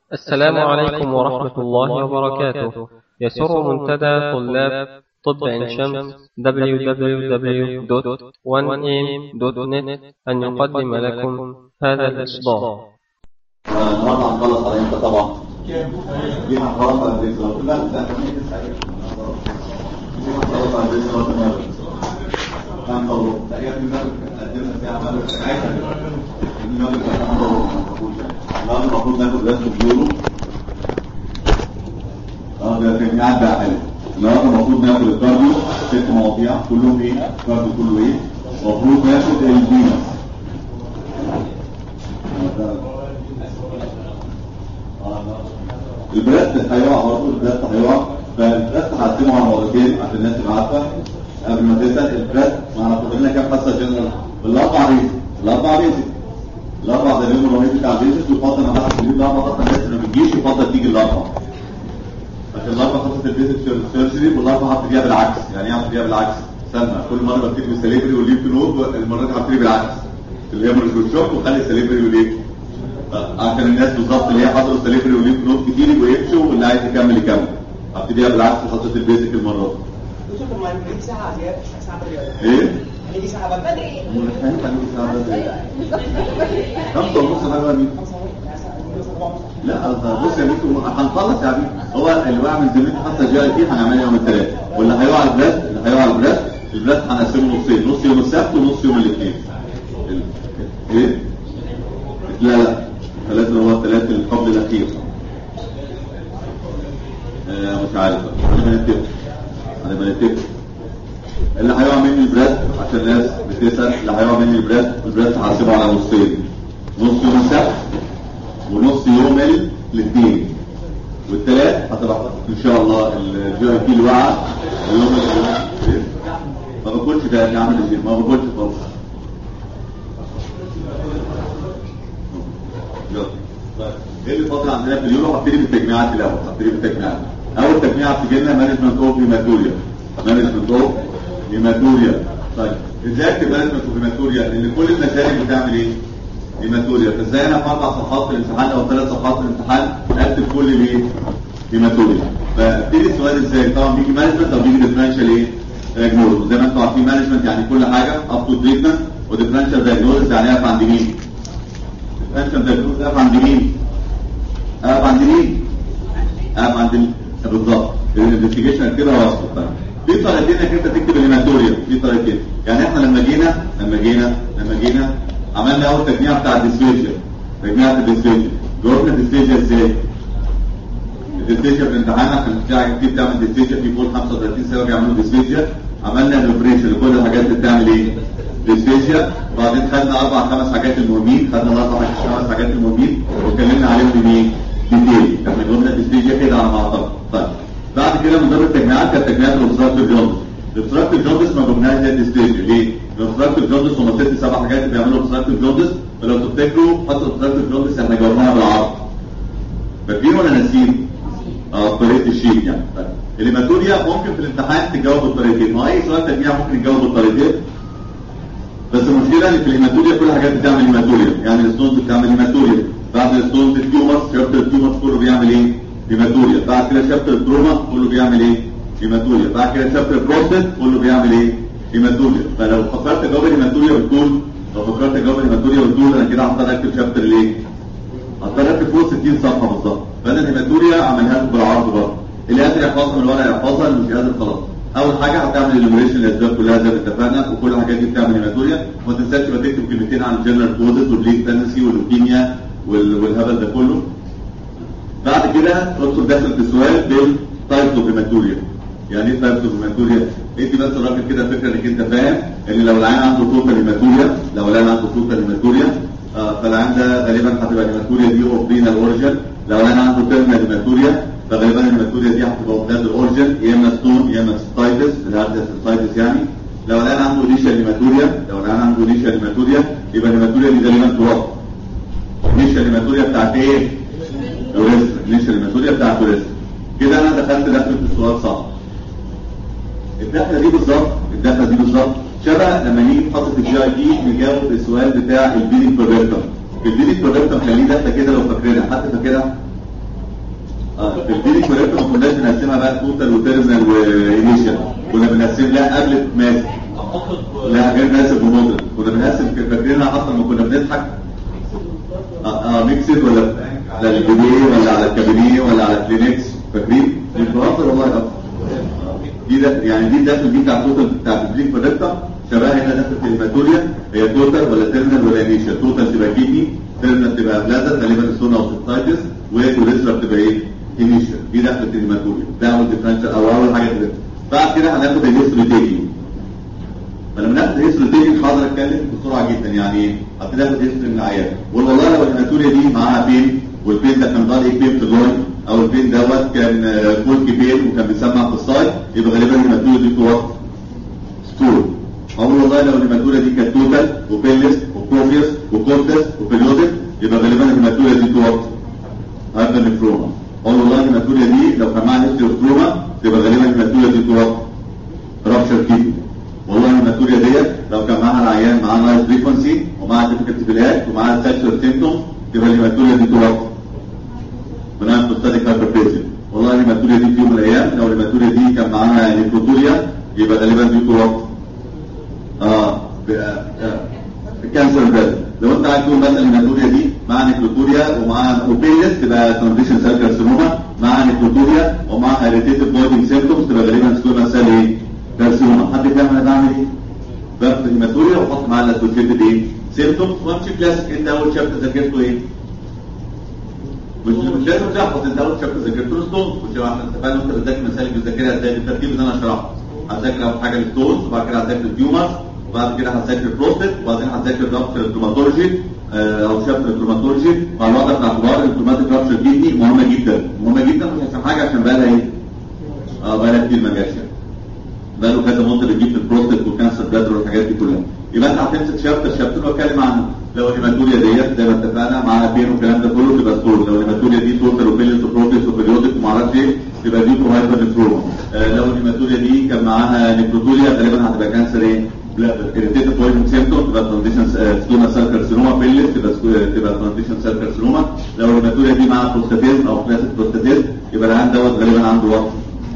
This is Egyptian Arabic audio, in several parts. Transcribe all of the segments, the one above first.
السلام عليكم ورحمة الله وبركاته يسر منتدى طلاب طب عين شمس www.1am.net أن يقدم لكم هذا الإصدار النهارده هنخلص على امتى طبعا؟ دي هنخلص على البيت لا لا دي هنخلص على البيت كان طلب تقريبا المغرب قدمنا فيها مغرب ساعتها المغرب كان طلب لا المفروض ناخد رسم بيورو اه ده كان قاعد بقى حلو النهارده المفروض ناخد الكارديو ست مواضيع كلهم ايه؟ الكارديو كله ايه؟ المفروض ناخد الفينس البريست هيقع برضه البريست هيقع فالبريست هقسمه على مرتين عشان الناس تبقى عارفه قبل ما تسال البريست ما احنا فاضل لنا كام حصه جنرال بالاربع ريزك الاربع ريزك الاربع ده اليوم الرهيب بتاع الريزك ويفضل ما حدش يجيب الاربع خاصه الناس اللي ما بتجيش يفضل تيجي الاربع عشان الاربع خاصه البيزك سيرجري والاربع هبتدي فيها بالعكس يعني ايه هبتدي فيها بالعكس سلمى كل مره ببتدي بالسليبري والليف نود المره دي هبتدي بالعكس الهيموريج والشوك وخلي السليبري والليف عشان الناس بالظبط اللي هي حضروا السليبري وليف نوت كتير يبقوا يمشوا واللي عايز يكمل يكمل ابتديها بالعكس حطيت البيزك المره دكتور طب ما نيجي ساعة زيادة مش ساعة بدري دي ايه؟ هنيجي ساعة بدري خمسة ونص حاجة دي لا بص يا بيكو هنخلص يا بيكو هو اللي وقع من زميلتي حتى جاي دي هنعملها يوم الثلاث واللي هيقع على البلاس اللي هيقع على البلاس البلاس هنقسمه نصين نص يوم السبت ونص يوم الاثنين ايه؟ لا لا ثلاثة اللي هو الثلاث القبل الأخير آه مش عارف هنبقى نتفق هنبقى نتفق اللي هيقع مني البريست عشان الناس بتسأل اللي هيقع مني البريست البريست هحسبه على نصين نص يوم السبت ونص يوم الاثنين والثلاث هتبقى ان شاء الله الجي اي بي اللي وقع اليوم اللي ما باكلش ده يعني عامل ازاي ما باكلش خالص ايه اللي فاضل عندنا في اليورو هبتدي بالتجميعات الاول هبتدي بالتجميعات اول تجميعه بتيجي لنا مانجمنت اوف هيماتوريا مانجمنت اوف هيماتوريا طيب ازاي اكتب مانجمنت اوف هيماتوريا لان كل المسائل بتعمل ايه هيماتوريا فازاي انا في اربع صفحات في الامتحان او ثلاث صفحات في الامتحان اكتب كل الايه هيماتوريا فابتدي السؤال ازاي طبعا بيجي مانجمنت او بيجي ديفرنشال ايه دايجنوز زي ما انتم عارفين مانجمنت يعني كل حاجه اب تو تريتمنت وديفرنشال دايجنوز يعني اقف عند مين ديفرنشال دايجنوز اقف عند مين اقف عند مين اقف عند ال- بالظبط الانفستيجيشن كده وصل في طريقتين انك انت تكتب الهيماتوريا في طريقتين يعني احنا لما جينا لما جينا لما جينا عملنا اول تجميع بتاع الديسفيجيا تجميع الديسفيجيا جاوبنا الديسفيجيا ازاي الديسفيجيا في الامتحان عشان بتاع كتير تعمل ديسفيجيا في فوق 35 سنه بيعملوا ديسفيجيا عملنا الاوبريشن لكل الحاجات اللي بتعمل ايه ديسفيجيا بعدين خدنا اربع خمس حاجات المهمين خدنا الاربع خمس حاجات المهمين واتكلمنا عليهم بمين ديتيل احنا قلنا ديسفيجيا كده على ما اعتقد طيب بعد كده من ضمن التجميعات كانت تجميعات الاوبستراكتيف جوندس الاوبستراكتيف جوندس ما جبناهاش زي الديسفيجيا ليه؟ الاوبستراكتيف جوندس هم ست سبع حاجات اللي بيعملوا اوبستراكتيف جوندس ولو تفتكروا حتى الاوبستراكتيف جوندس احنا جاوبناها بالعرض فاكرين ولا ناسيين؟ اه طريقه الشيك يعني طيب. الهيماتوريا ممكن في الامتحان تجاوب بالطريقتين ما اي سؤال تجميع ممكن يجاوب بالطريقتين بس المشكله ان في الهيماتوريا كل حاجات بتعمل هيماتوريا يعني الستونز بتعمل هيماتوريا بعد الستونز التيومرز شابتر التيومرز كله بيعمل ايه هيماتوريا بعد كده شابتر التروما كله بيعمل ايه هيماتوريا بعد كده شابتر البروستات كله بيعمل ايه هيماتوريا فلو فكرت اجاوب الهيماتوريا بالطول لو فكرت اجاوب الهيماتوريا بالطول انا كده هضطر اكتب شابتر ليه هضطر اكتب فوق 60 صفحه بالظبط فانا الهيماتوريا عملها لكم بالعرض برضه اللي قادر يحفظها من الورق يحفظها اللي مش قادر خلاص اول حاجه هتعمل الانيميشن الاسباب كلها زي ما اتفقنا وكل الحاجات دي بتعمل هيماتوريا وما تنساش تبقى تكتب كلمتين عن الجنرال كوزز والبليك تنسي واللوكيميا وال- والهبل ده كله بعد كده ادخل داخل في السؤال بالتايبس اوف هيماتوريا يعني ايه تايبس اوف هيماتوريا؟ ادي بس الراجل كده فكره انك انت فاهم ان لو العيان عنده توتال هيماتوريا لو العيان عنده توتال هيماتوريا آه فالعيان ده غالبا هتبقى الهيماتوريا دي اوف رينال اوريجن لو العيان عنده تيرمينال هيماتوريا فغالبا الهيماتوريا دي هتبقى اوف نازل اوريجن يا اما ستون يا اما سيستايتس الهاردس سيستايتس يعني لو العيان عنده ليشا هيماتوريا لو العيان عنده ليشا هيماتوريا يبقى الهيماتوريا دي غالبا تراب ليشا هيماتوريا بتاعت ايه؟ يوريثرا ليشا هيماتوريا بتاعت يوريثرا كده انا دخلت دخلت في السؤال صح الدخله دي بالظبط الدخله دي بالظبط شبه لما نيجي نحط في الجي اي دي نجاوب السؤال بتاع البيلينج بروجكتور البيلينج بروجكتور خليه دخله كده لو فاكرينها حد فاكرها اه في البيري كوريكت ما كناش بنقسمها بقى توتال وتيرمينال وانيشال كنا بنقسم لا قبل ماسك لا غير ناسب وموديل كنا بنقسم فاكرينها اصلا ما كنا بنضحك اه اه ميكسد ولا على البيبي ولا على الكابينيه ولا على كلينكس فاكرين؟ مش بهزر والله يا أخي. دي ده يعني دي الداخل دي بتاع التوتال بتاع البريك بريكتا شبه هنا داخل في الهيماتوريا هي توتال ولا تيرمينال ولا انيشال توتال تبقى كيدني تيرمينال تبقى بلازر غالبا ستون او سيستايتس وكوليسترا بتبقى ايه؟ انيشال دي داخل في الهيماتوريا ده اول ديفرنشال او اول حاجه كده بعد كده هناخد الهيستوري تيكينج فلما ناخد الهيستوري تيكينج حاضر اتكلم بسرعه جدا يعني ايه؟ هبتدي اخد هيستوري من العيان واقول والله لو الهيماتوريا دي معاها بين والبين ده كان ضال ايه بين في الجوينت او البين دوت كان فولك بين وكان بيسمع في السايد يبقى غالبا الهيماتوريا دي توقف ستول اقول والله لو الهيماتوريا دي كانت توتال وبيلس وكوفيوس وكورتس وبيريودك يبقى غالبا الهيماتوريا دي توقف هذا نفروما اقول والله الهيماتوريا دي لو كان معاها هيستيوستروما يبقى غالبا الهيماتوريا دي توقف رابشر كيدني والله الهيماتوريا ديت لو كان معاها العيان معاها نايس فريكونسي ومعاها ديفيكالتي بلاك ومعاها سكشوال سيمتومز يبقى الهيماتوريا دي توقف بناء بروستاتيك هايبرتنشن والله الهيماتوريا دي في يوم من الايام لو الهيماتوريا دي كان معاها نيكروتوريا يبقى غالبا دي توقف اه كانسر بلاد لو انت عايز تقول مثلا الهيماتوريا دي مع نيكروتوريا ومع اوبيلس تبقى ترانزيشن سيل كارسينوما مع نيكروتوريا ومع هيريتيتيف بودنج سيمبتومز تبقى غالبا سكوما سيل ايه؟ كارسينوما حد فاهم انا بعمل ايه؟ باخد الهيماتوريا واحط معاها الاسوشيتد ايه؟ سيمبتومز وامشي كلاسيك انت اول شابتر ذاكرته ايه؟ مش مش لازم تحفظ انت اول شابتر ذاكرته الستونز مش احنا اتفقنا انت بتذاكر مسائل بتذاكرها ازاي بالترتيب اللي انا شرحته هتذاكر اول حاجه الستونز وبعد كده هتذاكر التيومرز وبعد كده هتذاكر البروستات وبعدين هتذاكر رابشر التروماتولوجي آه، او شابتر التروماتولوجي مع الوضع بتاع اعتبار التروماتيك رابشر كيدني مهمه جدا مهمه جدا مش عشان حاجه عشان بقى لها ايه؟ اه بقى لها كتير ما جاتش بقى له كذا مده بتجيب في البروستات والكانسر بلادر والحاجات دي كلها يبقى انت هتمسك شابتر شابتر واتكلم عنه لو الهيماتوريا ديت زي ما اتفقنا معاها بين والكلام ده كله تبقى ستور لو الهيماتوريا دي توتال وبيلنس وبروجريس وبريودك وما اعرفش ايه تبقى دي هايبر نفروما آه لو الهيماتوريا دي كان معاها نيكروتوريا غالبا هتبقى كانسر ايه؟ irritated poison symptom تبقى ترانزيشن ستوما سيل كارسينوما بيلس تبقى سكو- تبقى ترانزيشن سيل كارسينوما لو الهيماتوريا دي معاها بروستاتيزم او كلاسيك بروستاتيزم يبقى العيان دوت غالبا عنده وقت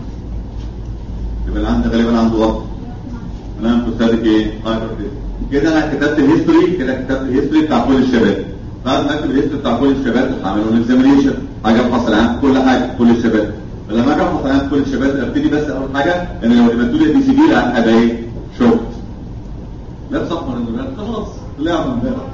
يبقى العيان ده غالبا عنده وقت العيان بروستاتيك ايه؟ هايبرتيزم كده انا كتبت الهيستوري كده كتبت الهيستوري بتاع كل الشباب بعد ما اكتب الهيستوري بتاع كل الشباب هعمل لهم اكزامينيشن حاجه افحص العيان كل حاجه كل الشباب فلما اجي افحص العيان كل الشباب ابتدي بس اول حاجه ان لو الهيماتوريا دي سيفير العيان هيبقى ايه؟ شوكت لا صفر الولاد خلاص طلعنا من بره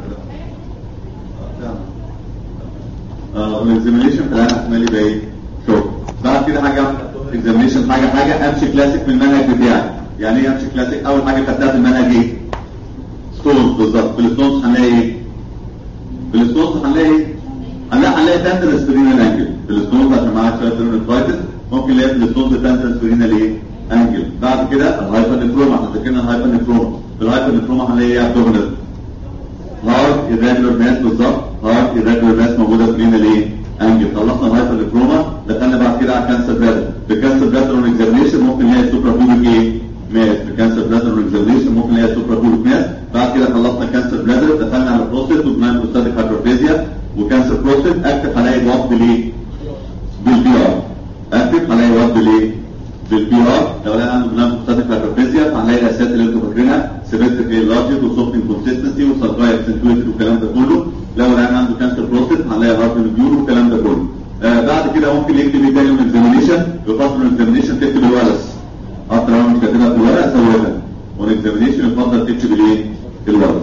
اه الاكزامينيشن في العيان احتمال يبقى ايه؟ شوك بعد كده حاجه اكزامينيشن حاجه حاجه امشي كلاسيك من المنهج بتاعي يعني ايه امشي كلاسيك اول حاجه خدتها في المنهج ايه؟ ستونز بالظبط في الستونز هنلاقي ايه؟ في الستونز هنلاقي ايه؟ هنلاقي هنلاقي تندرس سبرينال انجل في الستونز عشان معاها شويه سيرونيفرايتس ممكن نلاقي في الستونز تندرس سبرينال ايه؟ انجل بعد كده الهايبر نفروما احنا ذاكرنا الهايبر نفروما في الهايبر نفروما هنلاقي ايه ابدومينال هارد irregular ماس بالظبط هارد irregular ماس موجوده في مين الايه؟ انجل خلصنا الهايبر نفروما دخلنا بعد كده على كانسر بلادر في كانسر بلادر اون اكزامينشن ممكن نلاقي سوبرا بوليك ايه؟ ماس في كانسر بلادر اون اكزامينشن ممكن نلاقي سوبرا بوليك ماس بعد كده خلصنا كانسر بلادر دخلنا على بروستات وبناء بروستاتيك هايبرفيزيا وكانسر بروستات اكتف هلاقي وقت ليه؟ بالبي ار اكتف هلاقي وقت ليه؟ بالبي ار لو لقى عنده بناء بروستاتيك هايبرفيزيا فهنلاقي الاساسات اللي انتم فاكرينها سيمتريك لارجد وسوفت انكونسستنسي وسلفاي اكسنتويتد والكلام ده كله لو لقى عنده كانسر بروستات هنلاقي هارت ريفيور والكلام ده كله آه بعد كده ممكن يكتب ايه تاني من اكزامينيشن يفضل الاكزامينيشن تكتب الورث حتى لو مش كاتبها في الورق سويها والاكزامينيشن يفضل تكتب الايه؟ الورث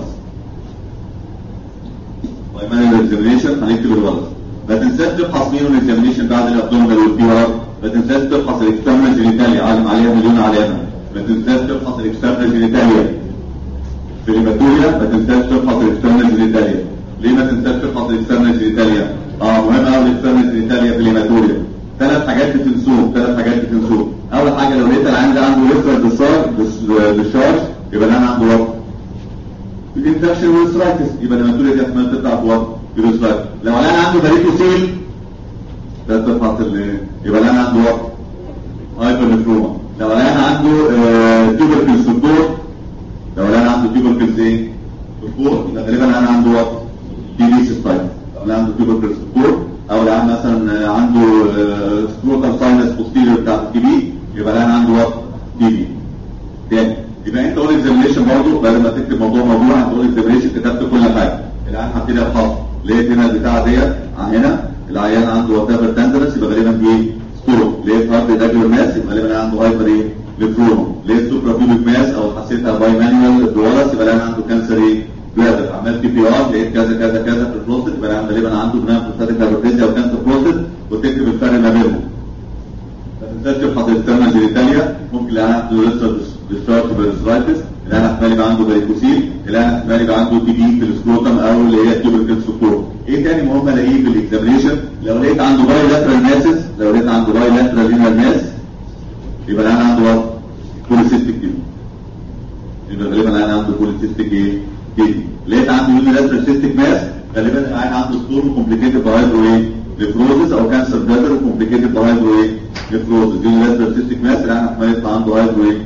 وايمان الاكزامينيشن هنكتب الورث ما تنساش تفحص مين الاكزامينيشن بعد الابدومينال والبي ار ما تنساش تفحص الاكسترنال جينيتاليا علم عليها مليون علامه ما تنساش تفحص الاكسترنال جينيتاليا في الهيماتوريا ما تنساش تفحص الاكسترنال جينيتاليا ليه ما تنساش تفحص الاكسترنال جينيتاليا اه مهم قوي الاكسترنال جينيتاليا في الهيماتوريا ثلاث حاجات بتنسوهم ثلاث حاجات بتنسوهم اول حاجه لو لقيت العيان ده عنده ريفرال ديشارج يبقى العيان عنده وقت الانفكشن والسترايتس يبقى الهيماتوريا دي احتمال تطلع بوقت يوروسترايتس لو العيان عنده بريكوسيل ده تفحص ال- يبقى العيان عنده وقت هايبر نفروما لو العيان عنده تيوبركل سبورت لو العيان عنده تيوبركلز ايه؟ سبورت يبقى غالبا العيان عنده وقت تي بي سيستايتس لو العيان عنده تيوبركل سبورت او العيان مثلا مثلا عنده سكروتال ساينس بوستيريور بتاع التي بي يبقى العيان عنده وات تي بي تاني يبقى انت اول اكزامينشن برضه بدل ما تكتب موضوع موضوع انت اول اكزامينشن كتبت كل حاجه العيان هبتدي افحص لقيت هنا البتاع ديت هنا العيان عنده وات ايفر تندرس يبقى غالبا دي ستور لقيت هارد داجر ماس يبقى غالبا عنده هايبر ايه ليفروما لقيت سوبرا بيبك ماس او حسيتها باي مانوال دوالس يبقى العيان عنده كانسر ايه بلادر عملت بي بي ار لقيت كذا كذا كذا في البروستات يبقى العيان غالبا عنده بناء بروستاتيك هايبرتيزيا او كانسر بروستات وتكتب الفرق ما بينهم ما تنساش تبحث الترمى جينيتاليا ممكن العيان عنده لسه ديستارت بالزرايتس الان احتمال يبقى عنده باريكوسيل الان احتمال يبقى عنده تي بي في السكروتم او اللي هي تيوبركل سكور ايه تاني مهم الاقيه في الاكزامينشن لو لقيت عنده باي لاترال ماسز لو لقيت عنده باي لاترال رينال ماس يبقى الان عنده بوليسيستيك كيدني يبقى غالبا الان عنده بوليسيستيك ايه كيدني لقيت عنده يونيلاترال سيستيك ماس غالبا الان عنده ستور كومبليكيتد بهايدرو ايه نيفروزس او كانسر بلادر كومبليكيتد بهايدرو ايه نيفروزس يونيلاترال سيستيك ماس الان احتمال يطلع عنده هايدرو ايه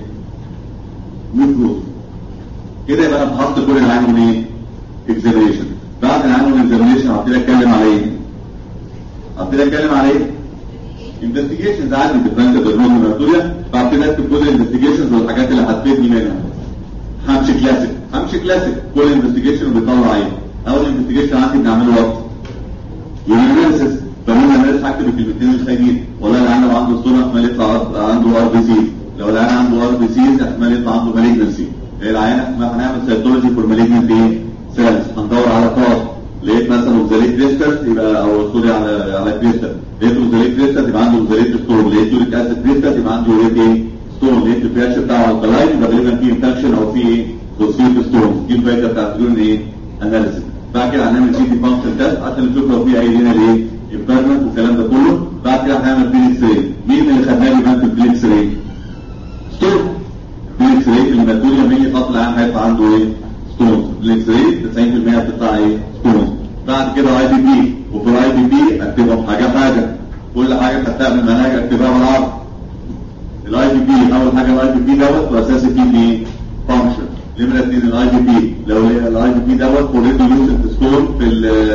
نيفروز كده يبقى انا فحصت كل العيان ايه اكزامينشن بعد العيان اكزامينشن هبتدي اتكلم على ايه هبتدي اتكلم على ايه انفستيجيشنز عندي ديفرنت بالنوم ماتوريا بعد كده اكتب كل الانفستيجيشنز والحاجات اللي هتفيدني منها همشي كلاسيك همشي كلاسيك كل انفستيجيشن بيطلع ايه اول انفستيجيشن عندي بنعمله وقت يونيفرسس فمين الناس هكتب الكلمتين الخايبين والله العيان لو عنده ستون احتمال يطلع عنده ار بي سي لو العيان عنده ار بي سي احتمال يطلع عنده مالجنسي العيان احتمال هنعمل سيتولوجي فور مالجنت ايه سيلز هندور على كار لقيت مثلا اوكزاليت كريستال يبقى او سوري على على كريستال لقيت اوكزاليت كريستال يبقى عنده اوكزاليت ستون لقيت يوريك اسيد كريستال يبقى عنده يوريك ايه ستون لقيت البي اتش بتاعه الكلاين يبقى غالبا فيه انفكشن او فيه ايه فوسفيت ستون دي الفايده بتاعت اليورين ايه اناليسيس بعد كده هنعمل سي تي فانكشن تيست عشان نشوف لو في اي لينا ايه امبيرمنت والكلام ده كله بعد كده هنعمل بليكس راي مين اللي خدناه يبان في البليكس راي ستون بليكس راي الماتوريا مين يحط العيان هيطلع عنده ايه ستونز بليكس راي 90% بتطلع ايه ستونز بعد كده اي بي بي وفي الاي بي بي اكتبهم حاجه حاجه كل حاجه خدتها من المناهج اكتبها بالعرض الاي بي بي اول حاجه الاي بي بي دوت واساسي فيه ايه فانكشن نمره اثنين الاي بي بي لو الاي بي بي دوت فور ريديولوسنت ستون في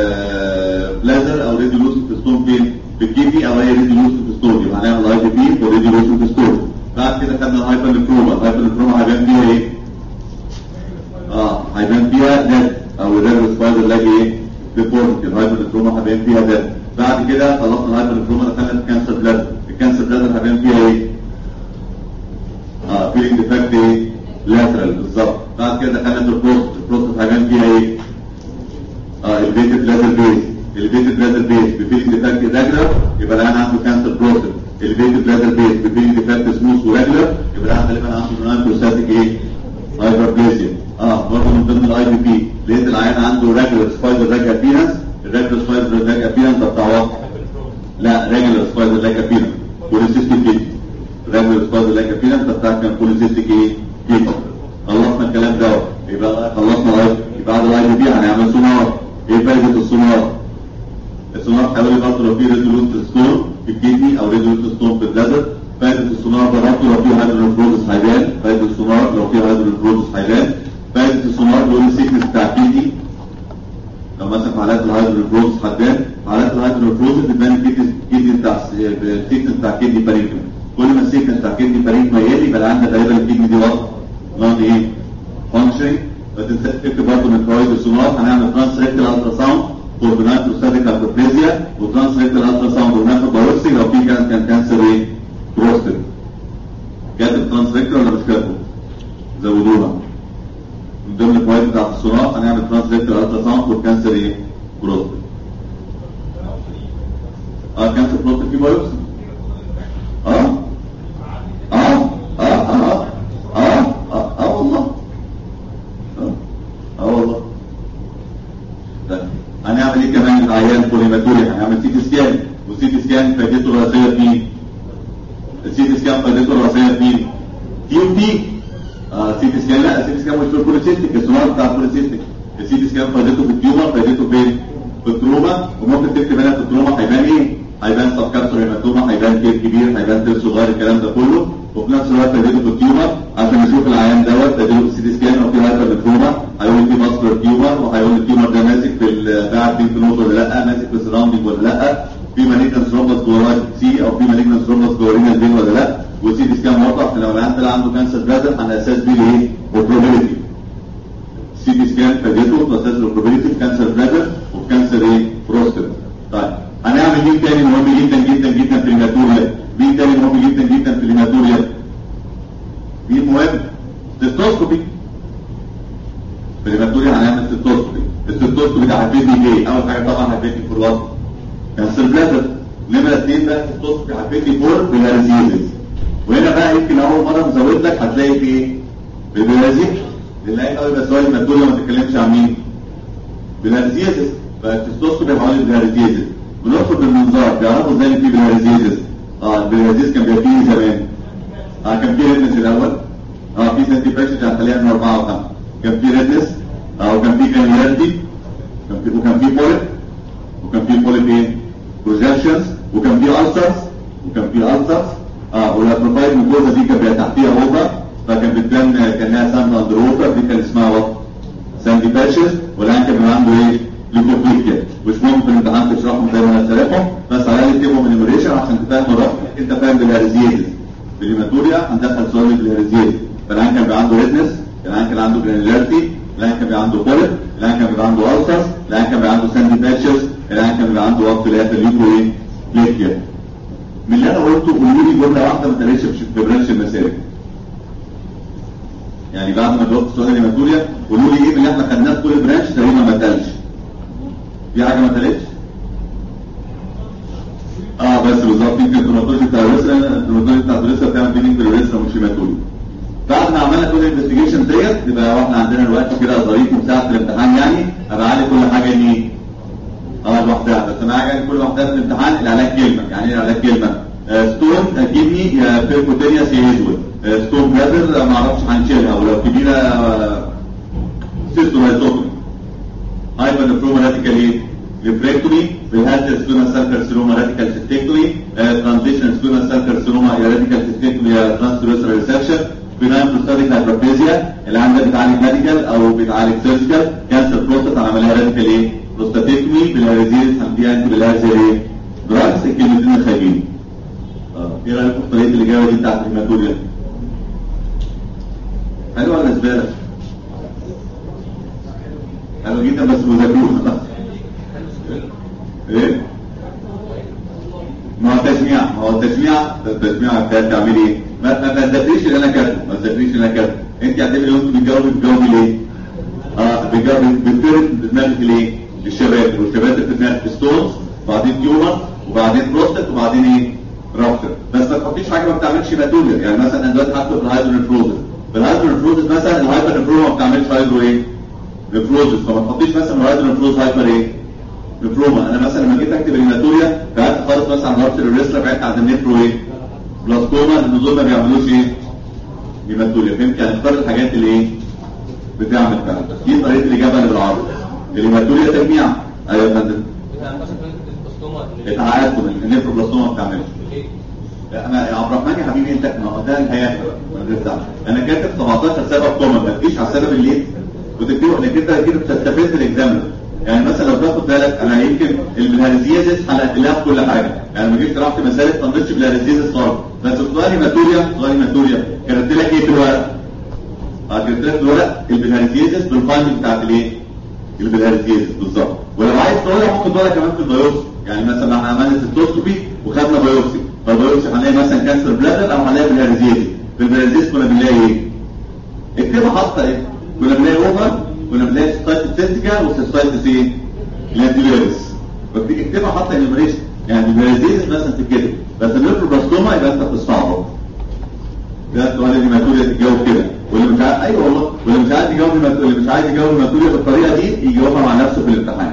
البلازر او ريديولوسنت ستون فين في الكيدني او هي ريديولوسنت ستون يبقى هنعمل الاي بي بي فور ريديولوسنت ستون بعد كده خدنا الهايبر نكروما الهايبر نكروما هيبان فيها ايه؟ اه هيبان فيها ديد او الريد سبايدر لاجي ايه؟ ديفورمتي الهايبر نكروما هيبان فيها ديد بعد كده خلصنا الهايبر نكروما دخلنا في الكانسر بلادر الكانسر بلادر هيبان فيها ايه؟ اه فيلينج ديفكت ايه؟ لاترال بالظبط بعد كده دخلنا في البروست البروست هيبان فيها ايه؟ اه الفيتد بلادر بيز الفيتد بلادر بيز بفيلينج ديفكت ريجولار يبقى الان عنده كانسر بروست الفيتد بلادر بيز بفيلينج ديفكت سموث وريجولار يبقى الان غالبا عنده نون بروستاتيك ايه؟ هايبربليزيا اه برضه من ضمن الاي بي بي لقيت العيان عنده ريجولار سبايدر لاج ابيرنس الريجولار سبايدر لاج ابيرنس ده بتاع واحد لا ريجولار سبايدر لاج ابيرنس بوليسيستيك كيدني ريجولار سبايدر لاج ابيرنس ده بتاع كان بوليسيستيك ايه كيدني خلصنا الكلام ده يبقى خلصنا الاي يبقى بعد الاي بي بي هنعمل سونار ايه فايده السونار السونار حوالي برضه لو في ريزولوت ستون في الكيدني او ريزولوت ستون في البلازر فايده السونار ده برضه لو في هايدروفروزس هيبان فايده السونار لو في هايدروفروزس هيبان فايده السونار بيقول السيكنس بتاع الكيدني لو مثلا في حالات الهايدروفروزس هتبان في حالات الهايدروفروزس بتبان الكيدني بتاع السيكنس بتاع الكيدني بارينكم كل ما السيكنس بتاع الكيدني بارينكم يقل يبقى عندك غالبا الكيدني دي وقت نون ايه فانكشن ما تنساش تكتب برضه من فوائد السونار هنعمل ترانس ريكتال الترا ساوند فور بنات بروستاتيك هايبربليزيا وترانس ريكتال الترا ساوند وناخد بايوبسي لو في كان كان كانسر ايه بروستات كاتب ترانس ريكتال ولا مش كاتبه زودوها من ضمن الفوائد بتاعت السونار هنعمل ترانس ريكتال الترا ساوند فور كانسر ايه بروستات اه كانسر بروستات في بايوبسي اه اه اه اه اه اه اه والله اه اه والله طيب هنعمل ايه كمان للعيان بوليماتوري هنعمل سي تي سكان والسي تي سكان فائدته الرئيسيه في مين؟ السي تي سكان فائدته الرئيسيه في مين؟ تي ام تي آه سي تي سكان لا السي تي سكان مش في البوليسيستيك السونار بتاع البوليسيستيك السي تي سكان فائدته في التيومر فائدته فين؟ في التروما وممكن تكتب هنا في التروما هيبان ايه؟ هيبان سب كابسول هيماتوما هيبان كير كبير هيبان تير صغير الكلام ده كله وفي نفس الوقت تديله في التيومر عشان نشوف العيان دوت تديله في السي تي سكان لو في هايبر بتروما هيقول في ماسكولار تيومر وهيقول التيومر ده ماسك في الباع في النوت ولا لا ماسك في السراوندنج ولا لا في مالجنس ثرومبس جوه سي او في مالجنس ثرومبس جوه رينال فين ولا لا والسي دي سكان واضح ان لو العيان طلع عنده كانسر بلازر على اساس بيه ايه؟ probability سي دي سكان فادته باساس البروبابيلتي في كانسر بلازر وفي كانسر ايه؟ بروستات طيب هنعمل مين تاني مهم جدا جدا جدا في الهيماتوريا مين تاني مهم جدا جدا في الهيماتوريا مين مهم تستوسكوبي في الهيماتوريا هنعمل تستوسكوبي التستوسكوبي ده هيفيدني ايه اول حاجه طبعا هيفيدني في الوسط كانسر بلازر نمره اثنين بقى التستوسكوبي هيفيدني فور بلاريزيزز وهنا بقى يمكن اول مره مزود لك هتلاقي في ايه بالبلازيك نلاقي قوي بس هو الماتوريا ما تتكلمش عن مين بلاريزيزز فالتستوسكوبي حوالي البلاريزيزز بناخد بالمنظار بيعرفوا ازاي ان في بلاريزيزز اه البلاريزيز كان بيبقى فيه زمان اه كان في ريدنس الاول اه في سنتي بريشر هنخليها من اربعه وخمسه كان في ريدنس اه وكان في جرانيولاريتي كان في وكان في بوليب وكان في بوليب ايه بروجكشنز وكان في ألسرز وكان في ألسرز اه والاتروفايد ميكوزا دي كان بيبقى تحتيها اوفر فكان بتبان كانها ساند اندر ووتر دي كان اسمها وات ساندي باتشز والان كان بيبقى عنده ايه ليكوفيكيا مش مهم في الامتحان تشرحهم زي ما انا شارحهم بس على الاقل تكتبهم انيميريشن عشان تفهم الرقم انت فاهم بالهرزيز بالهيماتوريا هندخل سؤال بالهرزيز فالان كان بيبقى عنده ريدنس الان كان عنده جرانيولاريتي الان كان بيبقى عنده بوليب الان كان بيبقى عنده ألسرز الان كان بيبقى عنده ساندي باتشز الان كان بيبقى عنده وقت الاخر ليكو ايه ليكيا من اللي انا قلته قولوا لي جمله واحده ما تقلقش في برانش المسالك يعني بعد ما جاوبت سؤال الهيماتوريا قولوا لي ايه من اللي احنا خدناه في كل برانش تقريبا ما اتقالش في حاجه ما اتقالتش اه بس بالظبط يمكن الدرماتولوجي بتاع الرسا الدرماتولوجي بتاع الرسا بتعمل بيننج بالرسا مش هيماتوريا بعد ما عملنا كل الانفستيجيشن ديت يبقى واحنا عندنا الوقت كده ظريف وساعه الامتحان يعني ابقى عالي كل حاجه ان اه لوحدها بس انا عايز كل واحده في الامتحان العلاج كلمه يعني ايه العلاج كلمه آه ستون كدني يا بيركوتينياس يا هيزول آه ستون برادر ما اعرفش هنشيلها ولو كبيره آه سيستولايزوتومي هايبر نفروما راديكال ايه ريفريكتومي بالهاز سكونا سيل كارسينوما راديكال سيستكتومي ترانزيشن سكونا سيل كارسينوما يا راديكال سيستكتومي يا ترانسفيرسال ريسكشن بناين بروستاتيك هايبربيزيا اللي عندها بتعالج ميديكال او بتعالج سيرجيكال كانسر بروستات عملها راديكال ايه بروستاتيكمي بالهرزيز هنديها انت بالهرزيز ايه دراكس الكلمتين الخارجين اه ايه رايكم في طريقه الاجابه دي بتاعت الهيماتوريا حلوه ولا زباله حلو جدا بس مذاكروها ايه ما هو تسميع ما هو التسميع التسميع بتاعت تعمل ايه ما ما تذاكريش اللي انا كاتبه ما تذاكريش اللي انا كاتبه انت اعتبري وانت بتجاوبي بتجاوبي ليه اه بتجاوبي بتفرد بدماغك ليه الشباب والشباب في دماغك ستونز وبعدين تيومر وبعدين بروستات وبعدين ايه رابتر بس ما تحطيش حاجه ما بتعملش هيماتوريا يعني مثلا انا دلوقتي حاطه في الهايدرو نفروزس في الهايدرو نفروزس مثلا الهايبر نفروما ما بتعملش هايدرو ايه نفروزس فما تحطيش مثلا الهايدرو نفروز هايبر ايه نفروما انا مثلا لما جيت اكتب الهيماتوريا بعدت خالص مثلا عن رابتر الريسلا بعدت عن النفرو ايه بلاستوما لان دول ما بيعملوش ايه هيماتوريا فهمت يعني اختار الحاجات اللي ايه بتعمل فعلا دي طريقه الاجابه اللي بالعربي الهيماتوريا تجميع ايوه يا فندم اتعادت النفروبلاستوما ما بتعملش انا يا عبد الرحمن يا حبيبي انت ما هو ده الهيافه ما تزعلش انا كاتب 17 سبب كومن ما تجيش على السبب اللي وتكتبه انك انت كده بتستفز الاكزامنر يعني مثلا لو تاخد بالك انا يمكن البلهارزيزس حلقت لها في كل حاجه يعني لما جيت شرحت مساله ما ضفتش بلهارزيزس خالص بس سؤال هيماتوريا سؤال هيماتوريا كانت لك ايه في الورق؟ اه كانت لك في الورق البلهارزيزس بالفايندنج بتاعت الايه؟ البلهارزيزس بالظبط ولو عايز تقولها ممكن تقولها كمان في البيوبسي يعني مثلا احنا عملنا سيستوسكوبي وخدنا بايوبسي فالبيوبسي هنلاقي مثلا كانسر بلادر او هنلاقي بلهارزيزس في البلهارزيزس كنا بنلاقي ايه؟ اكتبها حاطه ايه؟ كنا بنلاقي اوفر كنا بنلاقي سيستايتس تيستيكا وسيستايتس ايه؟ لانتيفيروس اكتبها حتى انيميريشن يعني البلهارزيزس مثلا تتكتب بس النيفروبلاستوما يبقى انت بتصعبه ده السؤال اللي ماتوريا تتجاوب كده واللي مش عارف ايوه والله واللي مش عايز يجاوب اللي مش عايز يجاوب الماتوريا بالطريقه دي يجاوبها مع نفسه في الامتحان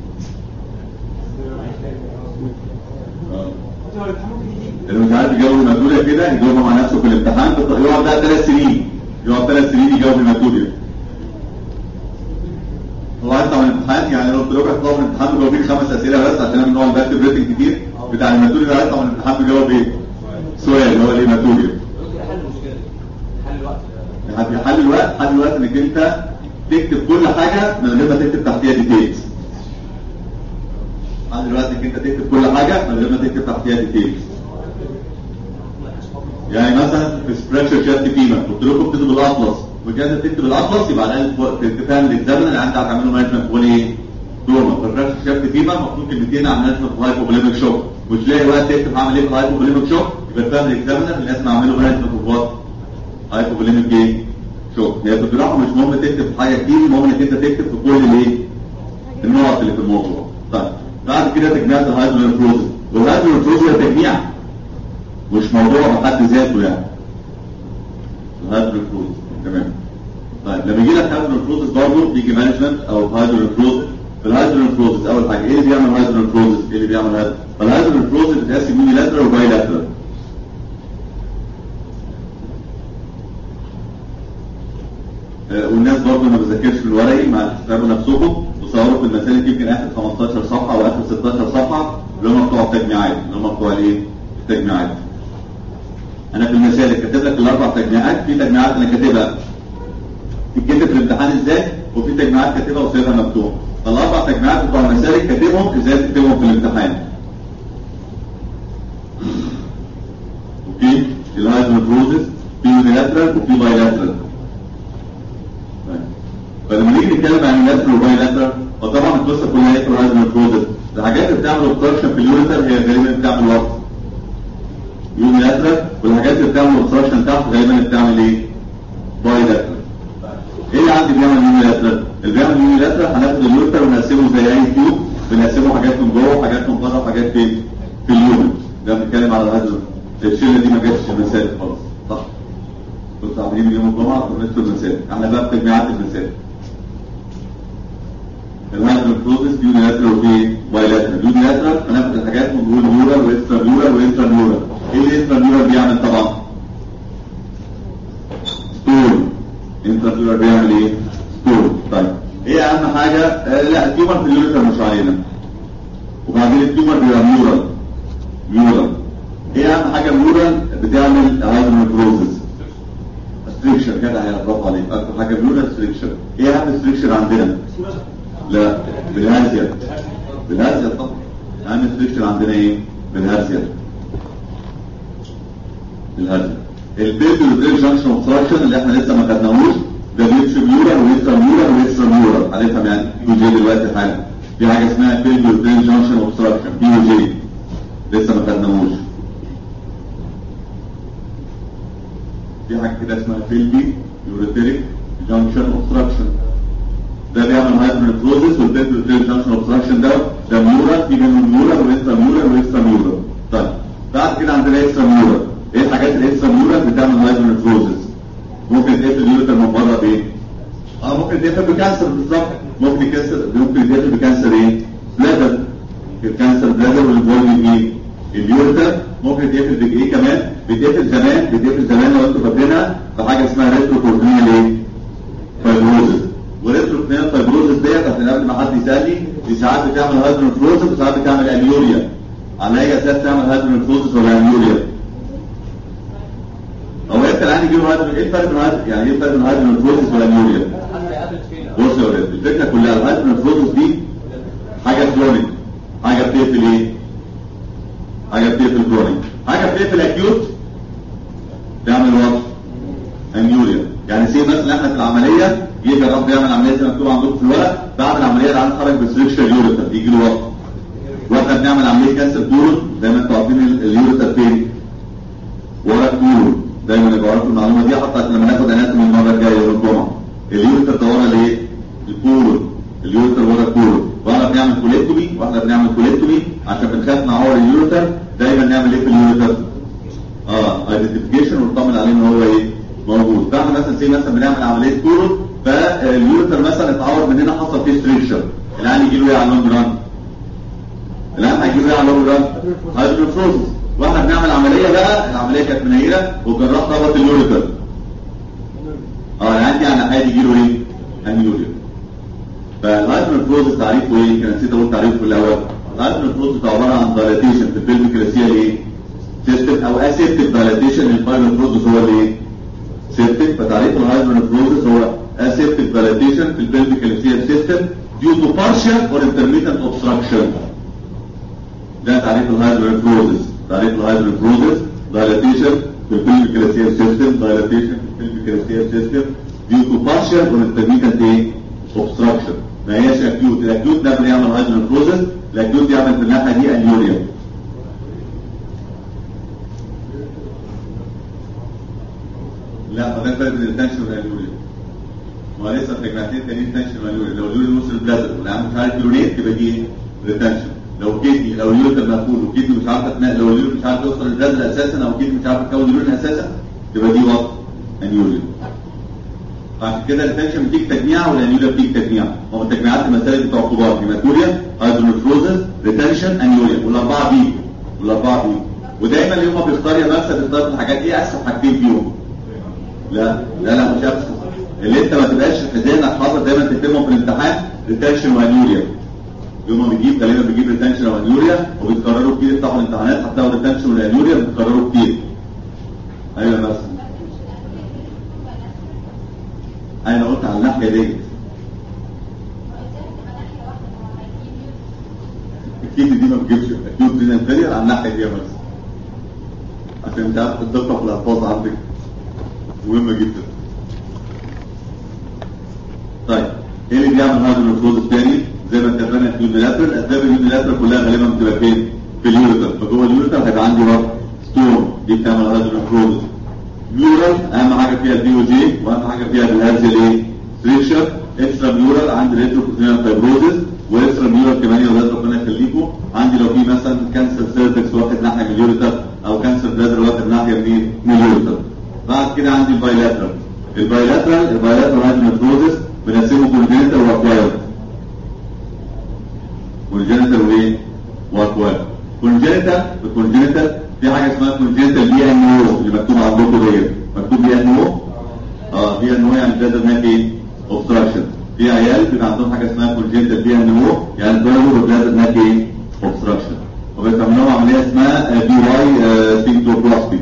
اللي مش عارف يجاوب الماتوريا كده يجاوبها مع نفسه في الامتحان يقعد بقى ثلاث سنين يقعد ثلاث سنين يجاوب الماتوريا هو عايز طبعا الامتحان يعني لو طلعوا طبعا الامتحان بيجاوبين خمس اسئله بس عشان انا بنقعد بكتب ريتنج كتير بتاع الماتوريا ده عايز طبعا الامتحان بيجاوب ايه؟ سؤال اللي هو الهيماتوريا حل الوقت حل الوقت انك انت تكتب كل حاجه من غير ما تكتب تحتيها ديتيلز لحد دلوقتي انك انت تكتب كل حاجه من غير ما تكتب تحتيها ديتيلز يعني مثلا في سبريتشر شات فيما قلت لكم اكتبوا بالاطلس وكانت تكتب الاطلس يبقى على الاقل تفهم الاكزامنر اللي انت هتعمله مانجمنت هو ايه؟ دوما في سبريتشر شات فيما المفروض كلمتين عن مانجمنت هايبوبوليميك شوك مش لاقي وقت تكتب هعمل ايه في هايبوبوليميك شوك يبقى تفهم الاكزامنر اللي لازم اعمله مانجمنت اوف وات هايبوبوليميك ايه؟ شوك هي في الجراحه مش مهم تكتب في حاجه كتير المهم انك انت تكتب في كل الايه؟ النقط اللي في الموضوع طيب بعد كده تجميع الهايدروفروز والهايدروفروز هي تجميع مش موضوع بحد ذاته يعني الهايدروفروز تمام طيب لما يجي لك هايدروفروز برضه بيجي مانجمنت او هايدروفروز في الهايدروفروز اول حاجه ايه اللي بيعمل هايدروفروز ايه اللي بيعمل هذا الهايدروفروز بتقسم يوني لاترال وباي لاترال والناس برضه ما بذاكرش في الورقي مع تتابعوا نفسكم وصوروا في المسالك يمكن اخر 15 صفحه او اخر 16 صفحه اللي هم بتوع التجميعات اللي هم بتوع الايه؟ التجميعات. انا في المسالك كاتب لك الاربع تجميعات في تجميعات انا كاتبها تتكتب في الامتحان ازاي وفي تجميعات كاتبها وسايبها مفتوح. فالاربع تجميعات بتوع المسالك كاتبهم ازاي تكتبهم في الامتحان. اوكي؟ الهايدروفروزس في يونيلاترال وفي بايلاترال. فلما نيجي نتكلم عن اللاترال وباي لاترال فطبعا القصه كلها هي كلها البروزس الحاجات اللي بتعمل اوبستراكشن في اليوريتر هي غالبا بتعمل وقت يوني لاترال والحاجات اللي بتعمل اوبستراكشن تحت غالبا بتعمل ايه؟ باي لاترال ايه اللي عندي بيعمل يوني لاترال؟ اللي بيعمل يوني لاترال هناخد اليوريتر ونقسمه زي اي تيوب بنقسمه حاجات من جوه وحاجات من بره وحاجات فين؟ في اليومن ده بنتكلم على هذا الشله دي ما جاتش المسائل خالص صح؟ كنت عاملين يوم الجمعه ونصف المسائل احنا بقى في تجميعات المسائل الهايدروفروزس يونيلاترال وفي بايلاترال يونيلاترال هناخد الحاجات من جوه النيورال واكسترا نيورال وانترا نيورال ايه الاكسترا نيورال بيعمل طبعا ستول انترا نيورال بيعمل ايه ستول طيب ايه اهم حاجه آه لا التيومر في اليوريتر مش علينا وبعدين التيومر بيبقى نيورال نيورال ايه اهم حاجه النيورال بتعمل هايدروفروزس ستريكشر كده يا برافو عليك اكتر حاجه النيورال ستريكشر ايه اهم ستريكشر عندنا لا بالهازيا بالهازيا طبعا اهم ستريكشر عندنا ايه بالهازيا بالهازيا البيلد والبريك جانكشن اوبستراكشن اللي احنا لسه ما خدناهوش ده بيتش ميورال ويستر ميورال ويستر ميورال هنفهم يعني بي جي دلوقتي حالا في حاجه اسمها بيلد والبريك جانكشن اوبستراكشن بي جي لسه ما خدناهوش في حاجه كده اسمها بيلدي يوريتريك جانكشن اوبستراكشن ده بيعمل هايدروفروزس والبنتروتريل جانكشن اوبستراكشن ده ده ميورال في منه ميورال واكسترا ميورال واكسترا ميورال طيب بعد كده عندنا اكسترا ميورال ايه الحاجات الاكسترا ميورال بتعمل هايدروفروزس ممكن تقفل اليوريتر من بره بايه؟ اه ممكن تقفل بكانسر بالظبط ممكن يكسر ممكن تقفل بكانسر ايه؟ بلادر الكانسر بلادر والفوليوم ايه؟ اليوريتر ممكن تقفل بايه كمان؟ بتقفل زمان بتقفل زمان لو انتوا فاكرينها بحاجه اسمها ريتروكورتينال ايه؟ فايبروزس وريتروكنيال فايبروزس ديت عشان قبل ما حد يسالني دي ساعات بتعمل هايدروفروزس وساعات بتعمل اليوريا على اي اساس تعمل هايدروفروزس ولا اليوريا هو انت الان يجيب هايدرو ايه الفرق بين هايدرو يعني ايه الفرق بين هايدروفروزس واليوريا بص يا ولاد الفكره كلها الهايدروفروزس دي حاجه كرونيك حاجه بتقفل ايه حاجه بتقفل كرونيك حاجه بتقفل اكيوت تعمل وقت انيوريا يعني سي مثلا احنا في العمليه يجي الرب يعمل عمليه زي ما مكتوب عندكم في الورق بعد العمليه العيان خرج بسريكشن يوريتر يجي له وقت واحنا بنعمل عمليه كانسر كولون زي ما انتوا عارفين اليوريتر فين ورا الكولون دايما يبقى عارفين المعلومه دي حتى لما ناخد اناتومي المره الجايه يوم الجمعه اليوريتر ده ورا الايه؟ الكولون اليوريتر ورا الكولون واحنا بنعمل كوليكتومي واحنا بنعمل كوليكتومي عشان بنخاف نعور اليوريتر دايما نعمل ايه في اليوريتر؟ اه ايدنتيفيكيشن ونطمن عليه ان هو ايه؟ موجود فاحنا مثلا زي مثلا بنعمل عمليه كولون فاليوريتر مثلا اتعور من هنا حصل فيه ستريكشر الان يجي له ايه على اللونج ران؟ الان هيجي له ايه على اللونج ران؟ هيدروفروزس واحنا بنعمل عمليه بقى العمليه كانت منيره والجراح ربط اليوريتر اه الان دي على حاجه يجي له ايه؟ انيوريا فالهيدروفروزس تعريفه ايه؟ كان نسيت اقول تعريفه في الاول الهيدروفروزس عباره عن دايلاتيشن في البلفيك راسيال ايه؟ سيستم او اسيبتيك دايلاتيشن للفايبروفروزس هو الايه؟ سيبتيك فتعريف الهايدروفروزس هو aseptic dilatation في البلفيك الفيال سيستم due to partial or intermittent obstruction ده تعريف الهيدروفروزس تعريف الهيدروفروزس dilatation في الفيلم سيستم dilatation في الفيلم سيستم due to partial or intermittent ايه obstruction ما هياش acute الاكيوت ده بيعمل هيدروفروزس الاكيوت بيعمل في الناحيه دي انيوريا لا ما ده فرق بين التنشن والانيوريا ما لسه فكرتين تانيين تنشن والانيوريا لو اليورين وصل البلازر والعيان مش عارف يوريت يبقى دي ريتنشن لو كدني لو اليورين مقفول وكدني مش عارفه تنقل لو اليورين مش عارف يوصل البلازر اساسا او كدني مش عارف تكون اليورين اساسا تبقى دي وقت انيوريا فعشان كده التنشن بتيجي تجميع والانيوريا بتيجي تجميع هو التجميعات المسائل بتوع كبار هيماتوريا هيدروفروزس ريتنشن انيوريا والاربعه بيجوا والاربعه بيجوا ودايما اللي هم بيختار يا مكسب بيختار في الحاجات دي اسهل حاجتين فيهم لا لا لا مش ابسط اللي انت ما تبقاش في ذهنك حاطط دايما تكتبهم في الامتحان ريتنشن وانيوريا يوم ما بيجيب غالبا بيجيب ريتنشن وانيوريا وبيتكرروا كتير يفتحوا الامتحانات هتلاقوا ريتنشن والانيوريا بيتكرروا كتير ايوه بس انا قلت على الناحيه ديت اكيد دي ما بتجيبش اكيد دي انفيرير على الناحيه دي بس عشان انت عارف الدقه في الالفاظ عندك مهمه جدا طيب ايه اللي بيعمل هذا النفوذ الثاني زي ما اتفقنا في اليونيلاترال اسباب اليونيلاترال كلها غالبا بتبقى فين في اليوريتر فجوه اليوريتر هيبقى عندي وقت ستون دي بتعمل هذا النفوذ ميورال اهم حاجه فيها البي او جي واهم حاجه فيها بالهرز الايه ستريكشر اكسترا ميورال عندي ريتروكوزينال فايبروزس واكسترا ميورال كمان يا ولاد ربنا يخليكم عندي لو في مثلا كانسر سيرفكس واخد ناحيه من اليوريتر او كانسر بلادر واخد ناحيه من من اليوريتر بعد كده عندي البايلاترال البايلاترال البايلاترال هايدروفروزس بنقسمه كونجنتال واكوايرد كونجنتال وايه واكوايرد كونجنتال الكونجنتال في حاجه اسمها كونجنتال بي ان او اللي مكتوب عندكم ديت مكتوب بي ان او اه بي ان او يعني بلادر هناك ايه اوبستراكشن في عيال بيبقى عندهم حاجه اسمها كونجنتال بي ان او يعني بلادر بلادر هناك ايه اوبستراكشن وبيتعمل لهم عمليه اسمها بي واي سينكتوبلاستي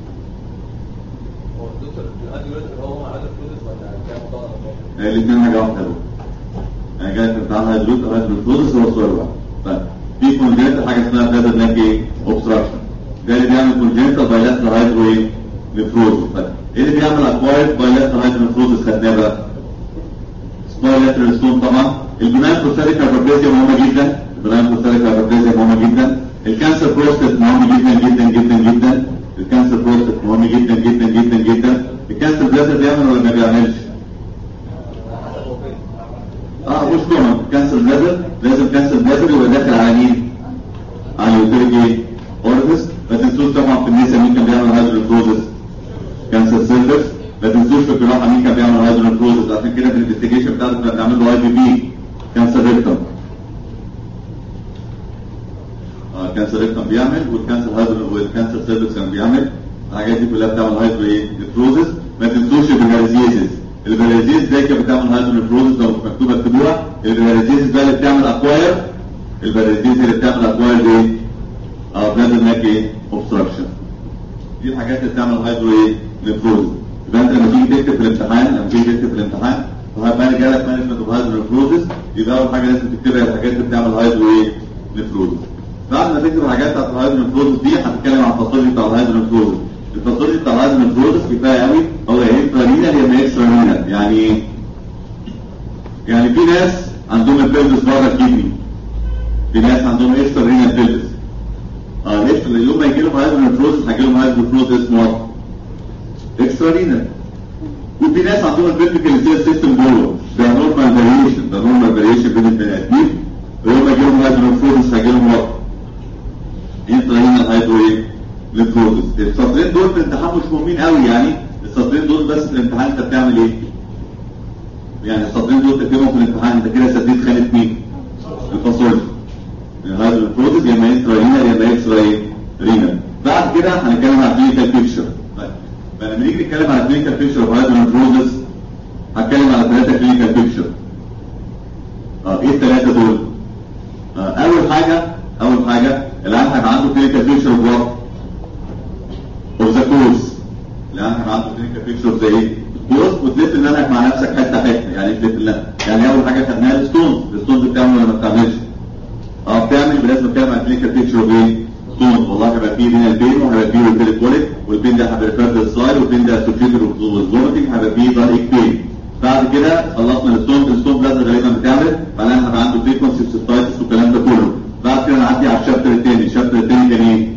هو الدكتور الاديوليتر هو مع الاديوليتر ولا كان موضوع الاثنين حاجه واحده دول يعني جاي بتاع هيدروت او هيدروفروزس هو الصور واحد طيب في كونجنتال حاجه اسمها بلادر هناك ايه اوبستراكشن ده اللي بيعمل كونجنتال بايلاترال هايدرو ايه نفروزس طيب ايه اللي بيعمل اكوايرد بايلاترال هايدرو نفروزس خدناه بقى سبايلاترال ستون طبعا البناء بروستاتيك هايبربليزيا مهمه جدا البناء بروستاتيك هايبربليزيا مهمه جدا الكانسر بروستات مهم جدا جدا جدا جدا الكانسر بروستات مهم جدا جدا جدا جدا الكانسر بلازر بيعمل ولا ما بيعملش؟ حسب هو فين اه مش كومن كانسر بلازر لازم كانسر بلازر يبقى داخل على مين؟ على اليوتيريك ايه؟ اورفيس ما تنسوش طبعا في النساء مين كان بيعمل هايدروفروزس كانسر سيرفكس ما تنسوش في الجراحه مين كان بيعمل هايدروفروزس عشان كده في الانفستيجيشن بتاعته كنا بنعمل له اي بي بي كانسر ريكتم اه كانسر ريكتم بيعمل والكانسر هايدرو والكانسر سيرفكس كان بيعمل الحاجات دي كلها بتعمل هايدرو ايه؟ نفروزس ما تنسوش الفيراليزيسيس الفيراليزيس زي كانت بتعمل هايدرو نفروزس لو مش مكتوبه اكتبوها الفيراليزيس بقى اللي بتعمل اكواير الفيراليزيس اللي بتعمل اكواير ايه؟ اه بلاد هناك ايه؟ اوبستراكشن دي الحاجات اللي بتعمل هايدرو ايه؟ نفروزس يبقى انت لما تيجي تكتب في الامتحان لما تيجي تكتب في الامتحان وهبقى جالك مانجمنت اوف هايدرو نفروزس يبقى اول حاجه لازم تكتبها الحاجات اللي بتعمل هايدرو ايه؟ نفروزس بعد ما تكتب الحاجات بتاعت الهايدرو نفروزس دي هتتكلم عن الفاصوليا بتاع الهايدرو نفروزس الفاصوليا بتاع الهايدرو نفروزس كفايه قوي هو يا انترامينال يا اما اكسترامينال يعني ايه؟ يعني في ناس عندهم البيلدس بره الكدني في ناس عندهم اكسترا رينال بيلدس اه الاكسترا يوم ما يجي لهم هايدرو نفروزس هيجي لهم هايدرو نفروزس اسمه وات؟ اكسترا رينال وفي ناس عندهم الفيرتيكال سيستم جوه ده نورمال فاريشن ده نورمال فاريشن بين البني ادمين ويوم ما يجي لهم هايدرو نفروزس هيجي لهم وات؟ انترا هايدرو ايه؟ نفروزس السطرين دول في الامتحان مش مهمين قوي يعني السطرين دول بس في الامتحان انت بتعمل ايه؟ يعني السطرين دول تكتبهم في الامتحان انت كده سديت خانه مين؟ الفاصوليا هذا البروتوز يا اما انترا رينال يا اما اكسترا ايه؟ رينال بعد كده هنتكلم على كلينيكال بيكتشر طيب فلما نيجي نتكلم على كلينيكال بيكتشر اوف هذا البروتوز هتكلم على ثلاثه كلينيكال بيكتشر اه ايه الثلاثه دول؟ آه اول حاجه اول حاجه العيان هيبقى عنده كلينيكال بيكتشر اوف وات؟ اوف ذا كورس العيان هيبقى عنده كلينيكال بيكتشر اوف ذا ايه؟ كورس وتلف دماغك مع نفسك حته حته يعني تلف لا يعني اول حاجه خدناها الستونز الستونز بتعمل ولا ما بتعملش؟ اه بتعمل يبقى لازم اتكلم عن كلينيكال بيكتشر اوف ايه؟ ستونز والله هيبقى فيه رينال بين وهيبقى فيه روتيري كوليك والبين ده هيبقى ريفيرد للسلايد والبين ده اسوشيتد والفوميتنج هيبقى فيه دايك بين بعد كده خلصنا الستون الستون بلازر غالبا بتعمل بعدين هيبقى عنده فريكونسي سيستايتس والكلام ده كله بعد كده نعدي على الشابتر الثاني الشابتر الثاني كان ايه؟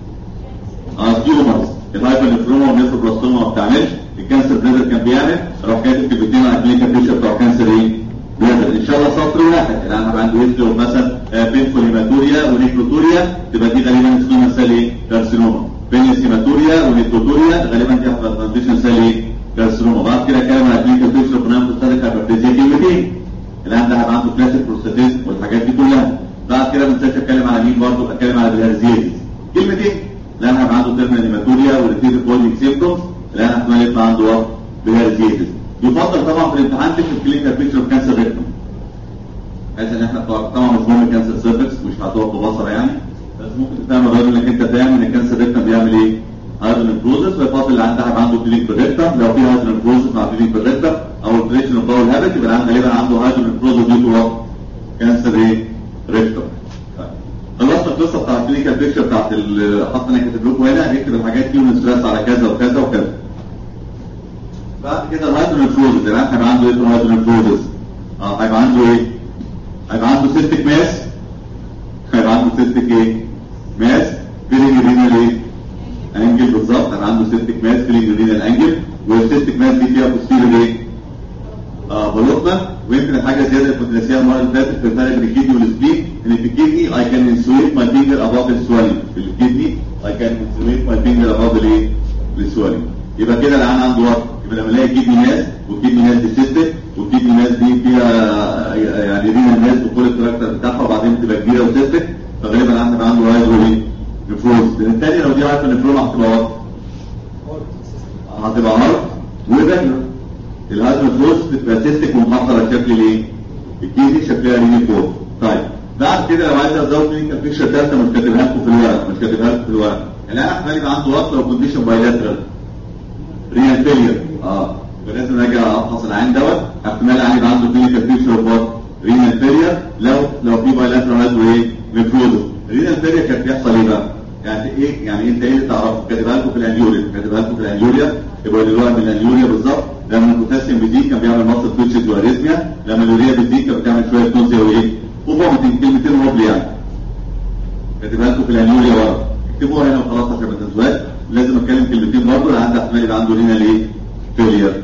اه تيومرز الهايبر نفروما والنيفروبلاستوما ما بتعملش الكانسر بلازر كان بيعمل اروح كاتب كلمتين على الكلينيكال بيكتشر بتاع كانسر ايه؟ بلازر ان شاء الله سطر واحد يعني انا هيبقى عندي هيستري مثلا بينفول هيماتوريا ونيكروتوريا تبقى دي غالبا سكوما سيل ايه؟ كارسينوما بينس هيماتوريا ونيكروتوريا غالبا دي هتبقى ترانزيشن سيل ايه؟ كارسينوما بعد كده اتكلم على الكلينيكال بيكتشر بنام بروستاتيك هايبرتيزيا كلمتين الان ده هيبقى عنده كلاسيك بروستاتيزم والحاجات دي كلها بعد كده ما انساش اتكلم على مين برضه اتكلم على الهرزيزيس كلمتين الان هيبقى عنده تيرمينال هيماتوريا وريتيف بوليك سيمبتومز الان احتمال يبقى عنده وقت بهرزيزيس يفضل طبعا في الامتحان تكتب كلينيكال بيكتشر اوف كانسر ريكتوم بحيث ان احنا طبعا مش مهم كانسر سيرفكس مش هتقف ببصره يعني بس ممكن تفهم الراجل انك انت فاهم ان الكانسر ريكتوم بيعمل ايه؟ هايدرون بروزس فيفضل اللي عندها هيبقى عنده كلينيك بريكتوم لو في هايدرون بروزس مع كلينيك بريكتوم او البريشن اوف باول هابت يبقى العيان غالبا عنده هايدرون بروزس دي تو كانسر ايه؟ ريكتوم خلصنا القصه بتاعت الكلينيكال بيكتشر بتاعت حط انا كاتب لكم هنا نكتب الحاجات دي ونستريس على كذا وكذا وكذا بعد كده الهايدرون بروزس العيان هيبقى عنده ايه الهايدرون بروزس؟ اه هيبقى عنده ايه؟ هيبقى عنده سيستيك ماس هيبقى عنده سيستيك ايه؟ ماس فيلينج رينال ايه؟ انجل بالظبط هيبقى عنده سيستيك ماس فيلينج رينال انجل والسيستيك ماس دي فيها بوستيريور ايه؟ اه بلوطنا ويمكن الحاجه زياده اللي كنت ناسيها المره اللي فاتت في الفرق بين الكدني والسبلين ان في الكدني اي كان انسويت ماي فينجر اباف السوالين في الكدني اي كان انسويت ماي فينجر اباف الايه؟ السوالين يبقى كده العيان عنده وقت يبقى لما الاقي كدني ماس والكدني ماس دي سيستيك والكدني ماس دي فيها يعني رينا ماس وكل الكاركتر بتاعها وبعدين تبقى كبيره وسيستيك فغالبا العيان هيبقى عنده هايدرو ايه؟ نفروز لان الثانيه لو دي هايدرو نفروز هتبقى وقت هتبقى هارد وفاكره الهايدروفلوس بتبقى سيستيك ومحصله على شكل الايه؟ الكيدي شكلها ريني فور طيب بعد كده لو عايز ازود كلينيكال بيكشر ثالثه مش كاتبها لكم في الورق مش كاتبها لكم في الورق الان احتمال يبقى عنده وقت لو كونديشن بايلاترال ريال فيلير اه يبقى لازم اجي افحص العين دوت احتمال العين يبقى عنده كلينيكال بيكشر اوف رينال فيلير لو لو في بايلاترال هايدرو ايه؟ نيكروزس رينال فيلير كان بيحصل ايه بقى؟ يعني ايه يعني انت ايه اللي تعرفه كاتبها لكم في الانيوريا كاتبها لكم في الانيوريا يبقى دلوقتي من الانيوريا بالظبط لما البوتاسيوم بيزيد كان بيعمل مصر تويتشز واريثميا لما اليوريا بتزيد كانت بتعمل شويه نوزيا وايه وفومتنج كلمتين هوبل يعني كاتبها لكم في الانيوريا ورا اكتبوها هنا وخلاص عشان ما تنسوهاش لازم اتكلم كلمتين برضه اللي عنده احتمال يبقى عنده هنا ليه فيلير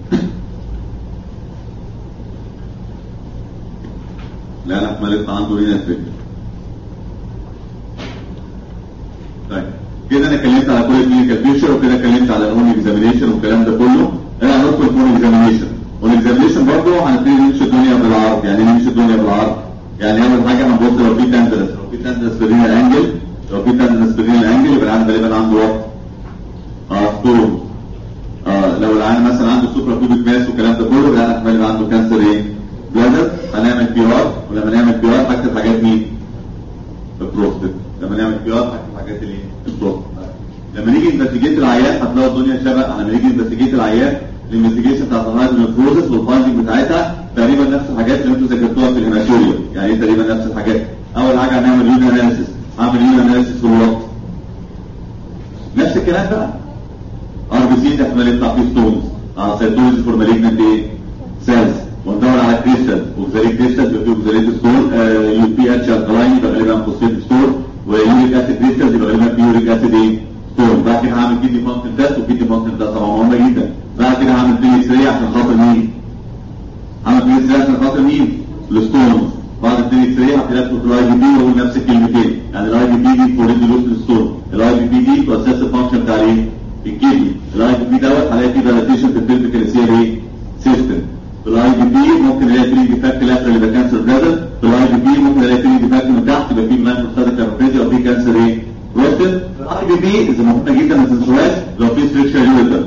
لا لا احتمال يبقى عنده هنا فيلير طيب كده انا اتكلمت على كل الكلينيكال بيكتشر وكده اتكلمت على الاون اكزامينيشن والكلام ده كله انا هندخل في اون اكزامينيشن اون اكزامينيشن برضه هنبتدي نمشي الدنيا بالعرض يعني ايه نمشي الدنيا بالعرض يعني اول حاجه هنبص لو في تندرس لو في تندرس في الرينال انجل لو في تندرس في الرينال انجل يبقى العيان غالبا عنده وقت اه ستون اه لو العيان مثلا عنده سوبرا كوبيك ماس والكلام ده كله يبقى احتمال يبقى عنده كانسر ايه؟ بلادر هنعمل بي ار ولما نعمل بي ار هكتب حاجات مين؟ البروستات لما نعمل بي ار هكتب حاجات الايه؟ البروستات لما نيجي انفستيجيت العيان هتلاقوا الدنيا شبه لما نيجي انفستيجيت العيان الانفستيجيشن بتاعت الهايدروفروزس والفايندنج بتاعتها تقريبا نفس الحاجات اللي انتوا ذاكرتوها في الهيماتوريا يعني ايه تقريبا نفس الحاجات اول حاجه هنعمل يون اناليسيس هعمل يون اناليسيس في الوقت نفس الكلام بقى ار بي سي احتمال يطلع فيه ستونز اه سيتوزيس فور مالجنت ايه سيلز وندور على كريستال اوكزاليك كريستال يبقى فيه اوكزاليك ستور يو بي اتش الكلاين يبقى غالبا فوسفيت ستور ويوريك اسيد كريستال يبقى غالبا فيه يوريك اسيد ايه ستون بعد كده هعمل كيدني فانكشن تيست وكيدني فانكشن ده طبعا مهم جدا بعد كده هعمل بي اكس راي عشان خاطر مين؟ هعمل بي اكس راي عشان خاطر مين؟ الستونز بعد البي اكس راي هتلاقي في الاي بي بي وهو نفس الكلمتين يعني الاي بي بي دي فور ريديوس ستون الاي بي بي دي تو اساس الفانكشن بتاع ايه؟ الكدني الاي بي بي دوت هلاقي فيه دايلاتيشن في البيلفيك الاسير ايه؟ سيستم في الاي بي بي ممكن الاقي فيه ديفكت لاترال يبقى كانسر بريزن في الاي بي بي ممكن الاقي فيه ديفكت من تحت يبقى فيه بلانك ستاتيك كاربريزيا او فيه كانسر ايه؟ روستد الاي بي بي اذا مهمه جدا ما تنسوهاش لو في ستريكشر يوريتر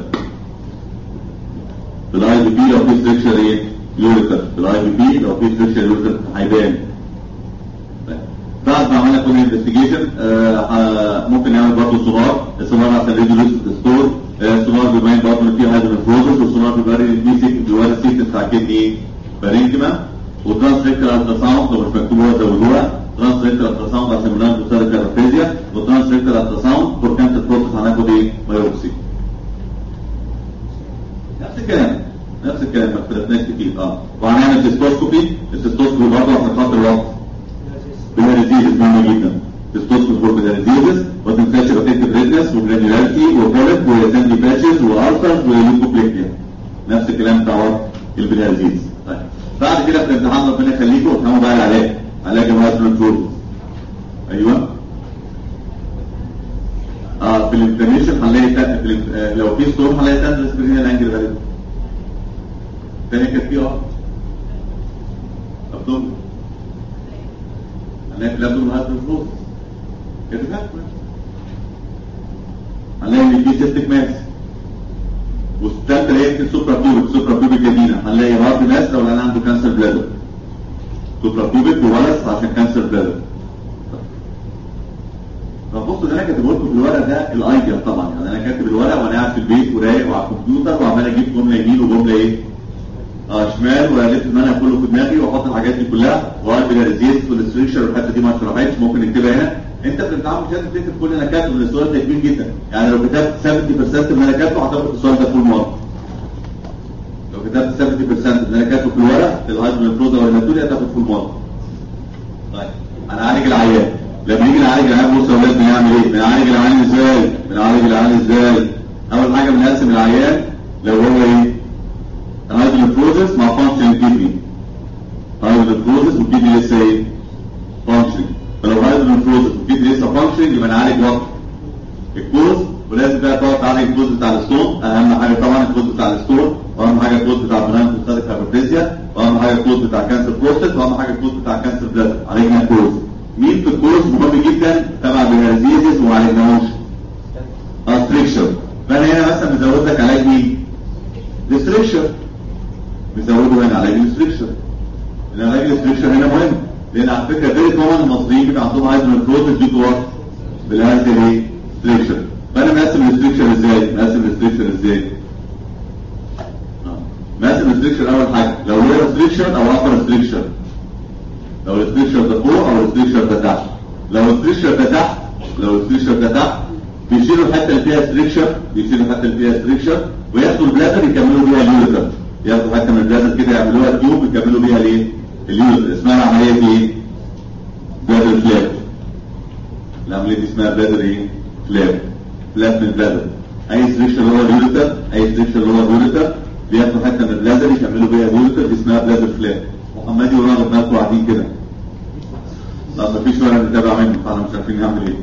في الاي بي بي لو في ستريكشر ايه؟ يوريتر في الاي بي بي لو في ستريكشر يوريتر هيبان بعد ما عملنا كل انفستيجيشن ممكن نعمل برضه سونار السونار عشان ريديوس ستور السونار بيبين برضه ان في هايدروفروزس والسونار بيبين بيسك بيوري السيت بتاع كدني بارينكما والترانسفيكتر الترا ساوند لو مش مكتوب هو زودوها ترانس ريكتال التراساوند عشان بنعمل بوستال كارفيزيا وترانس ريكتال التراساوند فور كانسر بروسس هناخد ايه؟ بايوبسي نفس الكلام نفس الكلام ما اختلفناش كتير اه وهنعمل تستوسكوبي التستوسكوبي برضه عشان خاطر الوقت بناليزيز مهمة جدا تستوسكوبي فور بناليزيز وما تنساش روتيتيف ريدنس وجرانيولاريتي وبولت وساندي باتشز والسرز وليوكوبليكيا نفس الكلام بتاع وقت البناليزيز طيب بعد كده في الامتحان ربنا يخليكم افهموا بقى العلاج علاج الهايدروجين ايوه اه في الانفلاميشن هنلاقي تا- في الانف- آه، لو في ستورم هنلاقي تندرس برينال انجل غالبا تاني كانت في اه ابدوم هنلاقي في الابدوم هايدروجين كده فات هنلاقي ان في سيستيك ماس والثالثه اللي هي في سوبرا بيوبيك سوبرا بيوبيك جديده هنلاقي هارد ماس لو انا عنده كانسر بلادر سوبرا بيوبيك وولس عشان كانسر بلادر فبصوا اللي انا كاتبه لكم في الورق ده الايديا طبعا يعني انا كاتب الورق وانا قاعد في البيت ورايق وعلى الكمبيوتر وعمال اجيب جمله يمين وجمله ايه؟ اه شمال والف المنهج كله في دماغي واحط الحاجات دي كلها واقعد بالريزيست والستريكشر والحته دي ما اتشرحتش ممكن نكتبها هنا انت في الامتحان مش لازم تكتب كل اللي انا كاتبه لان السؤال ده كبير جدا يعني لو كتبت 70% من اللي انا كاتبه هتاخد السؤال ده فول مارك لو كتبت 70% من اللي انا كاتبه في الورق الهايدروجين بروزا والهيماتوريا هتاخد فول مارك طيب هنعالج العيان لما نيجي نعالج العيان بص يا ولاد بنعمل ايه؟ بنعالج العيان ازاي؟ بنعالج العيان ازاي؟ اول حاجه بنقسم العيان لو هو ايه؟ هايدروجين بروزس مع فانكشن كيدني هايدروجين بروزس والكيدني لسه ايه؟ فانكشن فلو هايدروجين بروزس والكيدني لسه فانكشن يبقى نعالج وقت الكوز ولازم بقى تقعد تعالج الكوز بتاع الستون اهم حاجه طبعا الكوز بتاع الستون واهم حاجه الكوز بتاع بنان بروستاتيك هايبرتيزيا واهم حاجه الكوز بتاع كانسر بروستات واهم حاجه الكوز بتاع كانسر بلاد عالجنا الكوز مين في الكوز مهم جدا تبع بالهرزيزيس وما عالجناهوش ستريكشر فانا هنا مثلا مزود لك علاج مين؟ الستريكشر مزوده هنا علاج الستريكشر العلاج الستريكشر هنا مهم لان على فكره فيري كومن المصريين بيبقى عندهم هايدروجين بروتين دي تو بالهاز ايه ستريكشر فانا مقسم الستريكشر ازاي مقسم الستريكشر ازاي آه. مقسم الستريكشر اول حاجه لو هو ستريكشر او ابر ستريكشر لو الستريكشر ده فوق او الستريكشر ده تحت لو الستريكشر ده تحت لو الستريكشر ده تحت بيشيلوا الحته اللي فيها ستريكشر بيشيلوا الحته اللي فيها ستريكشر وياخدوا البلادر يكملوا بيها اليوتر ياخدوا حته من البلادر كده يعملوها تيوب يكملوا بيها الايه اليوتر اسمها العمليه دي ايه بلادر فلاب العمليه دي اسمها بلادر ايه فلاب فلاب من بلادر اي ستريكشر اللي هو اليوتر اي ستريكشر اللي هو اليوتر بياخدوا حته من البلادر يكملوا بيها اليوتر دي اسمها بلادر فلاب محمدي ورانا دماغكم قاعدين كده لا مفيش ولا نتابع منه فاحنا مش عارفين نعمل ايه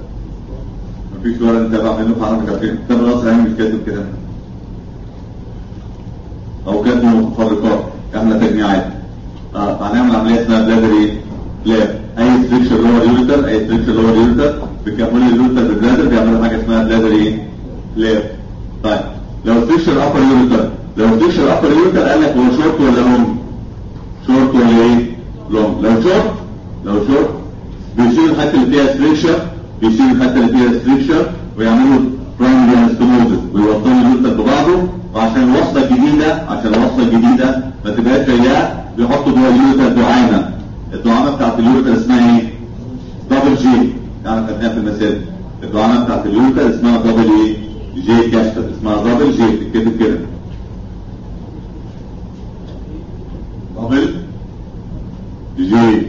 مفيش ولا نتابع منه فاحنا مش عارفين كتاب القصر يعني مش كاتب كده او كاتب متفرقات احنا تجميعات اه هنعمل عمليه اسمها بلادر ايه؟ لاب اي ستريكشر اللي هو اليوتر اي ستريكشر اللي هو اليوتر بيكملوا اليوتر بالبلادر بيعملوا حاجه اسمها بلادر ايه؟ لاب طيب لو ستريكشر ابر يوتر لو ستريكشر ابر يوتر قال لك هو شورت ولا لونج؟ شورت ولا ايه؟ لونج لو شورت لو شورت بيشيل الحته اللي فيها ستريكشر بيشيل الحته اللي فيها ستريكشر ويعملوا برايمري انستموزس ويوصلوا اليوتر ببعضه وعشان الوصله الجديده عشان الوصله الجديده ما تبقاش زيها بيحطوا جوه اليوتر دعامه الدعامه بتاعت اليوتر اسمها ايه؟ دبل جي يعني خدناها في المسائل الدعامه بتاعت اليوتر اسمها دبل ايه؟ جي كاستر اسمها دبل جي بتتكتب كده دبل جي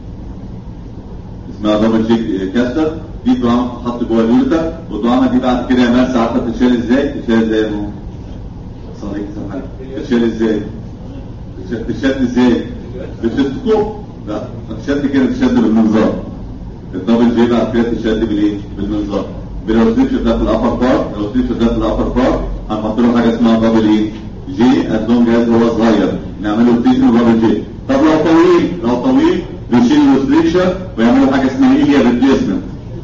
اسمها دبل جي كاستر دي دعامه بتتحط جوه اليوتر والدعامه دي بعد كده يا مرسى عارفه تتشال ازاي؟ تتشال ازاي يا مو؟ صديق سامحك تتشال ازاي؟ تتشال- تتشال ازاي؟ بالتلسكوب لا تتشد كده تتشد بالمنظار الدبل جي بعد كده تتشد بالايه؟ بالمنظار لو السيكشن ده في الابر بارت لو السيكشن ده في الابر بارت هنحط له حاجه اسمها دبل ايه؟ جي از لونج از هو صغير نعمله ستيشن دبل جي طب لو طويل لو طويل بنشيل الستريكشر ويعملوا حاجه اسمها ايليا ريبليسمنت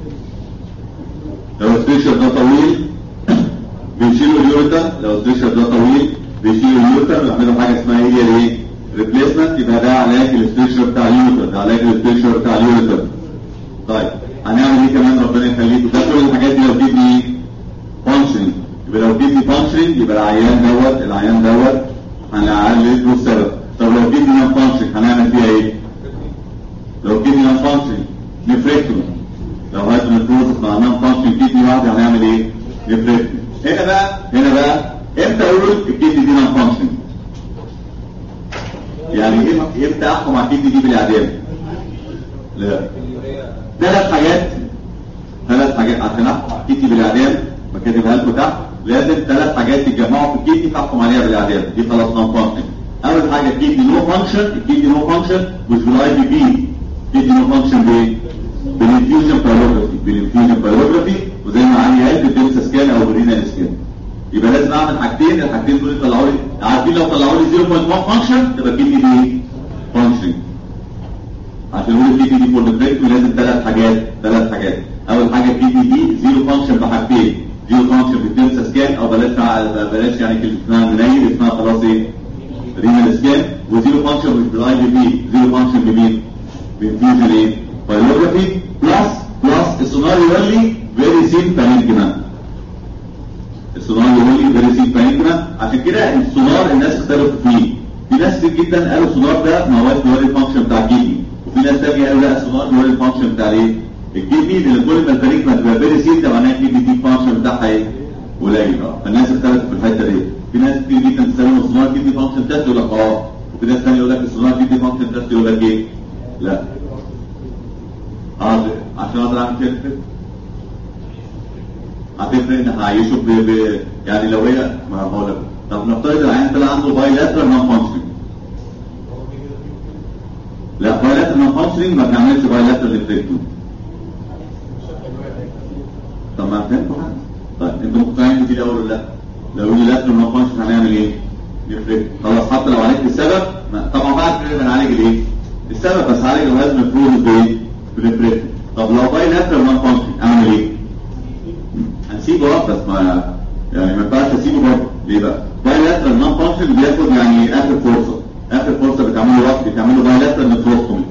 لو الستريكشر ده طويل بيشيلوا اليوتا لو الستريكشر ده طويل بيشيلوا اليوتا ويعملوا حاجه اسمها ايليا ايه؟ ريبليسمنت يبقى ده علاج الستريكشر بتاع اليوتا ده علاج الستريكشر بتاع اليوتا طيب هنعمل ايه كمان ربنا يخليكم ده كل الحاجات دي لو كدني فانكشن يبقى لو كدني فانكشن يبقى العيان دوت العيان دوت هنعالج له السبب طب لو كدني نون فانكشن هنعمل فيها ايه؟ لو كدني نون فانكشن نفركتومي لو هاز نفروزس مع نون فانكشن كيدني واحده هنعمل ايه؟ نفركتومي هنا بقى هنا بقى امتى اقول الكيدني دي نون فانكشن؟ يعني إيه- امتى احكم على الكيدني دي بالاعدام؟ لا ثلاث حاجات ثلاث حاجات عشان احكم على الكيدني بالاعدام بكتبها لكم تحت لازم ثلاث حاجات يتجمعوا في الكيدني فاحكم عليها بالاعدام دي خلاص نون فانكشن اول حاجه الكيدني نو فانكشن الكيدني نو فانكشن مش بالاي بي بي الكيدني نو فانكشن بايه؟ بالانفيوجن بايلوجرافي بالانفيوجن بايلوجرافي وزي ما علي قال بالدنسا سكان او بالرينال سكان يبقى لازم اعمل حاجتين الحاجتين دول يطلعوا لي عارفين لو طلعوا لي 0.1 فانكشن تبقى الكيدني دي ايه؟ فانكشن عشان نقول الكي دي فور ديفكت لازم ثلاث حاجات ثلاث حاجات اول حاجه الكي دي دي زيرو فانكشن بحاجتين زيرو فانكشن بالدنسا سكان او بلاش بلاش يعني كلمه اسمها منيل اسمها خلاص ايه رينال سكان وزيرو فانكشن مش بالاي بي بي زيرو فانكشن بمين؟ بانفيوجن ايه؟ بايلوجرافي بلس بلس السونار يقول لي فيري سين بانينجنا السونار يقول لي فيري سين بانينجنا عشان كده السونار الناس اختلفوا فيه في ناس كتير جدا قالوا السونار ده ما هوش بيوري الفانكشن بتاع الكيدني وفي ناس تانية قالوا لا السونار بيوري الفانكشن بتاع ايه؟ الكيدني لان كل ما البانينجنا تبقى فيري سين ده معناها الكيدني دي الفانكشن بتاعها ايه؟ قليل اه فالناس اختلفت في الحته دي في ناس كتير جدا تسالهم السونار كيدني فانكشن تيست يقول لك اه وفي ناس تانية يقول لك السونار كيدني فانكشن تيست يقول لك ايه؟ لا اه عشان اقدر اعمل كده هتفرق ان هعيشه ب... ب... يعني لو هي ما هقول لك طب نفترض العيان طلع عنده باي لاترال نون فانكشنينج لا باي لاترال نون فانكشنينج ما بنعملش باي لاترال افكتو طب ما فهمتوا حاجه طيب انتوا مقتنعين بدي الاول ولا لا؟ لو يقول لي لاترال نون فانكشن هنعمل ايه؟ نفرق خلاص حتى لو عالجت السبب ما... طبعا بعد كده بنعالج الايه؟ السبب بس عالج الهزم الفلوس بايه؟ بالنفرق طب لو باي لاترال نون فانكشن اعمل ايه؟ هنسيبه اه بس ما يعني ما ينفعش اسيبه برضه ليه بقى؟ باي لاترال نون فانكشن بياخد يعني اخر فرصه اخر فرصه بتعمل له وقت بتعمل له باي لاترال نفروستومي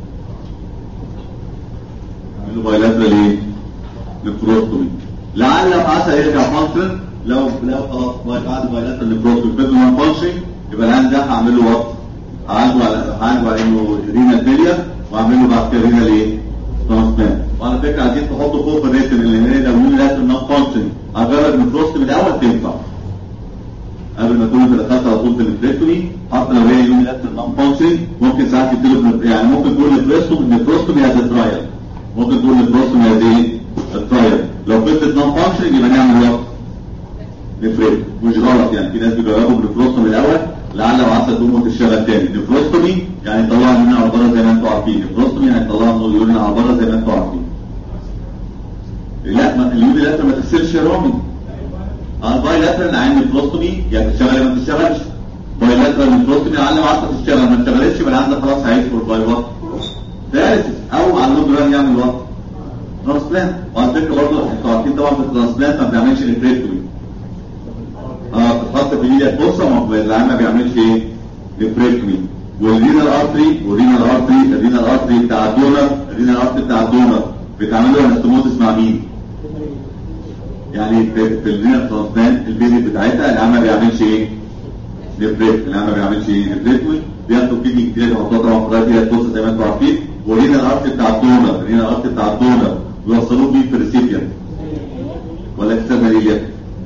بتعمل له باي لاترال ايه؟ نفروستومي لعل لو عسى يرجع فانكشن لو لو خلاص باي بعد باي لاترال نفروستومي فضل نون فانكشن يبقى الان ده هعمل له وقت هعالجه على هعالجه على انه رينال فيلير واعمل له بعد كده رينال ايه؟ ترانسبلانت وعلى فكره عايزين تحطوا فوق الريتم اللي هنا لو يقول لازم نون فانكشن اجرب من فروست من الاول تنفع قبل ما تقول انت دخلت على طول في الفريكتومي حتى لو هي يوم لازم نون فانكشن ممكن ساعات تديله يعني ممكن تقول لفريستوم الفروستومي از ترايل ممكن تقول لفروستومي از ايه؟ الترايل لو فضلت نون فانكشن يبقى نعمل وقت نفرق مش غلط يعني في ناس بيجربوا بالفروستومي الاول لعل وعسى تقوم وتشتغل تاني نفروستومي يعني يطلعها من على بره زي ما انتم عارفين نفروستومي يعني يطلعها من اليورين على بره زي ما انتم عارفين لا ما اليورين لاتر ما تغسلش يا رامي اه باي لاتر عين نفروستومي يعني تشتغل يا ما تشتغلش باي لاتر نفروستومي لعل وعسى تشتغل ما اشتغلتش يبقى العيان ده خلاص هيعيش فور باي وقت ثالث او على اللود ران يعمل وقت ترانسبلانت وعلى فكره برضه انتوا عارفين طبعا في الترانسبلانت ما بنعملش ريفريكتومي اه بتحط في ايدك فرصه ما العيان ما بيعملش ايه ريفريكتومي والرينال ارتري والرينال ارتري الرينال ارتري بتاع الدونر الرينال ارتري بتاع الدونر بتعمل له انستموزس مع مين؟ يعني في, في الرينال ترانسبلانت البيزك بتاعتها العيان ما بيعملش ايه؟ ريفريكت العيان ما بيعملش ايه؟ ريفريكتومي بياخدوا كيدني كتير يحطوها طبعا في الرايت فرصه زي ما انتم عارفين والرينال ارتري بتاع الدونر الرينال ارتري بتاع الدونر بيوصلوه بيه في الريسيبيانت ولا اكسترنال ايليا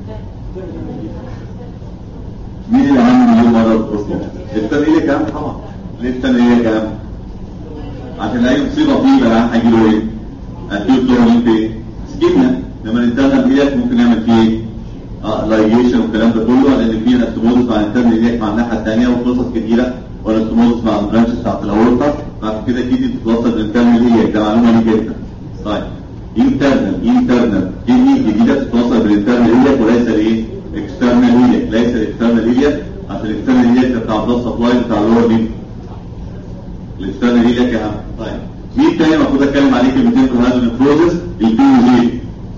مين اللي عامل مليون مره الفرصه؟ الثاني ايه كام طبعا ليه الثاني ايه كام؟ عشان اي مصيبه فيه بقى هيجي له ايه؟ اكيد كلورين في سكيمنا لما الانترنال ايليك ممكن نعمل فيه ايه؟ اه لايجيشن والكلام ده كله لان في انستموزس مع الانترنال ايليك مع الناحيه الثانيه وقصص كتيره والانستموزس مع البرانش بتاعت الاورطه بعد كده كيدني تتوصل للانترنال ايليك ده معلومه ليك انت طيب انترنال انترنال كيدني جديده تتوصل بالانترنال ايليك وليس الايه؟ اكسترنال ايليك ليس الاكسترنال ايليك عشان الاكسترنال ايليك بتاع البلاد سبلاي بتاع اللور مين؟ الاكسترنال ايليك يا عم طيب مين تاني المفروض اتكلم عليه كلمتين في هذا البروسيس البي يو جي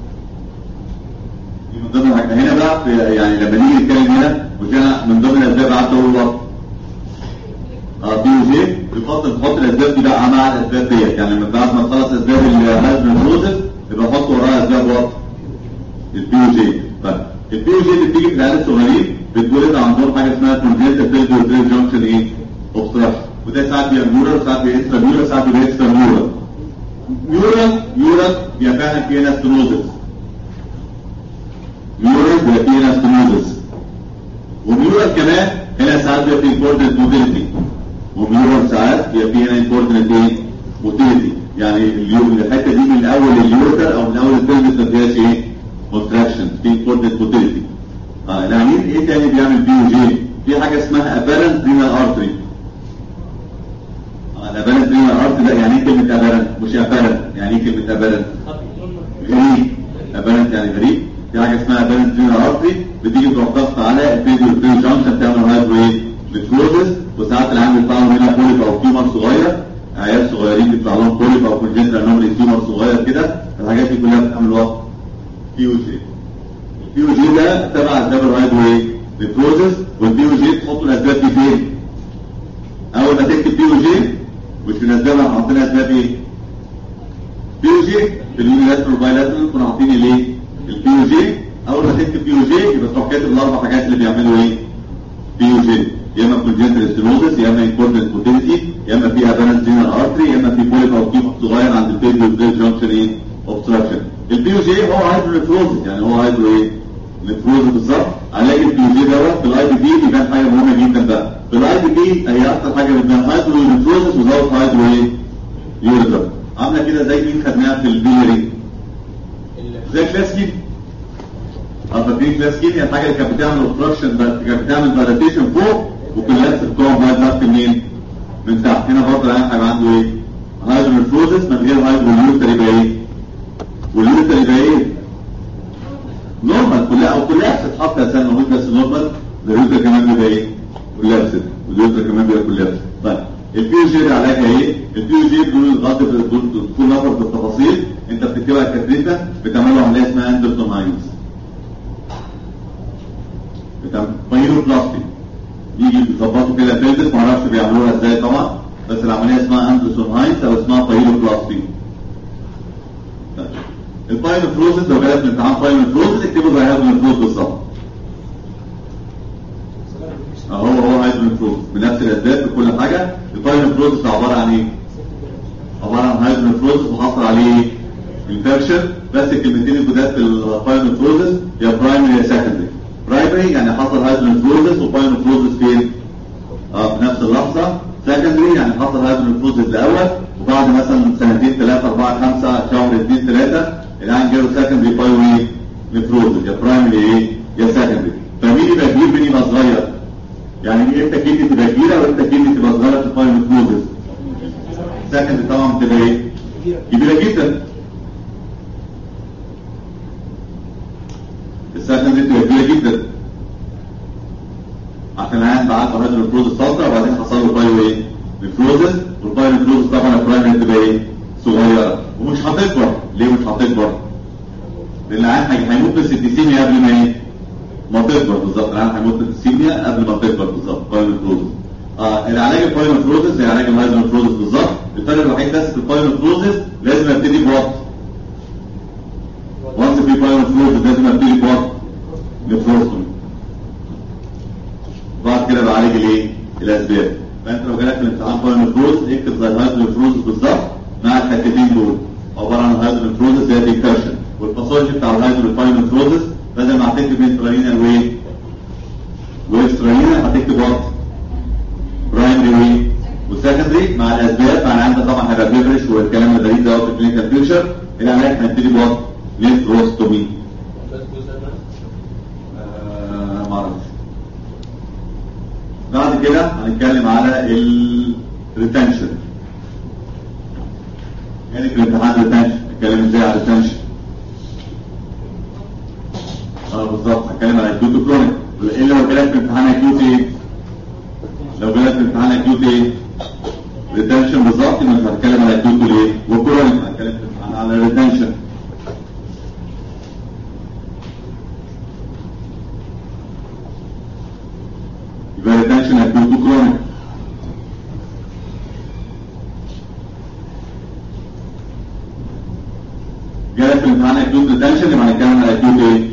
دي من ضمن الحاجات هنا بقى في يعني لما نيجي نتكلم هنا وكان من ضمن الاسباب قعدت اقول وقت اه بي يو جي بيفضل تحط الاسباب دي بقى مع الاسباب ديت يعني لما بعد ما تخلص اسباب الهزم البروسيس يبقى حط وراها اسباب وقت البي يو جي طيب البي يو جي اللي بتيجي في العيال الصغيرين بتولد عندهم حاجه اسمها كونجنتال فيلدر برين جانكشن ايه؟ اوبستراكشن وده ساعات بيبقى مورال ساعات بيبقى اكسترا مورال ساعات بيبقى اكسترا مورال ميورال ميورال بيبقى فعلا في هنا ستنوزس ميورال بيبقى في هنا ستنوزس وميورال كمان هنا ساعات بيبقى في امبورتنت موتيليتي وميورال ساعات بيبقى في هنا امبورتنت ايه موتيليتي يعني اليو- الحته دي من اول اليورتر او من اول البلبس ما فيهاش ايه كونتراكشن في امبورتنت موتيليتي اه العميل ايه تاني بيعمل بي وجي في حاجه اسمها ابارنت رينال ارتري الابارنت رينال ارتري ده يعني ايه كلمه ابارنت مش ابارنت يعني ايه كلمه ابارنت غريب ابارنت يعني غريب في حاجه اسمها ابارنت رينال ارتري بتيجي تروح ضغط على الفيديو الفيديو جانكشن تعمل هايدرو ايه بتروزس وساعات العامل بيطلع لهم هنا بوليب او تيومر صغير عيال صغيرين بيطلع لهم بوليب او كونجنتال انومالي تيومر صغير كده الحاجات دي كلها بتعمل وقت بي او جي البي او جي ده تبع اسباب الهايدرو ايه بتروزس والبي او جي تحط الاسباب دي فين اول ما تكتب بي او جي مش من اسبابها حاطين اسباب ايه بي او جي في اليونيلاترال بايلاترال كنا حاطين الايه البي او جي اول ما تكتب بي او جي يبقى تروح كاتب الاربع حاجات اللي بيعملوا ايه بي او جي يا اما كونجنتال ستينوزس يا اما امبورتنت موتيليتي يا اما فيها بالانس رينال ارتري يا اما في بوليب او تيوب صغير عند البيبي والبيل جانكشن ايه اوبستراكشن البي او جي هو هايدرو نفروزس يعني هو هايدرو ايه نفروزس بالظبط علاج البي او جي دوت في الاي بي بي بيبان حاجه مهمه جدا بقى في الاي بي بي هي اكتر حاجه بتبان هايدرو نفروزس وزود هايدرو ايه يوريتر عامله كده زي مين خدناها في البيلري زي كلاسكين اه فاكرين كلاسكين هي الحاجه اللي كانت بتعمل اوبستراكشن كانت بتعمل فاليديشن فوق وكلها بتكون بايد ضغط منين؟ من تحت هنا برضه العيان هيبقى عنده ايه؟ هايدرو نفروزس من غير هايدرو يوريتر يبقى ايه؟ واليوريتر يبقى ايه؟ نورمال كلها او كلها بتتحط يا سنه موجود بس نورمال اليوريتر كمان بيبقى ايه؟ كولابسد واليوريتر كمان بيبقى كولابسد طيب البي او جي ده علاجها ايه؟ البي او جي بدون الغض بدون نظر في التفاصيل انت بتكتبها كتريتا بتعمل له عمليه اسمها اندرسون هاينز بتعمل بايروبلاستي يجي بيظبطوا كده فيلدس ما اعرفش بيعملوها ازاي طبعا بس العمليه اسمها اندرسون هاينز او اسمها بايروبلاستي البايروفروزس لو جالك من امتحان بايروفروزس اكتبه زي هذا الفروز بالظبط هو هو هايدروفروز بنفس الاسباب بكل حاجه البايروفروز عباره عن ايه؟ عباره عن هايدروفروز وحصل عليه انفكشن بس الكلمتين الجداد في البايروفروز يا برايمري يا سكندري برايمري يعني حصل هايدروفروز وبايروفروز فين؟ اه في نفس اللحظه سكندري يعني حصل هايدروفروز الاول وبعد مثلا سنتين ثلاثه اربعه خمسه شهر اثنين ثلاثه الان جاله سكندري بايو ايه؟ نفروز يا برايمري ايه؟ يا سكندري فمين يبقى كبير مين يبقى صغير؟ يعني انت كدني تبقى كبيره وانت كدني تبقى صغيره في البايو نفروز سكندري طبعا بتبقى ايه؟ كبيره جدا السكندري بتبقى كبيره جدا عشان العيان بعت له هيدروفروز السلطه وبعدين حصل له بايو ايه؟ نفروزس والبايو نفروزس طبعا البرايمري بتبقى ايه؟ صغيره ومش هتكبر ليه مش هتكبر؟ لان العيان هي- هيموت بالستيسيميا قبل ما ايه؟ ما تكبر بالظبط العيان هيموت بالستيسيميا قبل ما تكبر بالظبط بايو نفروزس اه العلاج البايو نفروزس زي علاج الهيدروفروزس بالظبط الفرق الوحيد بس في البايو نفروزس لازم ابتدي بوقت وانس في بايو نفروزس لازم ابتدي بوقت نفروزس بعد كده بعالج الايه؟ الاسباب فانت لو جالك في الامتحان بايونفروز اكتب زي الهايدروفروز بالظبط مع الحتتين دول عباره عن هايدروفروز زي ديكترشن والباثولوجي بتاع الهايدروفاينفروز بدل ما هتكتب انترالينال وايه؟ واكسترالينال هتكتب وات؟ برايمري وايه؟ والسكندري مع الاسباب مع العيان ده طبعا هيبقى بيفرش والكلام الغريب ده في الكلينيكال فيوتشر العلاج هنبتدي بوات؟ نيفروستومي بس جزء منها آه، معرفش بعد كده هنتكلم على الريتنشن يعني في الامتحان ريتنشن نتكلم ازاي على الريتنشن اه بالظبط هنتكلم على اكيوت كرونيك الا لو جالك في امتحان اكيوت ايه لو جالك في امتحان اكيوت ايه ريتنشن بالظبط يبقى هنتكلم على اكيوت ايه وكرونيك هنتكلم في الامتحان على الريتنشن يبقى ريتنشن اكيوت كرونيك جالك في الامتحان اكيوت ريتنشن يبقى هنتكلم على اكيوت ايه؟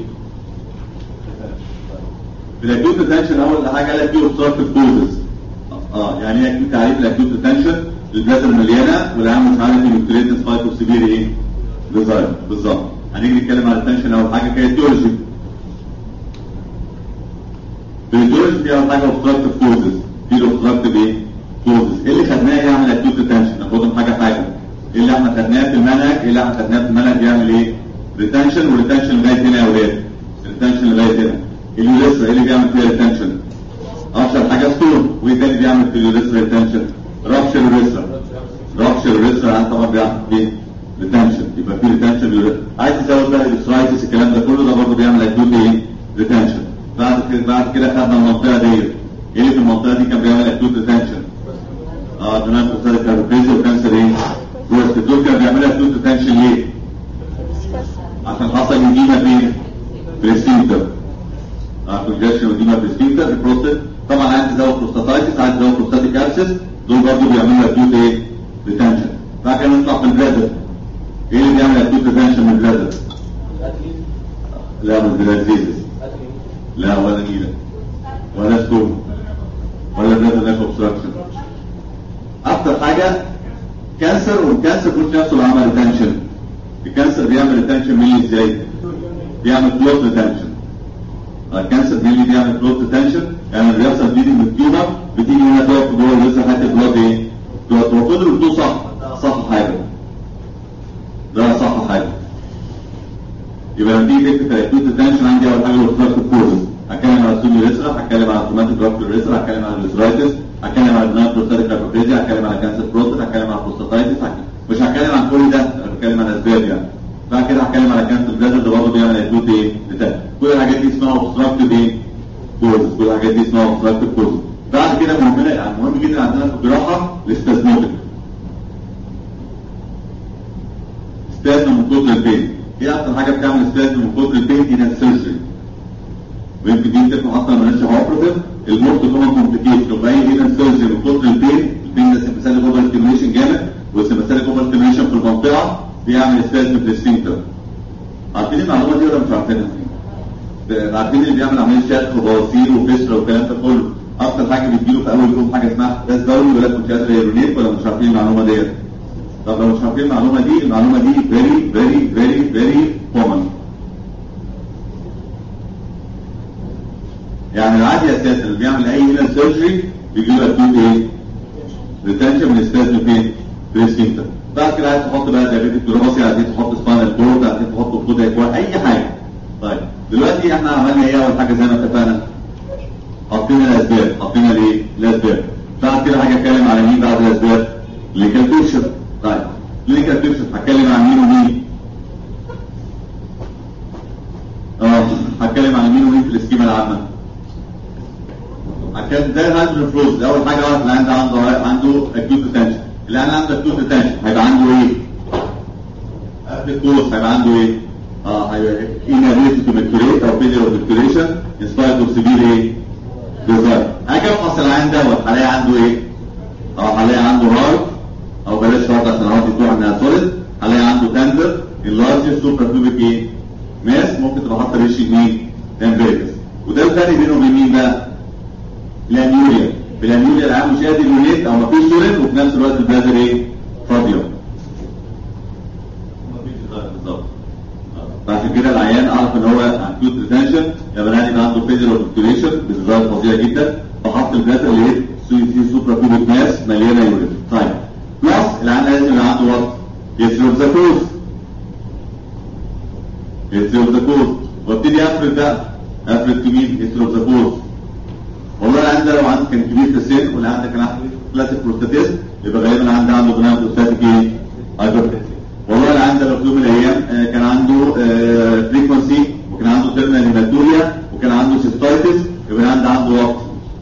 في الاكيوت ريتنشن اول حاجه قال لك فيه اوبستراكتيف كوزز اه يعني ايه تعريف الاكيوت ريتنشن البلازر مليانه والعام مش عارف الكتريتنس فايت اوف سيفير ايه؟ ديزاين بالظبط هنيجي نتكلم على التنشن اول حاجه كايتيولوجي الكايتيولوجي فيها اول حاجه اوبستراكتيف كوزز في الاوبستراكتيف ايه؟ كوزز ايه اللي خدناه يعمل اكيوت ريتنشن ناخدهم حاجه حاجه ايه اللي احنا خدناه في المنهج ايه اللي احنا خدناه في المنهج يعمل ايه؟ ريتنشن وريتنشن لغايه هنا يا ولاد ريتنشن لغايه هنا اليوريثرا ايه اللي بيعمل فيها ريتنشن؟ اشهر حاجه ستون وايه تاني بيعمل في اليوريثرا ريتنشن؟ رابشر اليوريثرا رابشر اليوريثرا طبعا بيعمل ايه؟ ريتنشن يبقى في ريتنشن اليوريثرا عايز تزود بقى الاسترايتس الكلام ده كله ده برضه بيعمل اكيوت ايه؟ ريتنشن بعد كده بعد كده خدنا المنطقه ديت ايه اللي في المنطقه دي كان بيعمل اكيوت ريتنشن؟ اه دماغ بروستاتيك كاربريزي وكانسر ايه؟ بروست دول كانوا بيعملوا اكيوت ريتنشن ليه؟ عشان حصل اديمه فين؟ في السيمتر كونجكشن وديما في السفنكتر في البروستات طبعا عايز تزود بروستاتايتس عايز تزود بروستاتيك ابسس دول برضه بيعملوا اكيوت ايه؟ ريتنشن بعد كده نطلع في البلادر ايه اللي بيعمل اكيوت ريتنشن من البلادر؟ لا من البلاديزيس لا ولا نيلة ولا ستون ولا بلادر ناك اوبستراكشن اكتر حاجه كانسر والكانسر مش نفسه اللي عمل ريتنشن الكانسر بيعمل ريتنشن مين ازاي؟ بيعمل كلوز ريتنشن الكانسر مين اللي بيعمل كلوز ريتنشن يعني اللي بيحصل بليدنج من التيومر بتيجي هنا تقف جوه لسه حته بلاد ايه؟ بلاد هو كل اللي بتقول صح صح حاجه ده صح حاجه يبقى لما تيجي تكتب الاكيوت ريتنشن عندي اول حاجه الاوبستراكتيف كوزز هتكلم على السومي ريسرا هتكلم على التوماتيك روكتور ريسرا هتكلم على الريسرايتس هتكلم على النان بروستاتيك هايبرتيزيا هتكلم على كانسر بروستات هتكلم على بروستاتايتس مش هتكلم عن كل ده انا بتكلم عن اسباب يعني بعد كده هتكلم على كانسر بلازر ده برضه بيعمل اكيوت ايه بتاع كل الحاجات دي اسمها اوبستراكتيف ايه كوزز كل الحاجات دي اسمها اوبستراكتيف كوزز بعد كده مهم يعني مهم جدا عندنا في الجراحه الاستازموتيك استازم من كتر البين ايه اكتر حاجه بتعمل استازم من كتر البين هي السيرجري ويمكن دي بتكون اصلا مالهاش اوبريتيف المورت كومن كومبليكيشن لو اي هنا سيرجري من كتر البين البين ده سيمبثاليك اوفر ستيميشن جامد والسيمبثاليك اوفر ستيميشن في المنطقه بيعمل استازم في السفنكتر عارفين المعلومه دي ولا مش عارفينها؟ عارفين اللي بيعمل عمليه شق وبواسير وفشل والكلام ده كله اكتر حاجه بتجيله في اول يوم حاجه اسمها احداث دوري ولا كنت قادر هيرونيت ولا مش عارفين المعلومه ديت؟ طب لو مش عارفين المعلومه دي المعلومه دي فيري فيري فيري فيري كومن يعني العادي اساسا اللي بيعمل اي هنا سيرجري بيجي له اكيد ايه؟ ريتنشن من الستاز فين؟ في السفنكتر بعد كده عايز تحط بقى دايابيتك كلوروسي عايزين تحط سباينال كورد عايزين تحط فود اكوار اي حاجه طيب دلوقتي احنا عملنا ايه اول حاجه زي ما اتفقنا؟ حطينا الاسباب حطينا الايه؟ الاسباب بعد كده حاجه اتكلم على مين بعد الاسباب؟ ليكال بيكشر طيب ليكال بيكشر هتكلم عن مين ومين؟ اه هتكلم عن مين ومين في السكيما العامه؟ عشان ده الهايدروجين فلوز اول حاجه واحد اللي عنده عنده عنده اكيوت ريتنشن اللي انا عنده اكيوت ريتنشن هيبقى عنده ايه؟ قبل الكورس هيبقى عنده ايه؟ اه هيبقى inability to maturate او failure of maturation in spite of severe ايه؟ desire اجي افحص العين دوت هلاقي عنده ايه؟ اه هلاقي عنده هارت او بلاش هارت عشان الهارت يطلع انها سوليد هلاقي عنده تندر اللارج سوبر كوبيك ايه؟ ماس ممكن تبقى حاطه ريش مين؟ امبيريكس وده الفرق بينه وبين مين بقى؟ الانيوريا بالانيوريا العام مش قادر يونيت او مفيش يورين وفي نفس الوقت البلازر ايه؟ فاضيه مفيش غير بالظبط فعشان كده العيان اعرف ان هو اكيوت ريتنشن يا بني يبقى عنده فيزر اوبستريشن بظاهر فظيع جدا فحط البلازر اللي هي في سوبرا كوبيك ماس مليانه يورين طيب بلس العيان لازم يبقى عنده وات؟ يسرب ذا كوز يسرب ذا كوز وابتدي افرد بقى افرد كمين يسرب ذا كوز والله العيان ده لو عندك كان كبير في السن واللي عندك كان عنده كلاسيك بروستاتيزم يبقى غالبا عنده عنده بناء بروستاتيك ايه؟ هايبرتنسي والله اللي عنده لو في يوم من الايام آه، كان عنده فريكونسي وكان عنده تيرمينال هيماتوريا وكان عنده سيستايتس يبقى عنده عنده وقت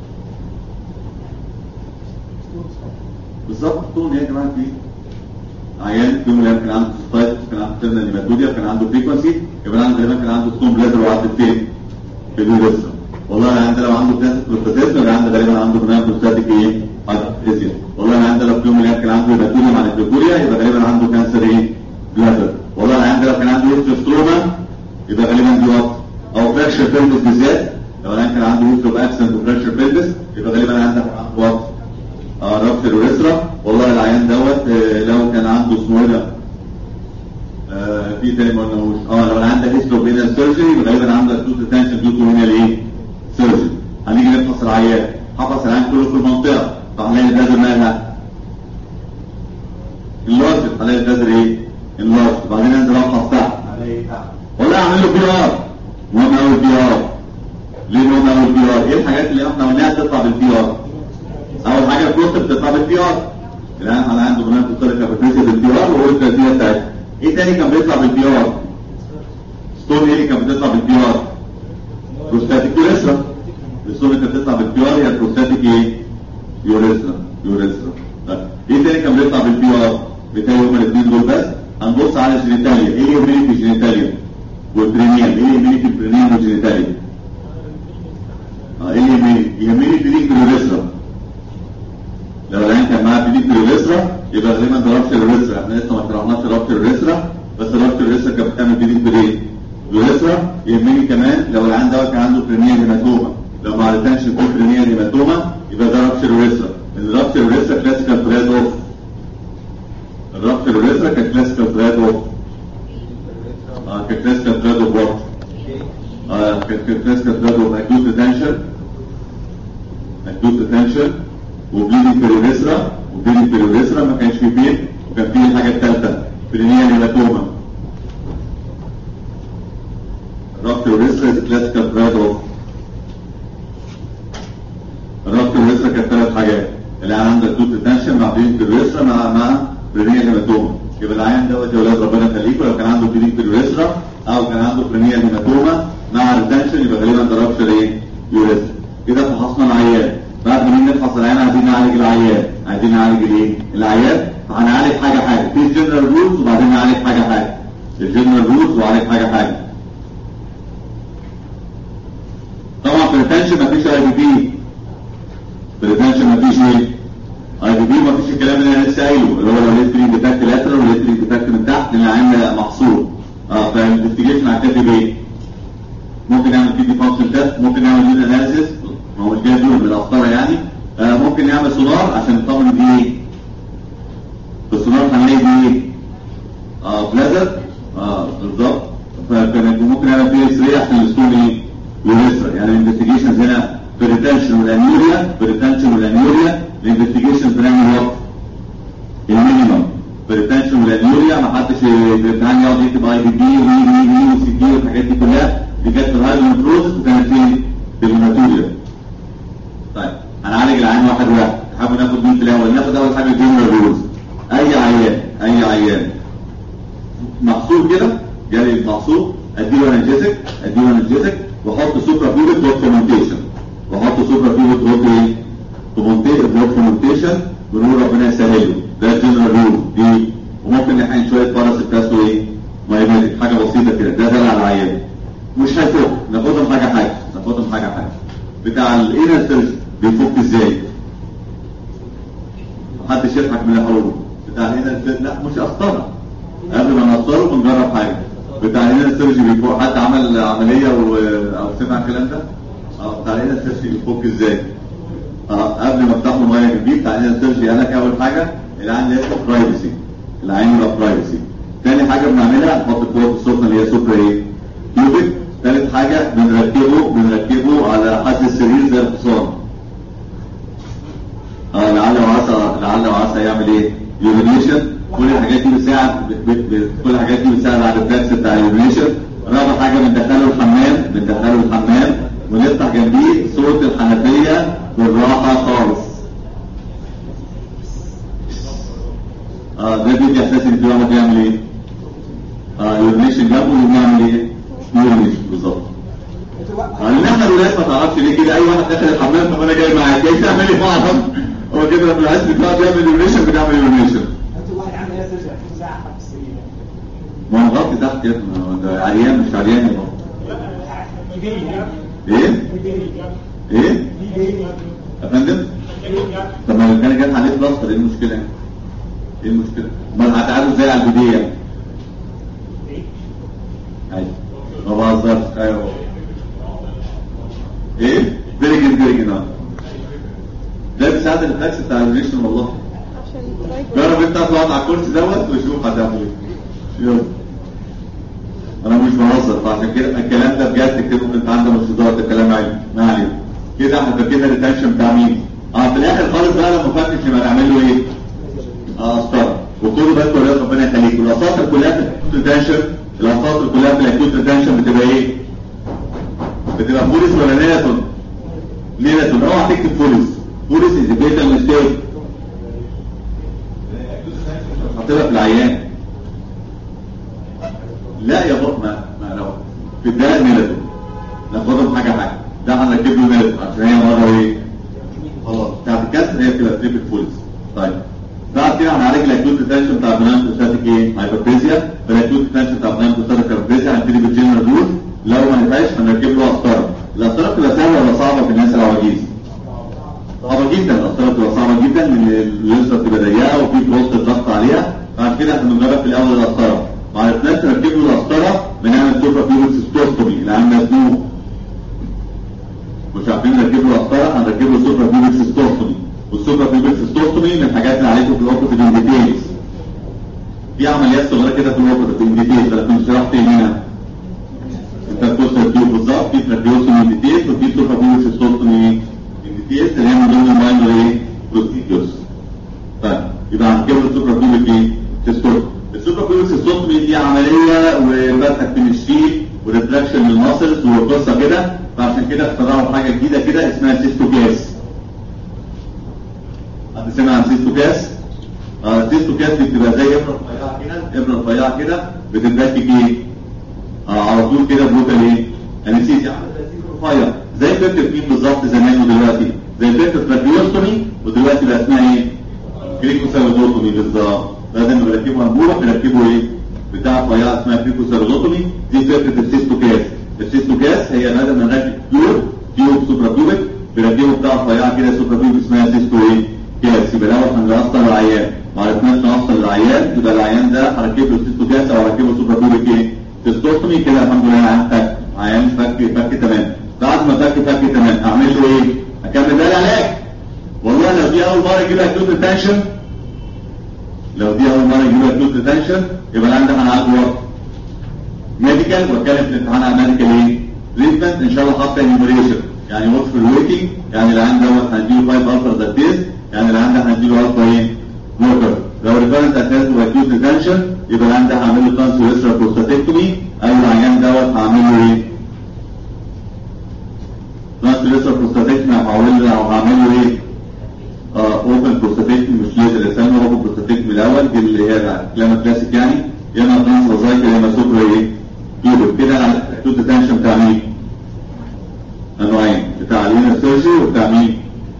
بالظبط طول يا جماعه دي عيان في يوم من الايام كان عنده سيستايتس وكان عنده تيرمينال هيماتوريا وكان عنده فريكونسي يبقى عنده غالبا كان عنده ستون بلازر وعدت فين؟ في الريسر والله انا عندي لو عنده كلاسيك بروستاتيزم يبقى عنده غالبا عنده بناء بروستاتيك ايه؟ هايبرتنسي والله انا عندي لو في يوم من الايام كان عنده هيماتوريا مع الهيماتوريا يبقى غالبا عنده كانسر ايه؟ بلازر والله انا عندي لو كان عنده هيستروما يبقى غالبا دي وات او فراكشر بيلفس بالذات لو انا كان عنده هيستروم ابسنت وفراكشر بيلفس يبقى غالبا عندك وات اه رابط الوريثرا والله العيان دوت آه، لو كان عنده اسمه ايه ده آه، في تاني ما قلناهوش اه لو العيان ده هيستروبينال سيرجري غالبا عنده تو تنشن ديو تو هنا ايه سيرجري هنيجي نفحص العيان حفظ العيان كله في المنطقه فهنلاقي الجزر مالها اللارج هنلاقي الجزر ايه اللارج بعدين انزل افحص تحت والله اعمل له بي ار مهم قوي البي ار ليه مهم قوي البي ار ايه الحاجات اللي احنا قلناها تطلع بالبي ار اول حاجه الكوست بتطلع بالبي ار الان انا عنده بنات بتطلع كابيتريشن بالبي ار وهو الترتيب بتاعتها ايه تاني كان بيطلع بالبي ار ستون ايه اللي كان بتطلع بالبي ار بروستاتيك يوريثرا الستون اللي كانت بتطلع بالبي ار هي البروستاتيك ايه يوريثرا يوريثرا طيب ايه تاني كان بيطلع بالبي ار بتاعي هما الاثنين دول بس هنبص على الجينيتاليا ايه اللي يهمني في الجينيتاليا والبرينيال ايه اللي يهمني في البرينيال والجينيتاليا اه ايه اللي يهمني يهمني البريك باليوريثرا لو العين كان معاه بريك باليوريثرا يبقى غالبا ده رابط اليوريثرا احنا لسه ما شرحناش رابط اليوريثرا بس رابط اليوريثرا كانت بتعمل بريك بالايه اليوريثرا يهمني كمان لو العين دوت كان عنده برينيال هيماتوما لو ما عرفتش يكون برينيال هيماتوما يبقى ده رابط اليوريثرا الرابط اليوريثرا كلاسيكال ثريد اوف الرابط اليوريثرا كلاسيكال ثريد اوف اه كلاسيكال ثريد اوف وات اه كلاسيكال ثريد اوف اكيوت ريتنشن اكيوت ريتنشن وبليدنج بيريوريثرا وبليدنج بيريوريثرا ما كانش فيه بين وكان فيه الحاجه الثالثه برينيال هيماتوما رابط اليوريثرا از كلاسيكال ثريد اوف الرابط اليوريثرا كانت ثلاث حاجات العيان عنده اكيوت ريتنشن مع بليدنج بيريوريثرا مع مع برينيال هيماتوما يبقى العيان دوت يا ولاد ربنا يخليكم لو كان عنده بليدنج بيريوريثرا او كان عنده برينيال هيماتوما مع ريتنشن يبقى غالبا ده رابط ايه يوريثرا كده فحصنا العيان بعد ما نفحص العيان عايزين نعالج العيان عايزين نعالج الايه العيان فهنعالج حاجه حاجه في الجنرال رولز وبعدين نعالج حاجه حاجه الجنرال رولز وعالج حاجه حاجه طبعا في الريتنشن مفيش اي بي بي في الريتنشن مفيش ايه اي بي بي مفيش الكلام اللي انا لسه قايله اللي هو لو لقيت لي ديفكت لاترال ولقيت لي ديفكت من تحت لان العين محصور اه فالانفستيجيشن هتكتب ايه ممكن نعمل بي دي فانكشن تيست ممكن نعمل جين اناليسيس ما هو مش جاي دول بالقسطره يعني آه ممكن نعمل سونار عشان نطمن دي ايه في السونار هنلاقي دي ايه اه بلازر اه بالظبط فكان ممكن نعمل بي اس 3 عشان الستون ايه يوريثرا يعني الانفستيجيشنز هنا في الريتنشن والانيوريا في الريتنشن والانيوريا الانفستيجيشنز بنعمل وقت المينيمم في الريتنشن والانيوريا ما حدش في الامتحان يقعد يكتب اي بي بي وي وي وي وسي دي والحاجات دي كلها دي كانت في الهايدروجين بروسس وكانت فين؟ في الماتيريال طيب هنعالج العيان واحد واحد حابب ناخد مين في الاول ناخد اول حاجه جنرال رولز اي عيان اي عيان محصور كده جالي المحصور اديله انرجيتك اديله انرجيتك واحط سوبرا فيوت دوت فيرمنتيشن واحط سوبرا فيوت دوت ايه دوت فيرمنتيشن ونقول ربنا يسهله ده الجنرال رول دي وممكن نحقن شويه باراسيتاس وايه مايميتك حاجه بسيطه كده ده دلع العيان مش هيفك ناخدهم حاجه حاجه ناخدهم حاجه حاجه بتاع الانر سيرج بيفك ازاي محدش يضحك من الحروب بتاع الانر سيرج لا مش قسطره قبل ما نقسطره بنجرب حاجه بتاع الانر سيرج بيفك حد عمل عمليه و... او سمع الكلام ده اه بتاع الانر سيرج بيفك ازاي اه قبل ما افتح له ميه جديد بتاع الانر سيرج قال لك اول حاجه العين يبقى برايفسي العين يبقى برايفسي تاني حاجه بنعملها نحط القوه السخنه اللي هي سوبر ايه كيوبيك ثالث حاجة بنركبه بنركبه على حد السرير زي الحصان اه لعل وعسى لعل وعسى يعمل ايه يورينيشن كل الحاجات دي بتساعد ب- ب- ب- كل الحاجات دي بتساعد على الريفلكس بتاع اليورينيشن رابع حاجة بندخله الحمام بندخله الحمام ونفتح جنبيه صوت الحنفية بالراحة خالص اه ده بيدي احساس ان في واحد بيعمل ايه اه يورينيشن جنبه وبنعمل ايه يورينيشن بالظبط لان احنا الولاد ما تعرفش ليه كده اي واحد داخل الحمام طب انا جاي معاك جاي تعمل ايه معاهم هو كده لما العيال بتاعه بيعمل يورينيشن بنعمل يورينيشن انت واحد عامل ايه سيرجري في ساعه في السرير ما هو غطي تحت كده ما هو ده عريان مش عريان يا بابا ايه ايه يا فندم طب ما لو كان جات عليه بلاستر ايه المشكله يعني؟ ايه المشكله امال هتعالوا ازاي على البدايه ايوه ما بهزرش ايوه ايه فيري جود فيري جود ده ساعات الفاكس بتاع الريشن والله عشان ترايب جرب انت تقعد على الكرسي دوت وشوف هتعمل ايه يلا انا مش بهزر فعشان كده الكلام ده بجد اكتبه في الامتحان ده مش هزار ده كلام علمي ما علينا كده احنا فاكرين الريتنشن بتاع مين؟ اه في الاخر خالص بقى لما فاكر يبقى نعمل له ايه؟ اه اسطره وخدوا بالكم يا ولاد ربنا يخليكم الاساطر كلها في الاكيوت ريتنشن الاساطر كلها في الاكيوت ريتنشن بتبقى ايه؟ بتبقى بوليس ولا نيلاتون؟ نيلاتون اوعى تكتب بوليس بوليس از بيتا ميستيك هتبقى في العيان لا يا بابا ما ما لو في الدقيقه ميلاتون ناخدهم حاجه حاجه ده هنركب له ميلاتون عشان هي مره ايه خلاص بتاعت الكسر هي بتبقى تريبل فولز طيب بعد كده هنعالج الاكيوت ريتنشن بتاع بنان بروستاتيك ايه هايبربيزيا بالاكيوت ريتنشن بتاع بنان بروستاتيك هايبربيزيا هنبتدي بالجنرال رول لو ما نفعش هنركب له قسطره القسطره بتبقى سهله ولا صعبه في الناس العواجيز صعبة جدا القسطرة بتبقى صعبة جدا لأن الليزر بتبقى ضيقة وفي بروست ضغط عليها بعد كده احنا بنجرب في الأول القسطرة ما عرفناش نركب له القسطرة بنعمل سوبر فيبر سيستوستومي اللي عامل مزنوق مش عارفين نركب له القسطرة هنركب له سوبر فيبر سيستوستومي والسوبر فيبر سيستوستومي من الحاجات اللي عليكم في الأوبريتيف انديتيلز في عمليات صغيرة كده في الأوبريتيف انديتيلز أنا كنت شرحت هنا انت بتوصل فيه بالظبط في تراكيوسومي انديتيلز وفي سوبر فيبر سيستوستومي انديتيلز اللي هي من ضمن الماينر ايه بروسيدورز طيب يبقى هنجيب له السوبر فيبر ايه تستوستومي السوبر فيبر سيستوستومي دي عملية وفتح بنشفيل وريفراكشن للماسلز وقصة كده فعشان كده اخترعوا حاجة جديدة كده اسمها سيستوكاس حد سمع عن سيستوكاس؟ اه سيستوكاس دي بتبقى زي ابرة رفيعة كده ابرة رفيعة كده بتتبكك ايه؟ اه على طول كده بروتال ايه؟ انستيزيا رفيع زي فكرة مين بالظبط زمان ودلوقتي زي فكرة تراكيوستومي ودلوقتي بقى اسمها ايه؟ كريكوسيرودوتومي بالظبط لازم نركبه انبوبة بنركبه ايه؟ بتاع رفيعة اسمها كريكوسيرودوتومي دي فكرة السيستوكاس السيستوكاس هي لازم نركب تيوب تيوب سوبراتوبك بنركبه بتاع رفيعة كده سوبراتوبك اسمها سيستو ايه؟ كاس يبقى الاول هنوصل العيان ما عرفناش نوصل العيان يبقى العيان ده هركب له سيستوكاس او هركب له سوبراتوبك ايه؟ تستوستومي كده الحمد لله العيان فك عيان فك فك تمام بعد ما فك فك تمام اعمل له ايه؟ اكمل ده العلاج والله لو دي اول مره يجي لها اكيوت ريتنشن لو دي اول مره يجي لها اكيوت ريتنشن يبقى العيان ده هنعالجه وقت ميديكال واتكلم في الامتحان عن ميديكال ايه؟ تريتمنت ان شاء الله حاطه انيميريشن يعني واتش في الويتنج يعني العيان دوت هنديله 5 الفا ذات ديز يعني العيان ده هنديله الفا ايه؟ بلوكر لو ريفرنت اساس واكيوت ريتنشن يبقى العيان ده هعمل له ترانسفيرسرا بروستاتكتومي او العيان دوت هعمل له ايه؟ ترانسفيرسرا بروستاتكتومي او هعمل له او هعمل له ايه؟ اوبن بروستاتكتومي مش ليزر اسمه اوبن بروستاتكتومي الاول دي اللي هي الكلام كلاسيك يعني يا اما ترانس وظايفر يا اما سوبر ايه؟ كيوبر كده على اكيوت ريتنشن بتاع مين؟ انواعين بتاع اليونر سيرجري وبتاع مين؟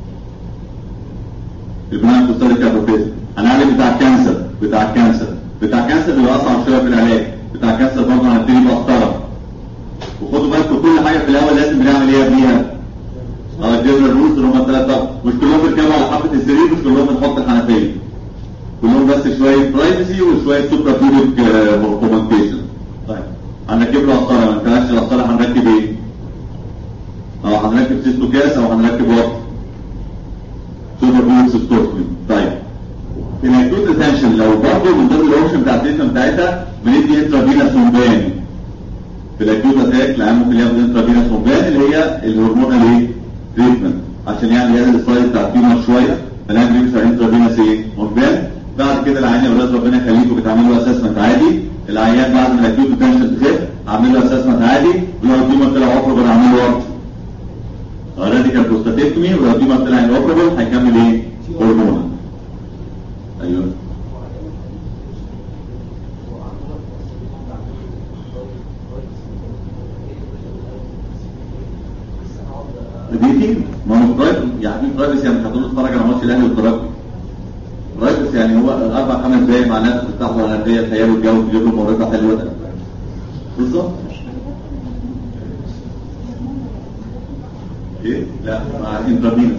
البناء بروستاتيك ابروفيز هنعمل بتاع الكانسر بتاع الكانسر بتاع الكانسر بيبقى اصعب شويه في العلاج بتاع الكانسر برضه هنبتدي بقسطره وخدوا بالكم كل حاجه في الاول لازم بنعمل ايه قبليها؟ اه الجنرال رولز اللي هم الثلاثه مش كلهم بيركبوا على حافه السرير مش كلهم بنحط الحنفيه كلهم بس شويه برايفسي وشويه سوبرا بيوبيك كومنتيشن طيب هنركب له قسطره ما انتهاش القسطره هنركب ايه؟ اه هنركب سيستو كاس او هنركب وات سوبر بيوبيك سيستوستومي طيب في الاكيوت ريتنشن لو برضه من ضمن الاوبشن بتاع التريتمنت بتاعتها بندي انترافينوس سومبان في الاكيوت اتاك العيان ممكن ياخد انترافينوس سومبان اللي هي الهرمونال ايه؟ تريتمنت عشان يعني يقلل السايز بتاع التيومر شويه فنعمل ينفع انترافينوس ايه؟ سومبان بعد كده العيان يا ولاد ربنا يخليكم بتعمل له اسسمنت عادي العيان بعد ما الاكيوت ريتنشن تخف اعمل له اسسمنت عادي ولو التيومر طلع اوبربل اعمل له وقت راديكال بروستاتكتومي ولو التيومر طلع اوبربل هيكمل ايه؟ هرمون ايوه دي ما هو برايفت يعني برايفت يعني مش هتقول اتفرج على ماتش الاهلي والترجي برايفت يعني هو اربع خمس دقايق مع ناس بتفتحوا على الانديه تخيلوا الجو تجيب له مرتبه حلوه ده بالظبط ايه؟ لا مع انترافينوس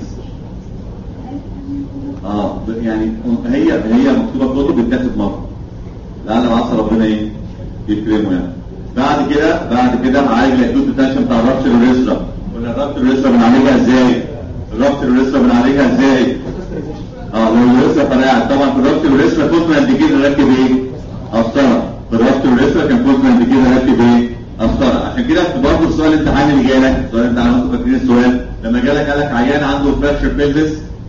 اه يعني هي هي مكتوبه كتب بتتاخد مره لعل وعسى ربنا ايه يكرمه يعني بعد كده بعد كده هعالج الاكيوت تنشن بتاع الرابتر الريسرا قلنا الرابتر الريسرا بنعالجها ازاي؟ الرابتر الريسرا بنعالجها ازاي؟ اه لو الرسله فرقعت طبعا في الربط الرسله كنت قد كده ركب ايه؟ قسطره في الربط الرسله كان كنت قد كده ركب ايه؟ قسطره عشان كده في برضه السؤال الامتحان اللي جاي لك السؤال انت عملته فاكرين السؤال لما جالك قال لك عيان عنده فراكشر بيلفس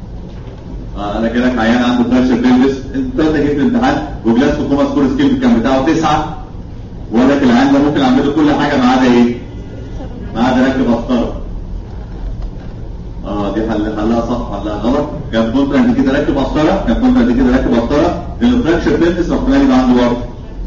اه انا جالك عيان عنده فراكشر بيلفس انت انت جبت الامتحان وجلاس كوما سكور سكيل كان بتاعه تسعه وقال لك العيان ده ممكن اعمل له كل حاجه ما عدا ايه؟ ما عدا ركب قسطره اه دي حل حلها صح حلها غلط كان كونترا قد كده راكب قسطره كان كونترا قد كده راكب قسطره لان فراكشر بيلفس احتمال يبقى عنده ورم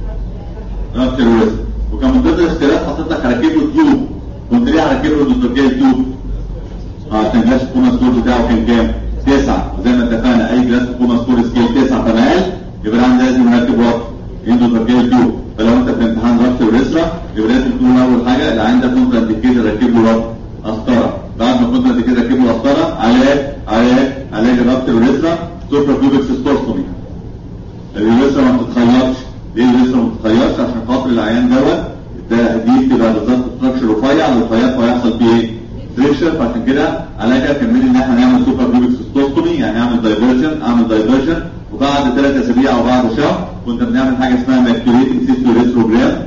رابتر ويست وكان من ضمن الاختيارات حاطط لك هركب له تيوب كنت ليه هركب له الدكتور تيوب اه عشان جلاس الكوما سكور بتاعه كان كام؟ تسعه وزي ما اتفقنا اي جلاس الكوما سكور سكيل تسعه فما قال يبقى العيان لازم يركب ورم اندوتراكيال تيوب فلو انت في امتحان رابتر وريسرا يبقى لازم تكون اول حاجه العيان ده كونترا قد كده ركب له ورم قسطره بعد ما كنت قد كده ركب له قسطره علاج علاج علاج الرابتر والريسرا سوبر كوبكس ستورستومي الريسرا ما بتتخيطش ليه الريسرا ما بتتخيطش عشان خاطر العيان دوت ده دي بتبقى بالظبط ستراكشر رفيع والخياط هيحصل فيه ايه؟ فريكشر فعشان كده علاجها كمان ان احنا نعمل سوبر كوبكس ستورستومي يعني اعمل دايفرجن اعمل دايفرجن وبعد ثلاث اسابيع او بعد شهر كنا بنعمل حاجه اسمها ماكتوريتنج سيستو ريستروجرام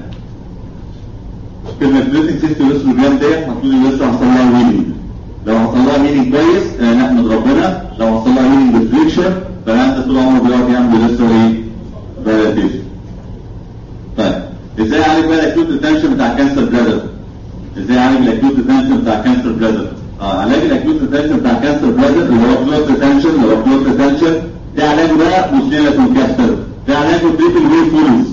كلمة بلوتنج سيستم ريستروجرام ديت هتكون الريسترو حصل لها ويلنج لو حصل لها ويلنج كويس آه، نحمد ربنا لو حصل لها ويلنج ريستريكشن فالعيان ده طول عمره بيقعد يعمل ريسترو ايه؟ دايلاتيشن طيب ازاي اعالج بقى الاكيوت ريتنشن بتاع كانسر بلادر؟ ازاي اعالج الاكيوت ريتنشن بتاع كانسر بلادر؟ اه علاج الاكيوت ريتنشن بتاع كانسر بلادر اللي هو كلوت ريتنشن اللي هو كلوت ريتنشن ده علاجه بقى مسلمة كاستر ده علاجه تريبل ويل فولز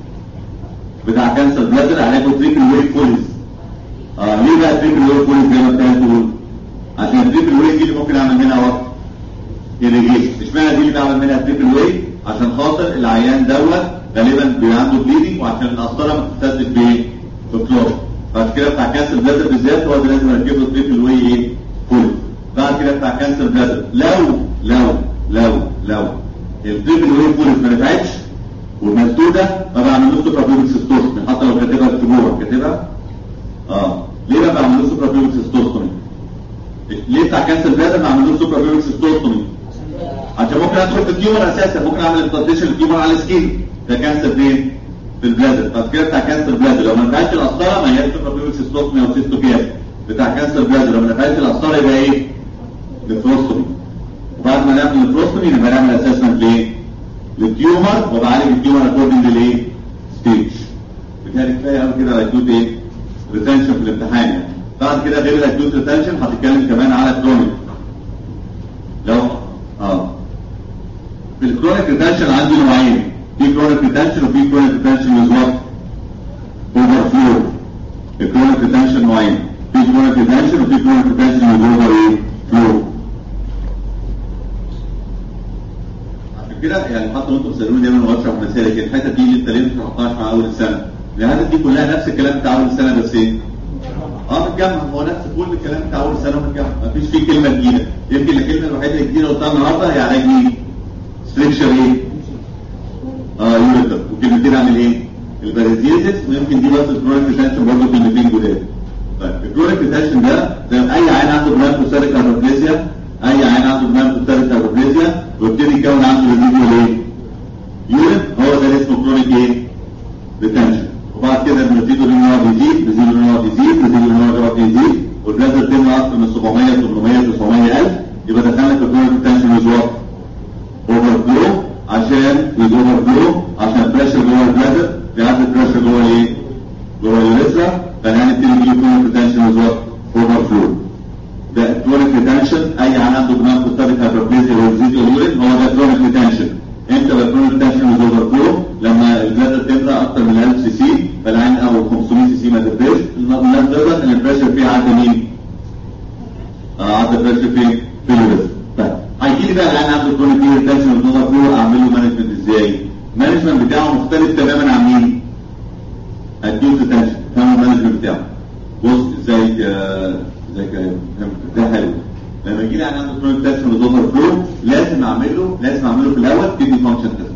بتاع كانسر بلادر علاجه تريبل ويل فولز اه ليه بقى تريبل ويل فولز زي ما انت بتقول عشان التريبل ويل دي اللي ممكن اعمل منها وقت irrigation اشمعنى دي اللي بعمل منها تريبل ويل عشان خاطر العيان دوت غالبا بيبقى عنده بليدنج وعشان القسطره ما تتسدد بايه؟ بكلور بعد كده بتاع كانسر بلادر بالذات هو اللي لازم اركب له تريبل ويل ايه؟ فول بعد كده بتاع كانسر بلادر لو لو لو لو التريبل ويل فول ما نفعتش والمسدوده ما بعملوش سوبر بيوبك سيستوستومي حتى لو كاتبها اكتبوها كاتبها اه ليه ما بعملوش سوبر بيوبك سيستوستومي ليه بتاع كانسر بلادر ما عملوش سوبر بيوبك سيستوستومي عشان ممكن ادخل في التيومر اساسا ممكن اعمل امبلانتيشن التيومر على السكين ده كانسر فين في البلادر طب كده بتاع كانسر بلادر لو ما نفعتش القسطره ما هي سوبر بيوبك سيستوستومي او سيستوكياس بتاع كانسر بلادر لو ما نفعتش القسطره يبقى ايه نفروستومي وبعد ما نعمل نفروستومي نبقى نعمل اسسمنت ليه للتيومر وبعالج التيومر اكوردنج للايه ستيج بتهيألي كفايه قوي كده على الاكيوت ايه ريتنشن في الامتحان يعني بعد كده غير الاكيوت ريتنشن هتتكلم كمان على الكرونيك لو اه في الكرونيك ريتنشن عندي نوعين في كرونيك ريتنشن وفي كرونيك ريتنشن ويز وات اوفر فلو الكرونيك ريتنشن نوعين في كرونيك ريتنشن وفي كرونيك ريتنشن ويز اوفر ايه فلو عشان كده يعني حتى وانتم بتسالوني دايما وانا بشرح مسائل كده الحته دي اللي انت ليه ما تحطهاش مع اول السنه؟ الحته دي كلها نفس الكلام بتاع اول السنه بس ايه؟ اه متجمع هو نفس كل الكلام بتاع اول السنه متجمع مفيش فيه كلمه جديده يمكن الكلمه الوحيده الجديده اللي قلتها النهارده هي علاج مين؟ ستريكشر ايه؟ اه يوريتر وكلمتين عن ايه؟ البارازيتس ويمكن دي بس الكرونيك ريتنشن برضه كلمتين جداد طيب الكرونيك ريتنشن ده زي اي عين عنده بلان كوستاريك هايبربليزيا اي عين عنده بلان كوستاريك هايبربليزيا ويبتدي يكون عنده ريزيديو ايه؟ يورين هو ده اللي اسمه كرونيك ايه؟ ريتنشن وبعد كده الريزيديو اللي هو بيزيد الريزيديو اللي هو بيزيد الريزيديو اللي هو بيزيد والبلازر تملى اكتر من 700 800 900 الف يبقى دخلنا في كرونيك ريتنشن ويزوات اوفر فلو عشان يزوفر فلو عشان بريشر جوه البلازر بيعدي بريشر جوه ايه؟ جوه اليوريثرا فهنبتدي نجيب كرونيك ريتنشن ويزوات اوفر فلو ده كرونيك ريتنشن اي عيان عنده بلان كوستاريك هايبربليزيا وريزيديو يورين هو ده كرونيك ريتنشن امتى بقى كرونيك ريتنشن ويز اوفر فلو لما البلادر تملى اكتر من 1000 سي سي فالعين او 500 سي سي ما تبريش الناس دوت ان البريشر فيه عدى مين؟ آه عدى البريشر فين؟ في اليوريثرا طيب هيجي لي بقى العين عنده كرونيك ريتنشن ويز اوفر فلو اعمل له مانجمنت ازاي؟ المانجمنت بتاعه مختلف تماما عن مين؟ اكيوت ريتنشن فاهم المانجمنت بتاعه بص ازاي آه ازاي كده ده حلو لما يجي لي انا عنده كرونيك تيست من اوفر فلو لازم اعمل له لازم اعمل له في الاول كيدني فانكشن تيست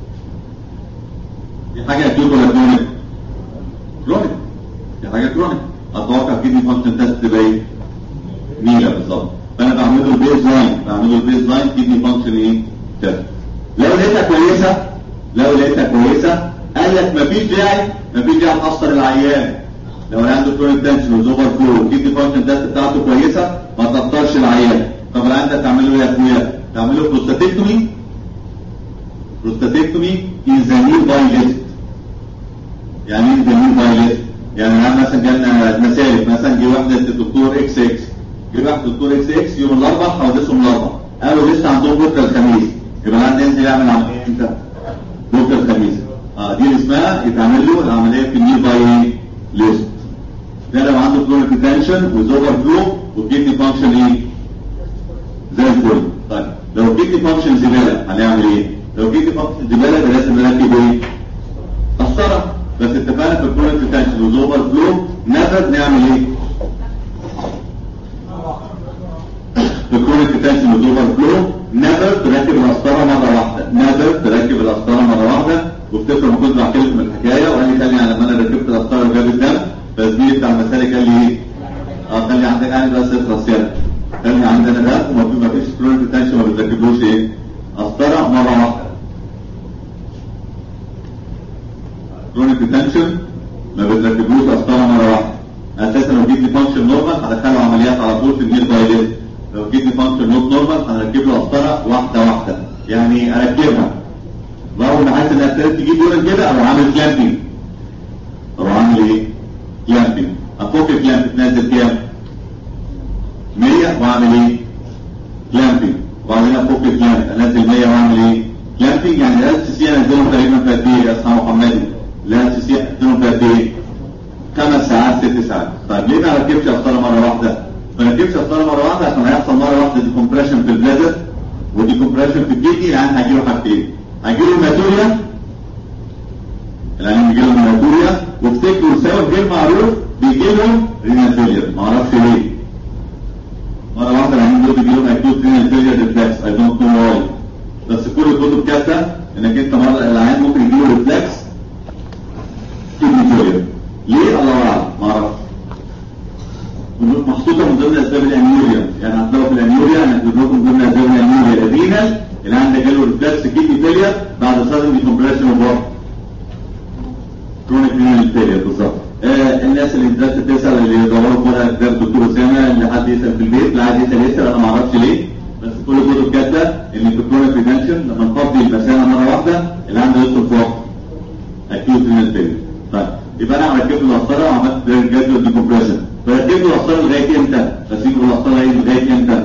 دي حاجه اكيوت ولا كرونيك؟ كرونيك دي حاجه كرونيك اتوقع كيدني فانكشن تيست تبقى ايه؟ نيله بالظبط فانا بعمل له له البيز لاين بعمل له البيز لاين كيدني فانكشن ايه تيست لو لقيتها كويسه لو لقيتها كويسه قال لك مفيش داعي مفيش داعي تخسر العيان لو انا عنده كرونيك تنشن وزوفر فلو والكيدني فانكشن تيست بتاعته كويسه ما تخسرش العيان طب العيان ده تعمل له ايه يا اخويا؟ تعمل له بروستاتيكتومي بروستاتيكتومي از ذا نيو بايليست يعني ايه ذا نيو بايليست؟ يعني انا مثلا جالنا مسالك مثلا جه واحده الدكتور اكس اكس جه واحد دكتور اكس اكس يوم الاربعاء حوادثهم الاربعاء قالوا لسه عندهم بكره الخميس يبقى العيان ينزل يعمل عمليه امتى؟ بكره الخميس اه دي اللي اسمها يتعمل له العمليه في النيو باي ليست ده لو عنده كرونيك تنشن وزوفر فلو والكيدني فانكشن ايه؟ زي الفل طيب لو الكيدني فانكشن زباله هنعمل ايه؟ لو الكيدني فانكشن زباله يبقى لازم نركب ايه؟ قسطره بس اتفقنا في الكرونيك تنشن وزوفر فلو نفر نعمل ايه؟ في الكرونيك تنشن وزوفر فلو نفر تركب القسطره مره واحده نفر تركب القسطره مره واحده وافتكر ما كنت بحكي لكم الحكايه وقال لي تاني لما انا ركبت القسطره وجاب الدم فالزميل بتاع المسالك قال لي ايه؟ اه قال لي عندك يعني بس اخلص يلا قال لي عندنا ده وما في ما فيش كرونيك تنشن ما بتركبلوش ايه؟ قسطره مره واحده كرونيك تنشن ما بتركبلوش قسطره مره واحده اساسا لو جبت فانكشن نورمال هدخله عمليات على طول في النيل بايليت لو جبت فانكشن نوت نورمال هنركب له قسطره واحده واحده يعني اركبها واول ما حاسس انها ابتدت تجيب يورين كده اروح عامل كلامبينج اروح عامل ايه؟ كلامبينج افك الكلامب تنزل كام؟ 100 واعمل ايه؟ كلامبينج وبعدين افك الكلامب انزل 100 واعمل ايه؟ كلامبينج يعني ال سي سي انزلهم تقريبا في قد ايه يا اسماء محمدي؟ ال سي سي انزلهم في قد ايه؟ خمس ساعات ست ساعات طيب ليه ما ركبش قسطره مره واحده؟ ما ركبش قسطره مره واحده عشان هيحصل مره واحده ديكمبريشن في البلازر وديكمبريشن في الكدني يعني هيجيله حاجتين هيجيله هيماتوريا العيان بيجي لهم هيماتوريا وافتكروا سبب غير معروف بيجي لهم رينال فيلير ما اعرفش ليه مره واحده العيان دول بيجي لهم اكيوت رينال فيلير ريفلكس اي دونت نو واي بس كل الكتب كاتبه انك انت مره العيان ممكن يجي له ريفلكس كدني فيلير ليه الله اعلم ما اعرفش محطوطه من ضمن اسباب الانيوريا يعني هتلاقوا في الانيوريا انا هكتب لكم من ضمن اسباب الانيوريا الرينال اللي عندك جاله ريفلكس كيدني فيلير بعد سادن ديكمبريشن اوف وات كرونيك رينال فيلير بالظبط آه الناس اللي بدات تسال اللي يدوروا في ورقه كتاب الدكتور اسامه اللي حد يسال في البيت اللي عايز يسال يسال انا ما اعرفش ليه بس كل كتب كاتبه ان في الكرونيك ريتنشن لما نفضي المثانه مره واحده اللي عنده يدخل في وقت اكيوت رينال فيلير طيب يبقى انا ركبت القسطره وعملت جدول ديكمبريشن فركبت القسطره لغايه امتى؟ بسيب القسطره ايه لغايه امتى؟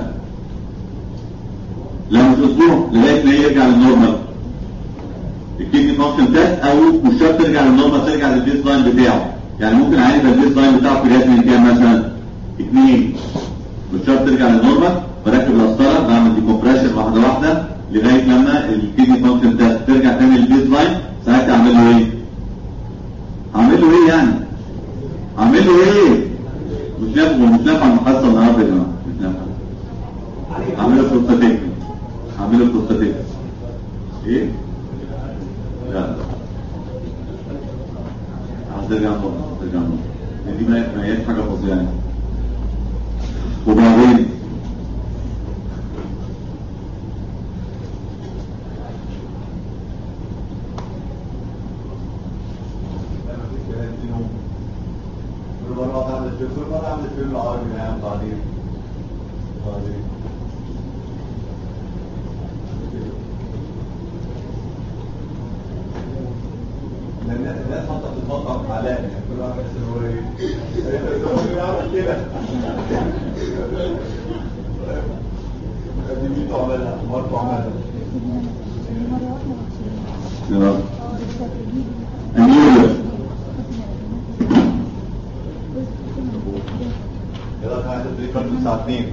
لا مش اسبوع لغايه ما يرجع للنورمال الكيدني فانكشن تيست او مش شرط ترجع للنورمال ترجع للبيس لاين بتاعه يعني ممكن عادي البيس لاين بتاعه في جهاز من كام مثلا؟ اثنين مش شرط ترجع للنورمال بركب القسطره بعمل ديكمبريشن واحده واحده لغايه لما الكيدني فانكشن تيست ترجع تاني للبيس لاين ساعتها اعمل له ايه؟ اعمل له ايه يعني؟ اعمل له ايه؟ مش نافع مش نافع المحصه النهارده يا جماعه مش نافع اعمل له بروستاتيك اعمل له بروستاتيك ايه؟ لا لا عايز ارجع نقطة ارجع نقطة دي ما ما هياش حاجة فظيعة وبعدين كل مرة واحد عمل فيلم كل مرة عمل فيلم العربي نعم بعدين بعدين الناس الناس حاطة في المطعم علامة يعني كل واحد يحس هو ايه هو بيعمل كده دي ميتو عملها ماركو عملها يلا انيولا يلا كان عايز بريك من الساعة 2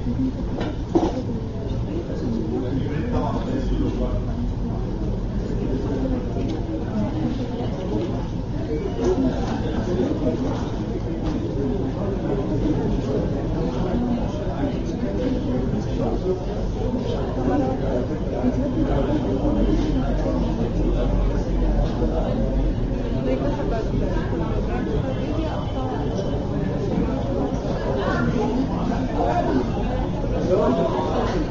Thank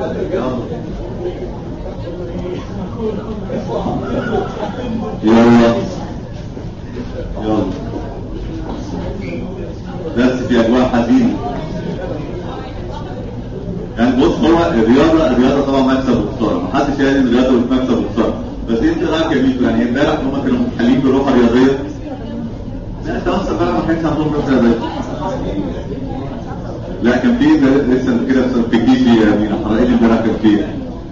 يلا يلا بس في اجواء حزينه يعني بص هو الرياضه الرياضه طبعا مكسب وخساره محدش يعني ان الرياضه مش مكسب وخساره بس انت رايك يا ميكو يعني امبارح هم كانوا متحلين بروح رياضيه لا انت اصلا امبارح ما كانش عندهم روح رياضيه لا كان في ده لسه كده في الجيش يا مين حرائق امبارح كان فيه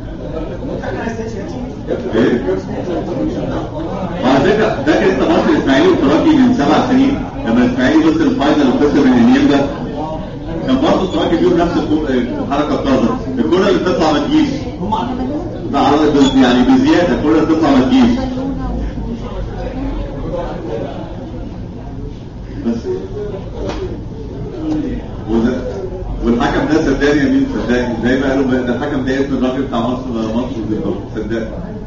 ايه وعلى فكره فاكر انت ماتش الاسماعيلي والترجي من سبع سنين لما الاسماعيلي وصل الفاينل وخسر من النيمبا كان برضه الترجي بيقول نفس الكو- الحركه بتاعته الكره اللي بتطلع ما تجيش لا، على- يعني بزياده الكره اللي بتطلع ما تجيش بس وده والحكم ده صدقني يا مين صدقني زي ما قالوا ده الحكم ده اسم الراجل بتاع مصر مصر بالظبط صدقني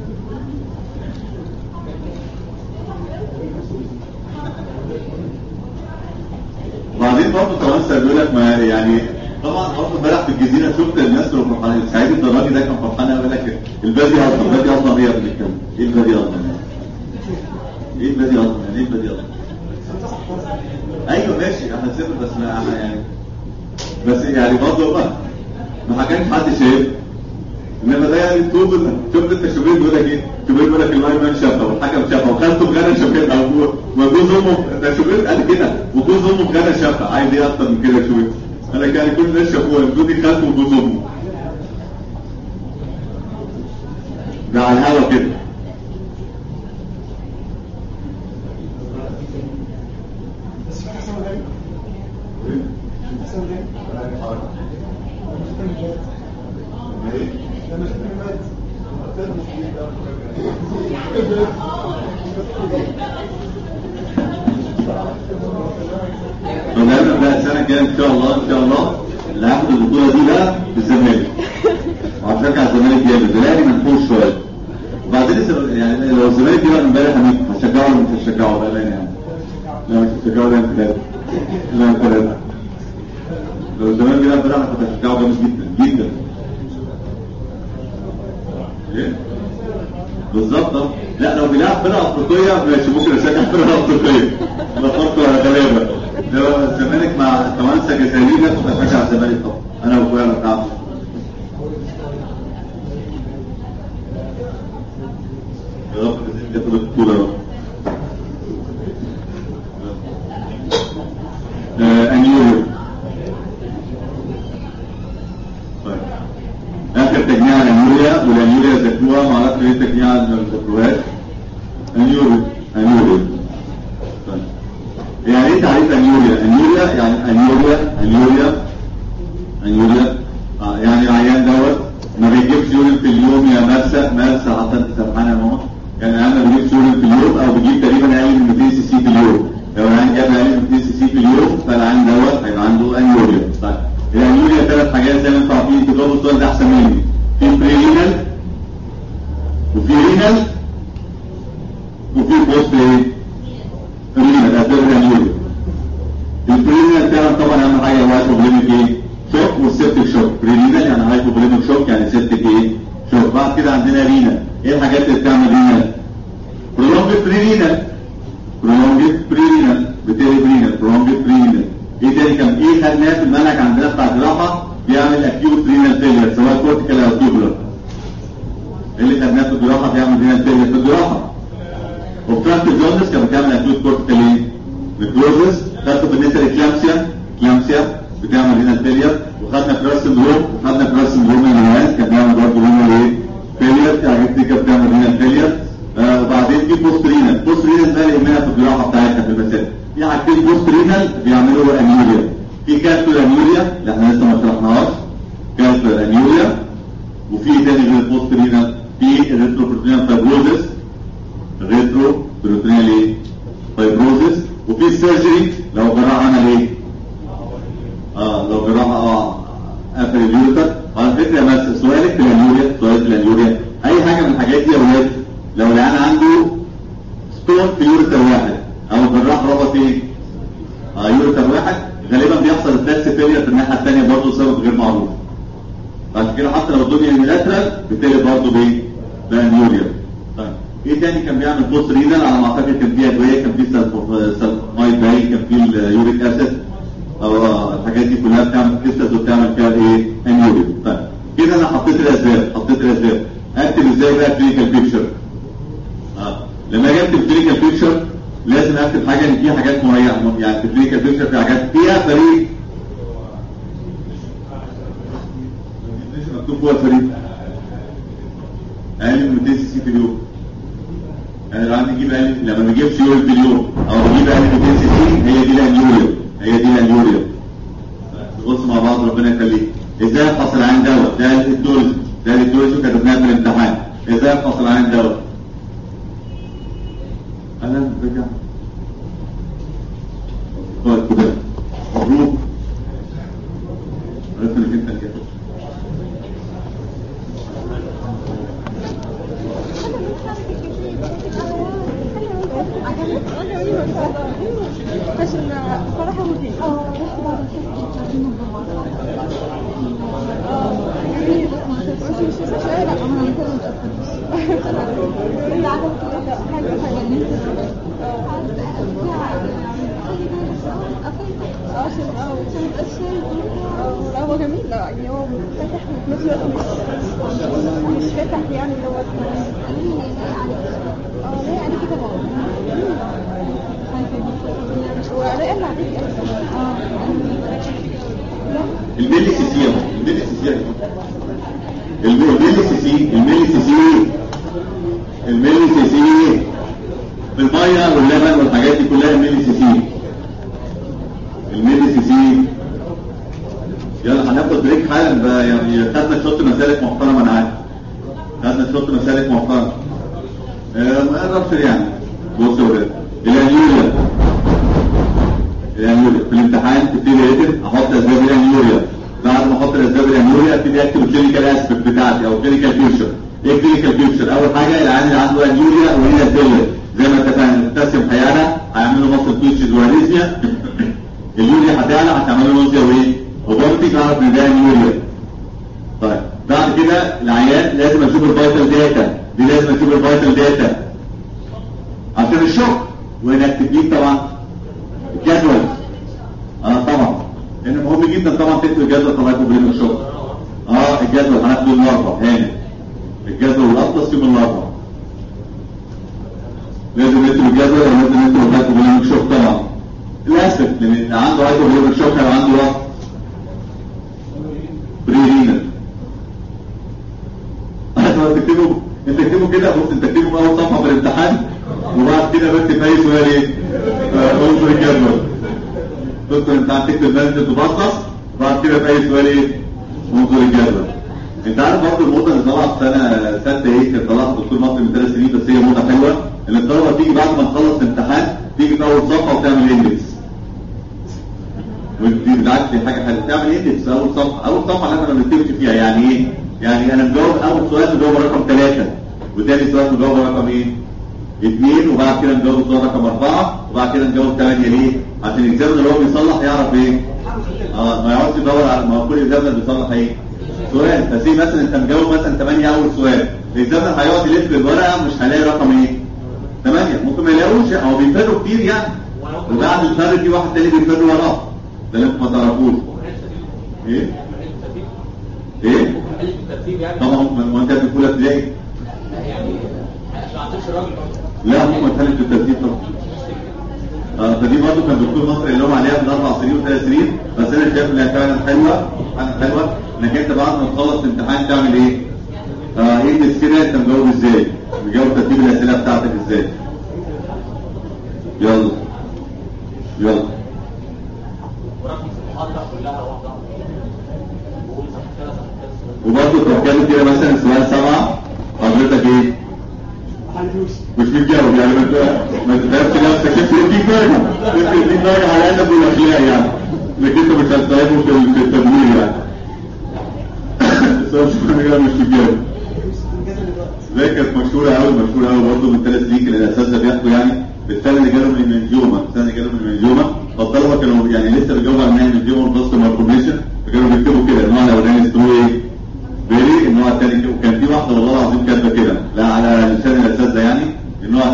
وبعدين برضه فرنسا بيقول لك ما يعني طبعا برضه امبارح في الجزيره شفت الناس اللي فرحانين سعيد الدراجي ده كان فرحان قوي يقول لك البادي اصلا البادي اصلا ايه يا ابن الكلب؟ ايه البادي اصلا؟ ايه البادي اصلا؟ يعني ايه البادي اصلا؟ ايوه ماشي احنا صفر بس ما احنا يعني بس يعني برضه ما ما كانش حد شايف انما ده يعني طوب ال- شفت انت شوبير بيقول لك ايه؟ شوبير بيقول لك اللاين مان شافها والحكم شافها وخالته بغنى شافتها و- وجوز امه ده شوبير قال كده وجوز امه بغنى شافها عايز ايه اكتر من كده يا شوبير؟ قال لك يعني كل الناس شافوها جوزي خالته وجوز امه ده على الهوا كده بس في حسن غريب حسن غريب لما شفت المات فنعمل بقى السنه الجايه ان شاء الله ان شاء الله اللي هياخد البطوله دي بقى الزمالك وهتشجع الزمالك جامد الاهلي منفوش شويه وبعدين الس- يعني لو الزمالك دي بقى امبارح مين هتشجعه ولا مش هتشجعه بقى يعني لا مش هتشجعه لا انت لا انت لا لو الزمالك دي بقى امبارح كنت هتشجعه جامد جدا جدا ايه بالظبط اه. لا لو بيلعب فرقه افريقيه ماشي ممكن اشجع فرقه افريقيه لا فرق ولا غلابه لو الزمالك مع توانسه جزائريه كنت اشجع الزمالك طبعا انا واخويا بتاع يا رب ياخد البطوله يا رب. آه، انيورو طيب اخر تجميع الانيوريا والانيوريا ذاكروها ما اعرفش ايه تجميع ما ذاكروهاش انيوريا انيوريا طيب يعني ايه تعريف انيوريا انيوريا يعني انيوريا انيوريا انيوريا آه يعني العيان دوت ما بيجيبش يورين في اليوم يا مرسى مرسى حتى انت سامحاني يا ماما يعني العيان ما بيجيبش يورين في اليوم او بيجيب تقريبا اقل من 200 سي سي في اليوم لو العيان جاب اقل من 200 سي سي في اليوم فالعيان دوت هيبقى عنده انيوريا طيب الانيوريا ثلاث حاجات زي ما انتم عارفين تجاوبوا السؤال ده احسن مني في برينال وفي رينال وفي بوست ايه؟ رينال اسباب الانيوريا البرينال تعرف طبعا اهم حاجه هو هايبوبليميك ايه؟ شوك والسيبتيك شوك برينال يعني هايبوبليميك شوك يعني سيبتيك ايه؟ شوك بعد كده عندنا رينال ايه الحاجات اللي بتعمل رينال؟ برولونجد برينال برولونجد برينال بتقلب رينال برولونجد برينال ايه تاني كان ايه خدناه في المنهج عندنا بتاع الجراحه بيعمل اكيوت رينال فيلير سواء كورتيكال او تيوبولار ايه اللي خدناه في الجراحه بيعمل رينال فيلير في الجراحه وفرانك جونز كان بتعمل اكيوت كورتيكال ايه؟ نكروزس خدته بالنسبه لكلامسيا كلامسيا بتعمل رينال فيلير وخدنا كراس سندروم وخدنا كراس سندروم الناس كان بيعمل برضه رينال ايه؟ فيلير حاجات دي كانت بتعمل رينال فيلير آه وبعدين في بوست رينال بوست رينال ده اللي يهمنا في الجراحه بتاعتنا في المسائل في حاجتين بوست رينال بيعملوا انيوريا في كالكول انيوريا اللي احنا لسه ما شرحناهاش كالكول انيوريا وفي تاني غير البوست رينال في الريتروبروتينال فايبروزس ريترو بروتينال ايه؟ فايبروزس وفي السيرجري لو جراح عمل ايه؟ اه لو جراح اه قفل اليوتر على فكره بس سؤالك في الانيوريا سؤالك في الانيوريا اي حاجه من الحاجات دي يا ولاد لو العيان عنده ستون في يورتر واحد او الجراح ربط ايه؟ اه يورتر واحد غالبا بيحصل الفلاكس فيلير في الناحيه الثانيه برضه سبب غير معروف طيب عشان كده حتى لو الدنيا يونيلاترال بتقلب برضه بايه؟ بانيوريا طيب ايه تاني كان بيعمل بوست رينال على ما اعتقد كان في ادويه كان في سلفونايد باين كان في اليوريك اسيد او الحاجات دي كلها بتعمل كيستس وبتعمل فيها ايه؟ انيوريا طيب كده انا حطيت الاسباب حطيت الاسباب اكتب ازاي بقى كلينيكال بيكتشر اه لما اجي اكتب كلينيكال بيكتشر لازم اكتب حاجه ان في حاجات معينه يعني في كلينيكال بيكتشر في حاجات فيها فريق مكتوب جوه الفريق اقل من 200 سي سي في اليوم انا لو عندي اجيب اقل لما ما بجيبش يوري في اليوم او بجيب اقل من 200 سي سي هي دي الانيوريا هي دي الانيوريا بص مع بعض ربنا يخليك ازاي افحص العين دوت ده الدورز ده الدورز كتبناها في الامتحان ازاي افحص العين دوت اهلا رجع طيب كده مبروك عرفت انك انت كده عشان صراحة مفيد هو جميل لا يعني هو فاتح وفي نفس الوقت مش مش فاتح يعني اللي هو اه لا عليك طبعا ولا قال عليك اه الميلي سي سي اهو الميلي سي سي اهو الميلي سي سي الميلي سي سي الميلي سي سي في الميه واللبن والحاجات دي كلها الميلي سي سي الميلي سي سي يلا هناخد بريك حالا بقى يعني خدنا شوط مسالك محترمه انا عارف خدنا شوط مسالك محترمه آه، ما نقدرش يعني بص يا ولاد الانيوريا الانيوريا في الامتحان تبتدي اكتب احط اسباب الانيوريا بعد ما احط الاسباب الانيوريا ابتدي اكتب الكلينيكال اسبكت بتاعتي او الكلينيكال فيوتشر ايه الكلينيكال فيوتشر اول حاجه العيان اللي عنده انيوريا وهي الدله زي ما اتفقنا مبتسم هيعلى هيعمل له مصل فيوتشرز واريزميا اليوريا هتعلى هتعمل له نوزيا وايه وبرضه تعرف ان ده انيوريا طيب بعد كده العيان لازم اشوف الفيتال داتا دي لازم اشوف الفيتال داتا عشان الشوك وانك تجيب طبعا الجدول اه طبعا لان مهم جدا طبعا تكتب الجدول طبعا يكون بين الشغل اه الجدول هناخده يوم الاربعاء هنا الجدول الاطلس يوم الاربعاء لازم نكتب الجدول ولازم نكتب الهايبو بوليميك شوك طبعا للاسف لان اللي عنده هايبو بوليميك شوك هيبقى عنده وقت بريرينال انت تكتبه انت تكتبه كده بص انت تكتبه في اول صفحه في الامتحان وبعد كده بكتب اي سؤال ايه؟ آه، انظر الجدول دكتور انت هتكتب بنزل تبصص بعد كده في اي سؤال ايه؟ انظر الجدول انت عارف برضه الموضه اللي طلعت سنه سته ايه كانت طلعت دكتور مصري من ثلاث سنين بس هي موضه حلوه ان الطلبه تيجي بعد ما تخلص امتحان تيجي في اول صفحه وتعمل اندكس ودي بالعكس دي حاجه حلوه تعمل اندكس في اول صفحه اول صفحه اللي احنا ما بنكتبش فيها يعني ايه؟ يعني انا مجاوب اول سؤال مجاوب رقم ثلاثه وثاني سؤال مجاوب رقم ايه؟ اثنين وبعد كده نجاوب السؤال رقم اربعه وبعد كده نجاوب ثمانيه ليه؟ عشان الاكزامنر اللي هو بيصلح يعرف ايه؟ اه ما يقعدش يدور على ما هو كل اكزامنر بيصلح ايه؟ سؤال فسي مثلا انت مجاوب مثلا 8 اول سؤال الاكزامنر هيقعد يلف الورقه مش هيلاقي رقم ايه؟ 8 ممكن ما يلاقوش هو بيفروا كتير يعني وبعد الفرق في واحد تاني بيفر وراه ده اللي انتوا ما تعرفوش ايه؟ ايه؟ الترتيب يعني طبعا ما انت في اولى ابتدائي يعني ما اعطيش الراجل لا هم ما اتهلت بالترتيب طبعا آه فدي برضه كان دكتور مصري اللي هم عليها من اربع سنين وثلاث سنين بس انا شايف انها فعلا حلوه فعلا حلوه انك انت بعد ما تخلص الامتحان تعمل ايه؟ اه ايه كده انت مجاوب ازاي؟ مجاوب ترتيب الاسئله بتاعتك ازاي؟ يلا يلا ورقم الصفحات بقى كلها واحده وقول صفحه كذا صفحه كذا وبرضه تتكلم كده مثلا سؤال سبعه حضرتك ايه؟ هنفوز مش بتجاوب يعني ما ت- ما تتعبش نفسك انت تديك درجه انت تديك درجه على الادب والاخلاق يعني لكن انت مش هتتعبه في في التدوير يعني السؤال سبحان الله مش بتجاوب زي كانت مشهوره قوي مشهوره قوي برضه من ثلاث سنين كان الاساتذه بيحكوا يعني بالفعل اللي جاله من المنجومه السنه اللي جاله من المنجومه فالطلبه كانوا يعني لسه بيجاوبوا على المنجومه والبوست ماركوميشن فكانوا بيكتبوا كده النوع الاولاني اسمه ايه؟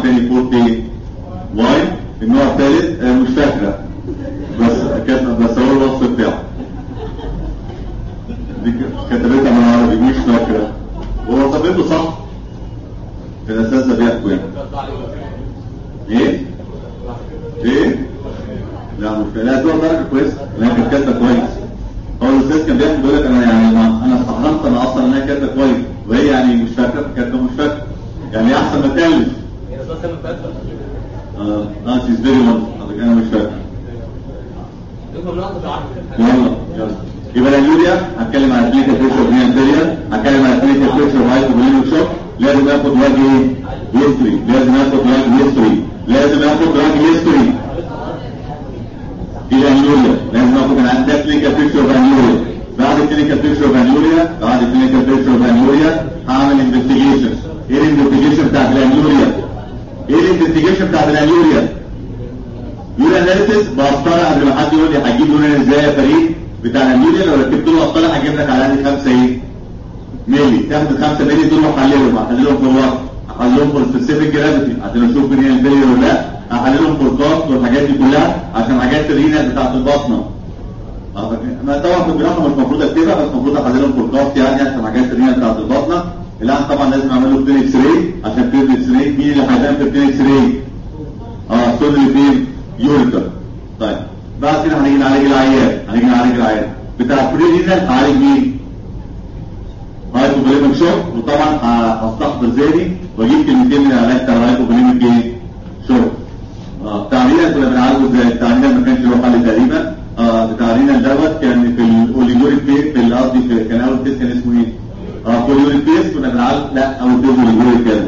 تاني فورت ايه واي النوع الثالث آه، مش فاكره بس كانت بس هو الوصف بتاعه دي ك- كتبتها بالعربي مش فاكره هو وصفته صح في الاساس ده بيحكوا يعني ايه ايه لا مش لا دول درجه كويسه لا كانت كاتبه كويس هو الاستاذ كان بيحكي بيقول لك انا يعني ما- انا استحرمت انا اصلا انها كاتبه كويس وهي يعني مش فاكره كاتبه مش فاكره يعني احسن ما تالف هي اصلا سنه فاتت اه اه شيز فيري وان انا مش فاكر يفهم نقطه عارف يلا يلا يبقى اليوريا هتكلم على كلينيكال بريشر بنيان انتيريا هتكلم على كلينيكال بريشر هايبوبوليميك شوك لازم اخد واج ايه هيستوري لازم اخد واج هيستوري لازم اخد واج هيستوري الى اليوريا لازم اخد من عندها كلينيكال بريشر اليوريا بعد كلينيكال بريشر اليوريا بعد كلينيكال بريشر اليوريا هعمل انفستيجيشن ايه الانفستيجيشن بتاعت اليوريا ايه الانفستيجيشن بتاعت اليوريا يوريا اناليسيس بقسطره قبل ما حد يقول لي هجيب يوريا ازاي يا فريد بتاع اليوريا لو ركبت له قسطره هجيب لك على الاقل 5 ايه ملي تاخد ال 5 ملي دول واحللهم احللهم في الوقت احللهم في السبيسيفيك جرافيتي عشان اشوف مين هي الفيلير ولا لا احللهم في الكاست والحاجات دي كلها عشان حاجات الرينا بتاعت البطنه اه فاكر؟ انا طبعا في الجراحه مش المفروض اكتبها بس المفروض احللهم في الكاست يعني عشان حاجات الرينا بتاعت البطنه الان طبعا لازم اعمل له بلين اكس راي عشان في اكس راي مين اللي هيبان في البلين اكس راي اه صدر فين يوريتر طيب بعد كده هنيجي نعالج العيان هنيجي نعالج العيان بتاع البريلينال هعالج مين هايبوبوليميك شوك وطبعا ه- هستحضر ذهني واجيب كلمتين من العلاج بتاع الهايبوبوليميك ايه شوك اه بتاع الرينال كنا بنعالجه ازاي بتاع الرينال ما كانش له حل تقريبا اه بتاع الرينال دوت كان في الاوليجوريك بيس في ال- قصدي في- كان اول بيس كان اسمه ايه اه في الاوليجوريك بيس كنا بنعالج لا اول بيس اوليجوريك كده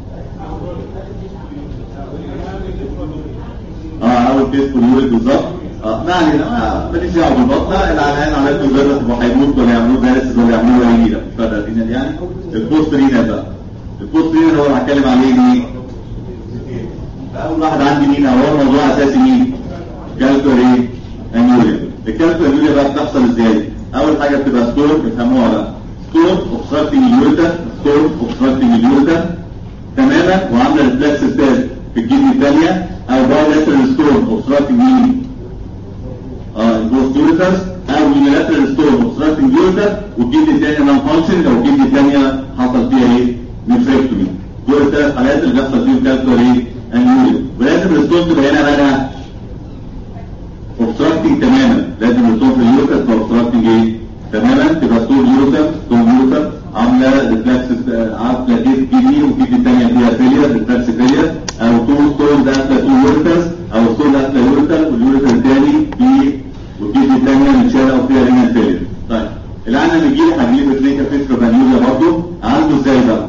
اه اول بيس اوليجوريك بالظبط اه ما علينا ما- ماليش دعوه بالبطنه العيان عملته مجرد هو هيموت ولا يعملوه دارس ولا يعملوه رينال مش فارقه الرينال يعني البوست رينال بقى البوست رينال هو اللي هتكلم عليه مين اول واحد عندي مين او هو الموضوع اساسي مين كالكور ايه انيوريا الكالكور انيوريا بقى بتحصل ازاي اول حاجه بتبقى ستور بتفهموها بقى ستور اوبستراكتنج اليوريتا ستور اوبستراكتنج اليوريتا تماما وعامله ريفلكس ستاز في الكدني الثانيه او بايلاترال ستور اوبستراكتنج مين اه البوست يوريترز او يونيلاترال ستور اوبستراكتنج يوريتا والكدني الثانيه نون فانكشن لو الكدني الثانيه حصل فيها ايه نفركتومي دول الثلاث حالات اللي بيحصل فيهم كالكور ايه انيوريا ولازم الستون تبقى هنا بقى اوبستراكتنج تماما لازم الستون في اليوكس تبقى اوبستراكتنج ايه تماما تبقى ستون يوكس ستون يوكس عامله ريفلكس عامله كيس كيدني وكيدني الثانيه فيها فيلير ريفلكس فيلير او تو ستون داخله تو يوريترز او ستون داخله يوريتر واليوريتر الثاني فيه والكيدني الثانيه متشاله وفيها رينال فيلير طيب الان لما يجي لي هجيب كلينيكال فيستر فانيولا برضه عنده ازاي بقى؟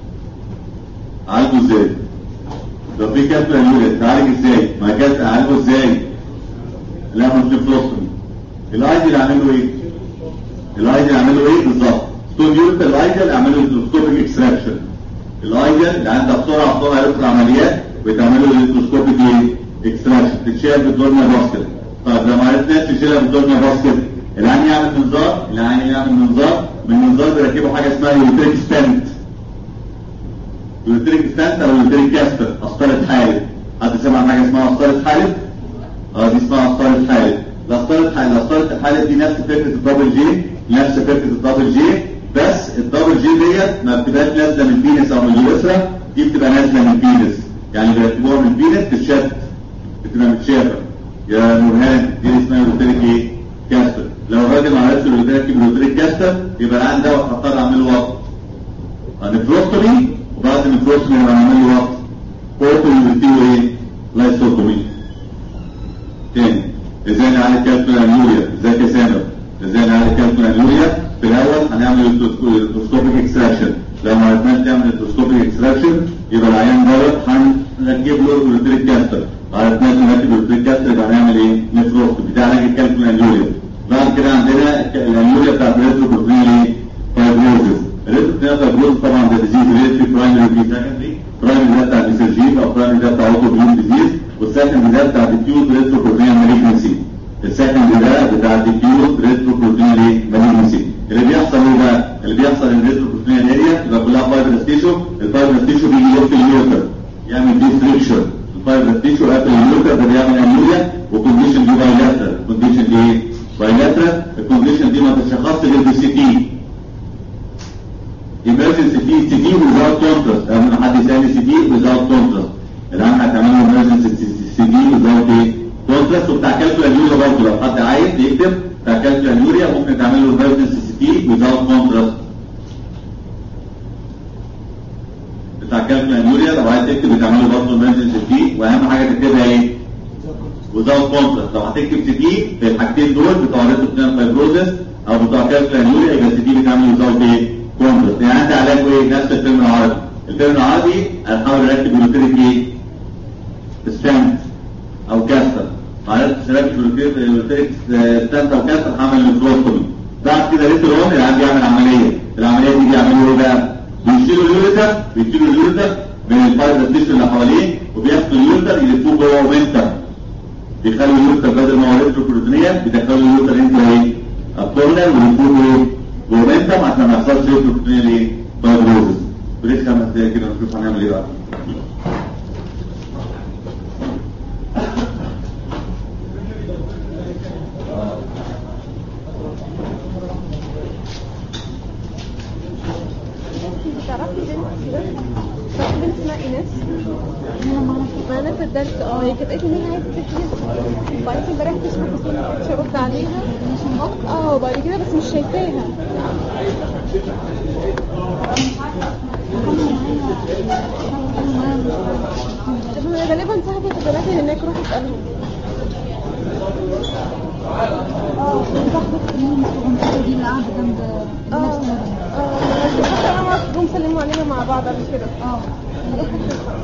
عنده ازاي؟ لو في كسر اليوريا تعالج ازاي؟ ما كسر اعالجه ازاي؟ لا مش فلوسومي الايدي اللي اعمله ايه؟ الايدي اللي اعمله ايه بالظبط؟ ستون يوريتا الايدي اللي اعمله اندوسكوبيك اكستراكشن الايدي اللي عندها بسرعه بسرعه يدخل عمليات بتعمله الاندوسكوبيك ايه؟ اكستراكشن تتشال بالدورنيا باسكت طيب لو ما عرفناش تشيلها بالدورنيا باسكت العين يعمل منظار العين يعمل منظار من المنظار بيركبوا حاجه اسمها يوتريك ستنت يوتريك ستانت او يوتريك كاستر قسطرة حالب حد سمع عن حاجه اسمها قسطرة حالب؟ اه دي اسمها قسطرة حالب قسطرة حالب قسطرة الحالب دي نفس فكرة الدبل جي نفس فكرة الدبل جي بس الدبل جي ديت ما بتبقاش نازلة من البينس او من اليسرى دي بتبقى نازلة من البينس يعني بيركبوها من البينس تتشد بتبقى متشافة يا نورهان دي اسمها يوتريك ايه؟ كاستر لو الراجل ما عرفش اليوتريك اليوتريك كاستر يبقى العين ده هضطر اعمل له وقت هنفروستومي وبعد من فروستومي هنعمل له وقت فوتو يبتدوا ايه لايسوتومي تاني ازاي نعالج كالكولا انيوريا ازاي يا سامر ازاي نعالج كالكولا انيوريا في الاول هنعمل الاندوسكوبيك اكستراكشن لو ما عرفناش نعمل الاندوسكوبيك اكستراكشن يبقى العيان دوت هنركب له الريتريك كاستر عرفناش نركب الريتريك كاستر يبقى هنعمل ايه نفروستومي ده علاج الكالكولا انيوريا بعد كده عندنا الانيوريا بتاعت الريتروبروتين ايه فايبروزس الريتروبروتين فايبروزس طبعا ده ديزيز ريتري برايمري في سكندري برايمري ده بتاع البيسرجيب او برايمري ده بتاع اوتو بيوم ديزيز والسكندري ده بتاع ديفيوز ريتروبروتين مالجنسي السكندري ده بتاع ديفيوز ريتروبروتين مالجنسي اللي بيحصل ايه بقى؟ اللي بيحصل ان الريتروبروتين اريا تبقى كلها فايبر ستيشو الفايبر ستيشو بيجي يوصل اليوتر يعمل دي بيكتشر الفايبرس تيشو قبل اليوتر ده بيعمل انيوريا وكونديشن دي بايلاترال الكونديشن دي بايلاترال الكونديشن دي ما تتشخصش غير بالسي تي emergency في سي تي without contrast قبل ما حد يسالني سي تي without contrast الان هتعملوا emergency سي تي without ايه contrast وبتاع كالكولا اليوريا برضه لو حد عايز يكتب بتاع كالكولا اليوريا ممكن تعمل له emergency سي تي without contrast بتاع كالكولا اليوريا لو عايز تكتب بتعمل له برضه emergency سي تي واهم حاجه تكتبها ايه without contrast لو هتكتب سي تي في الحاجتين دول بتوع ريتوبلان فايبروزس او بتوع كالكولا اليوريا يبقى سي تي بتعمل without ايه كونترست يعني انت علاجه ايه نفس الفيلم العربي الفيلم العربي هنحاول نركب بيوتريك ايه ستاند او كاستر عرفت تركب بيوتريك ستاند او كاستر هعمل الفلوستومي بعد كده لسه الام اللي عندي يعمل عمليه العمليه دي بيعملوا ايه بقى بيشيلوا اليوريتر بيشيلوا اليوريتر من الفايبر تيشو اللي حواليه وبياخدوا اليوريتر يلفوه جوه ومنتر بيخلوا اليوريتر بدل ما هو ريتروبروتينيا بيدخلوا اليوريتر انت ايه ابدومينال ويلفوه ايه مومنتم عشان ما يحصلش ريتروبروتينيا ايه فايبروزس بريك خمس دقايق كده نشوف هنعمل ايه بقى تعرفي بنت كده تعرفي بنت اسمها ايناس معانا في الدرس اه هي كانت قالت لي ان هي عايزه تحجز وبعدين امبارح تشرح بس انا ما كنتش ارد عليها اه وبعد كده بس مش شايفاها طب انا غالبا صاحبي تبعت لي هناك روح اسالهم اه صاحبة مين دي اللي قاعدة جنب اه اه حتى انا ما جم سلموا علينا مع بعض قبل كده اه هروح أشوفها.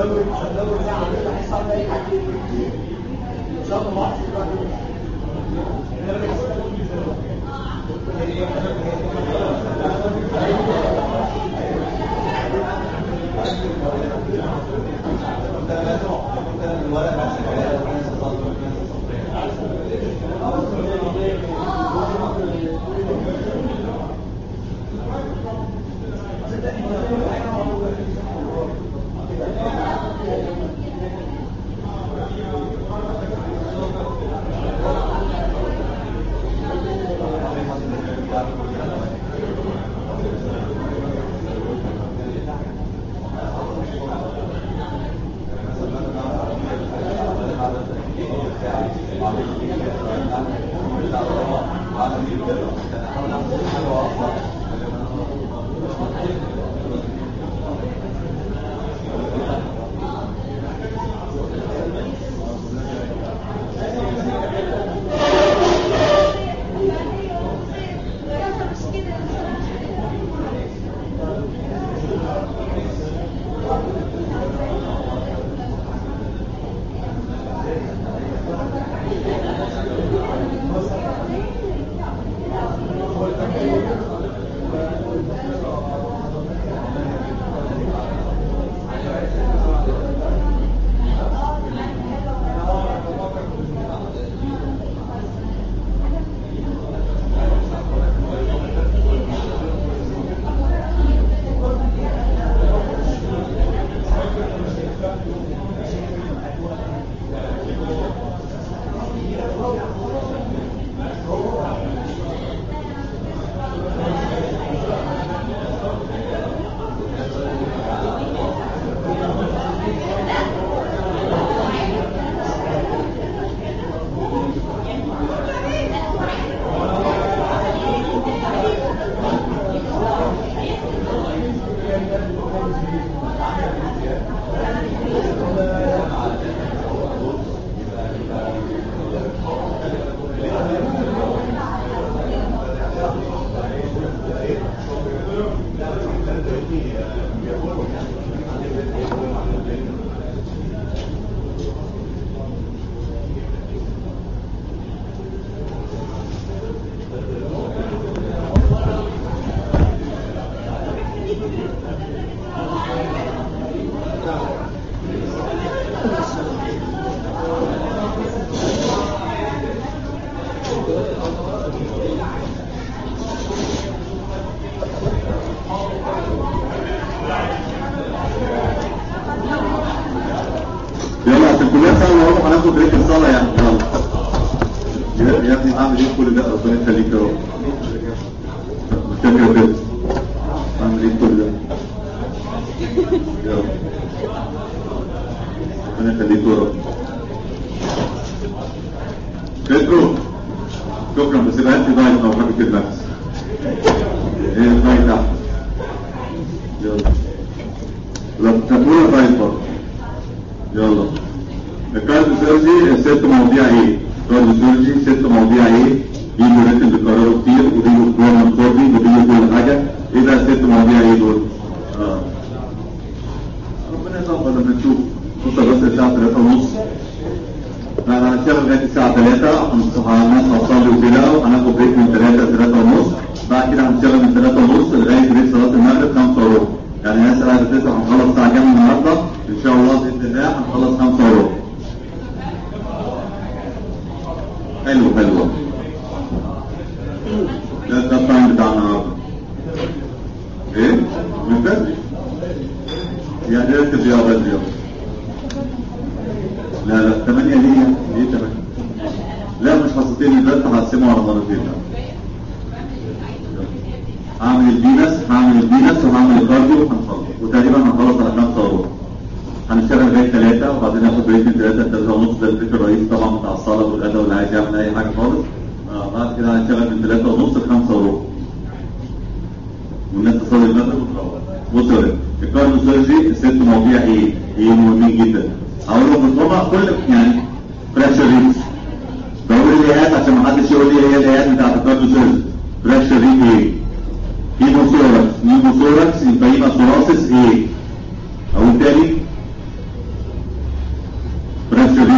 هتزود هتزود ساعه كده هيحصل عندها اي حاجه ان شاء الله ما اعرفش بعد يلا عشان كلنا سوا نروح هناخد بريك الصلاة يعني يلا يا- يا ابني هعمل ايه كل ده ربنا يخليك يا رب متشكر كده هعمل ايه كل ده يا رب ربنا يخليك يا رب بيترو شكرا بس يبقى انت دايت لو حابب كده نفس ايه الدايت تحت يلا لو تاكلوها دايت برضه يلا الكارديو سيرجي ست مواضيع ايه؟ الكارديو سيرجي ست مواضيع ايه؟ يجوا ريتم بيكرروا كتير وبيجوا كورنر كوردي وبيجوا كل حاجه ايه ده ست مواضيع ايه دول؟ اه ربنا يسامحنا لما نشوف توصل بس الساعه 3 ونص احنا هنشتغل لغايه الساعه 3 الناس هتصلي وكده وهناخد بريك من 3 ل 3 ونص بعد كده هنشتغل من 3 ونص لغايه بريك صلاه المغرب 5 وربع يعني الناس قاعده 9 هنخلص الساعه كام النهارده ان شاء الله باذن الله هنخلص 5 وربع حلو حلو ده ده التايم بتاع النهارده ايه؟ من بدري يعني ركز يا بدري يلا لا لا 8 دي دي 8 لا مش حصتين البلد هقسمها على مرتين هعمل البينس هعمل البينس وهعمل الكارديو وهنخلص وتقريبا هنخلص على 5 وربع هنشتغل لغايه 3 وبعدين ناخد بريك من 3 ل 3 ونص ده الفكر الرئيسي طبعا بتاع الصلاه والغدا واللي عايز يعمل اي حاجه خالص آه بعد كده هنشتغل من 3 ونص ل 5 وربع والناس تصلي المغرب وتروح بص يا ولاد الكارديو سيرجي ست مواضيع ايه؟ ايه مهمين جدا هقول لهم بالطبع كل يعني بريشر ريتس بقول الايات عشان ما حدش يقول لي ايه الايات بتاعت الكارديو سيرجي بريشر ريت ايه؟ هيموثوركس هيموثوركس يبقى يبقى ثوراسيس ايه؟ اقول تاني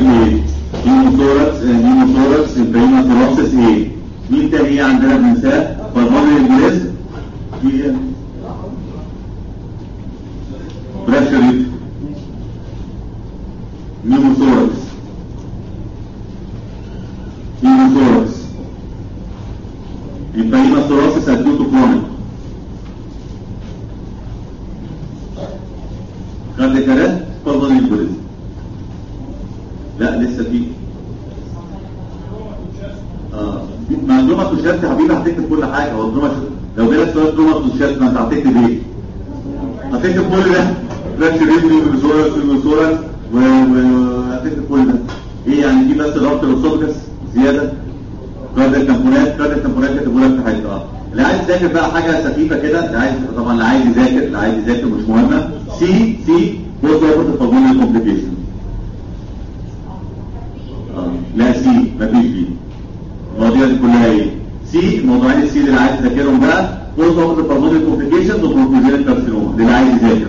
ايه نيموثوركس نيموثوركس البريماتوروكسس ايه مين تاني ايه عندنا بننساه بالمونري امبوليزم في ايه بريشر نيموثوركس نيموثوركس يبقى هيماتوروكسس اديوتو كرونيك كاردياك ارست بالمونري امبوليزم لا لسه في اه مع الدروما توشات يا حبيبي هتكتب كل حاجه هو الدروما لو جالك سؤال دروما توشات ما انت هتكتب ايه؟ هتكتب كل ده فراكشر ريزمي وميزورس وميزورس وهتكتب كل ده ايه يعني دي بس ضغط الاسوفجس زياده كارد التمبونات كارد التمبونات كاتبه لك في حته اه اللي عايز يذاكر بقى حاجه سخيفه كده اللي عايز طبعا اللي عايز يذاكر اللي عايز يذاكر مش مهمه سي سي بوست اوبرتيف بالمونري كومبليكيشن آه. لا سي مفيش بي المواضيع دي كلها ايه سي موضوعين السي اللي عايز تذاكرهم بقى بوست اوبرتيف بالمونري كومبليكيشن وبروفيجينال كارسينوما اللي عايز يذاكر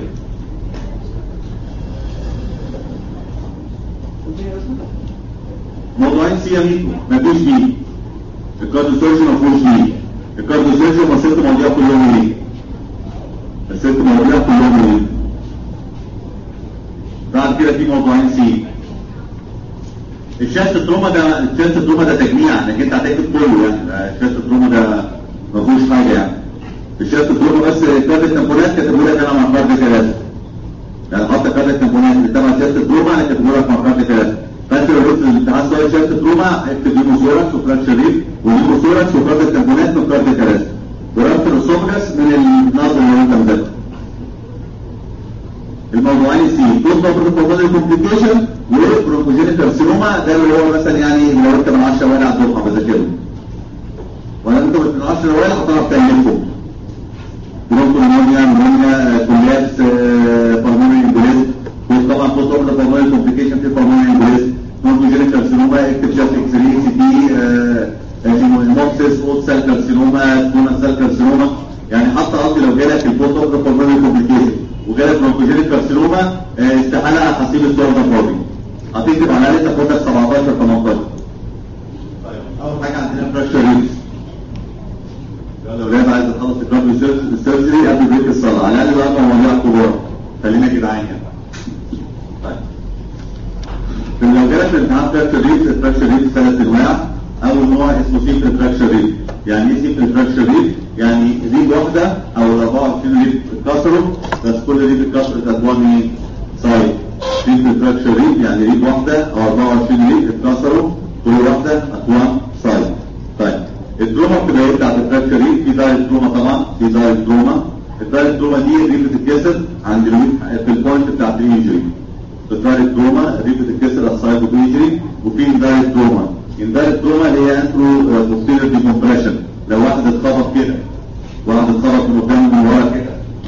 موضوعين سي يا ميكو مفيش بي الكارديو سيرجن ما فيهوش بي الكارديو سيرجن ما ست مواضيع كلهم ايه الست مواضيع كلهم ايه بعد كده في موضوعين سي الشاست تروما ده الشاست تروما ده تجميع انك انت هتكتب كله يعني الشاست تروما ده ما فيهوش حاجه يعني الشاست تروما بس كارد التمبونات كاتبه لك انا مع كارد ثلاثه يعني حط كارد التمبونات اللي تبع شاست تروما انا كاتبه لك مع كارد ثلاثه فانت لو قلت الامتحان سؤال شاست تروما اكتب ديموثوركس وفراكشر ريب وديموثوركس وكارد التمبونات من كارد ثلاثه وربط الاسوفجس من النظر اللي انت مذاكره الموضوعين سي بوست اوبرتيف كومبليكيشن وبروفوجينيك كارسينوما ده اللي هو مثلا يعني لو انت من 10 اوائل على الدفعه بذاكرهم ولا انت من 10 اوائل هتعرف تالفهم برونكولونيا نمونيا كولابس بالمونري امبوليزم طبعا بوست اوبرتيف بالمونري كومبليكيشن في بالمونري امبوليزم بروفوجينيك كارسينوما اكتب شاف اكس راي سي تي هيموكسيس اوت سيل كارسينوما كونا سيل كارسينوما يعني حتى قصدي لو جالك البوست اوبرتيف بالمونري كومبليكيشن وجالك برونكوجينيك كارسينوما آه، استحاله هسيب الدور ده فاضي هتكتب على الاقل تاخدك 17 18 طيب اول حاجه عندنا بريشر ريتس يلا ولاد عايز تخلص الكارديو سيرجري قبل بريك الصلاه على الاقل بقى مواضيع كبار خلينا جدعان يعني طيب في لو جالك في الامتحان بريشر ريتس البريشر ريتس ثلاث انواع اول نوع اسمه سيمبل بريشر ريت يعني ايه سيمبل بريشر ريت يعني ريد واحده او ال 24 ريد اتكسروا بس كل ريد اتكسرت ات 1 ايه سايد سيمبل بريشر ريت يعني ريد واحده او 24 ريد اتكسروا كل واحده ات 1 سايد طيب الدروما بتبقى ايه بتاعت الفراكشر ريت في دايركت دروما طبعا في دايركت دروما الدايركت دروما دي دي بتتكسر عند الويك في البوينت بتاعت الانجري الدايركت دروما دي بتتكسر على السايد اوف انجري وفي دايركت دروما الدايركت دروما اللي هي انترو بوستيريور ديكومبريشن لو واحد اتخبط كده واحد اتخبط من قدام من ورا كده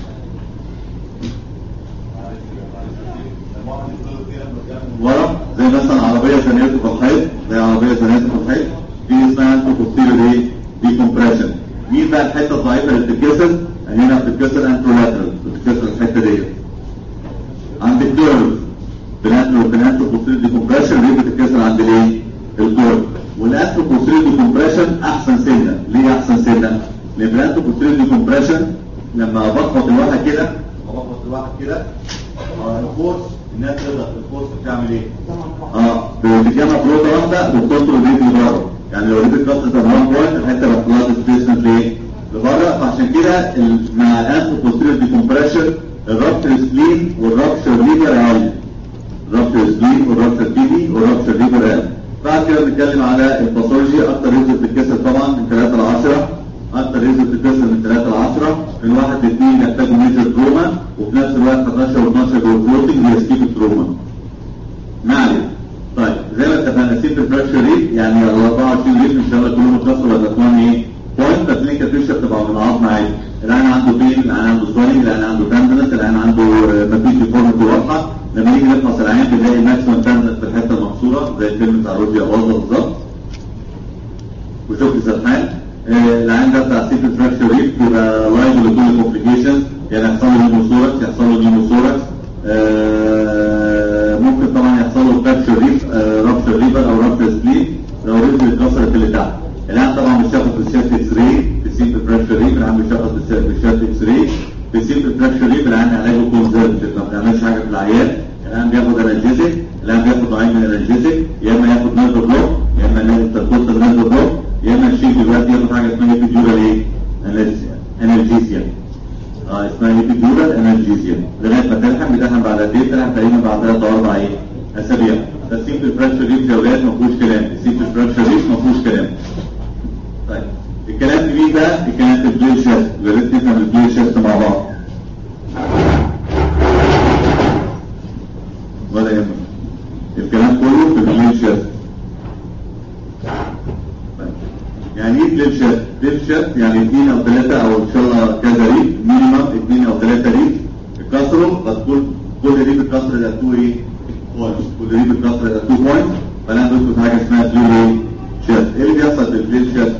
ورا زي مثلا عربيه زنقته في الحيط زي عربيه زنقته في الحيط دي اسمها انترو بوستيريور ايه ديكومبريشن مين بقى الحته الضعيفه اللي بتتكسر هنا بتتكسر انترو لاترال بتتكسر الحته ديت عند الكيرف بناترو بناترو بوستيريور ديكومبريشن دي بتتكسر عند الايه الكيرف والانترو بوستيريور ديكومبريشن احسن سنه ليه احسن سنه لان الانترو بوستيريور ديكومبريشن لما بخبط الواحد كده لما بخبط الواحد كده آه، الفورس الناس تقدر الفورس بتعمل ايه اه بتتجمع في نقطه واحده بتكسر الريت لبره يعني لو ريت اتكسرت ات 1 بوينت الحته بتطلع سبيسمنت لايه لبره فعشان كده ال- مع الانترو بوستيريور ديكومبريشن الرابتر سبلين والرابتر ليفر اقل رابتر سبلين والرابتر تيبي والرابتر ليفر اقل بعد كده بنتكلم على الباثولوجي اكتر ريزو بتتكسر طبعا من 3 ل 10 اكتر ريزو بتتكسر من 3 ل 10 من 1 ل 2 يحتاجوا ميجر تروما وفي نفس الوقت 11 و 12 جول فلوتنج بيسكيب التروما ما علينا طيب زي ما اتفقنا سيب الفراكشر ريت يعني ال 24 ريت ان شاء الله كلهم اتكسروا ولا اتمام ايه بوينت بس ليه كاتوشه بتبقى من العظم عادي العين عنده بين العين عنده سوالي العين عنده تندنس العين عنده آه، مفيش ديفورميتي واضحه لما نيجي نفحص العين بنلاقي ماكسيمم تندنس في الحته المقصوره زي الفيلم بتاع روبيا باظه بالظبط وشوف الزرحان آه، العين ده بتاع سيف فراكشر ريت بيبقى لايف لكل كومبليكيشنز يعني يحصل له نيموثوركس يحصل له نيموثوركس آه، ممكن طبعا يحصل له فراكشر ريت في سيمبل فراكشر ريب العيان علاجه كونزرفتيف ما بنعملش حاجه في العيان العيان بياخد انالجيزك العيان بياخد نوعين من الانالجيزك يا اما ياخد نيرف بلوك يا اما لازم تربط النيرف بلوك يا اما الشيخ دلوقتي ياخد حاجه اسمها ايبيدورال ايه؟ انالجيزيا اه اسمها ايبيدورال انالجيزيا لغايه ما تلحم بتلحم بعد قد ايه؟ تلحم تقريبا بعد ثلاث او اربع ايه؟ اسابيع ده السيمبل فراكشر ريب يا ولاد ما فيهوش كلام السيمبل فراكشر ريب ما فيهوش كلام طيب الكلام في مين بقى؟ الكلام في البلاي شيست يا ريت نفهم البلاي شيست مع بعض ولا يهمك الكلام كله في البلاي شيست طيب. يعني ايه بلاي شيست؟ بلاي شيست يعني اثنين او ثلاثة او ان شاء الله كذا ريف مينيمم اثنين او ثلاثة ريف اتكسروا بس كل كل ريف اتكسر ده تو ايه؟ بوينتس كل ريف اتكسر ده تو بوينتس فانا بدخل حاجة اسمها بلاي شيست ايه اللي بيحصل في البلاي شيست؟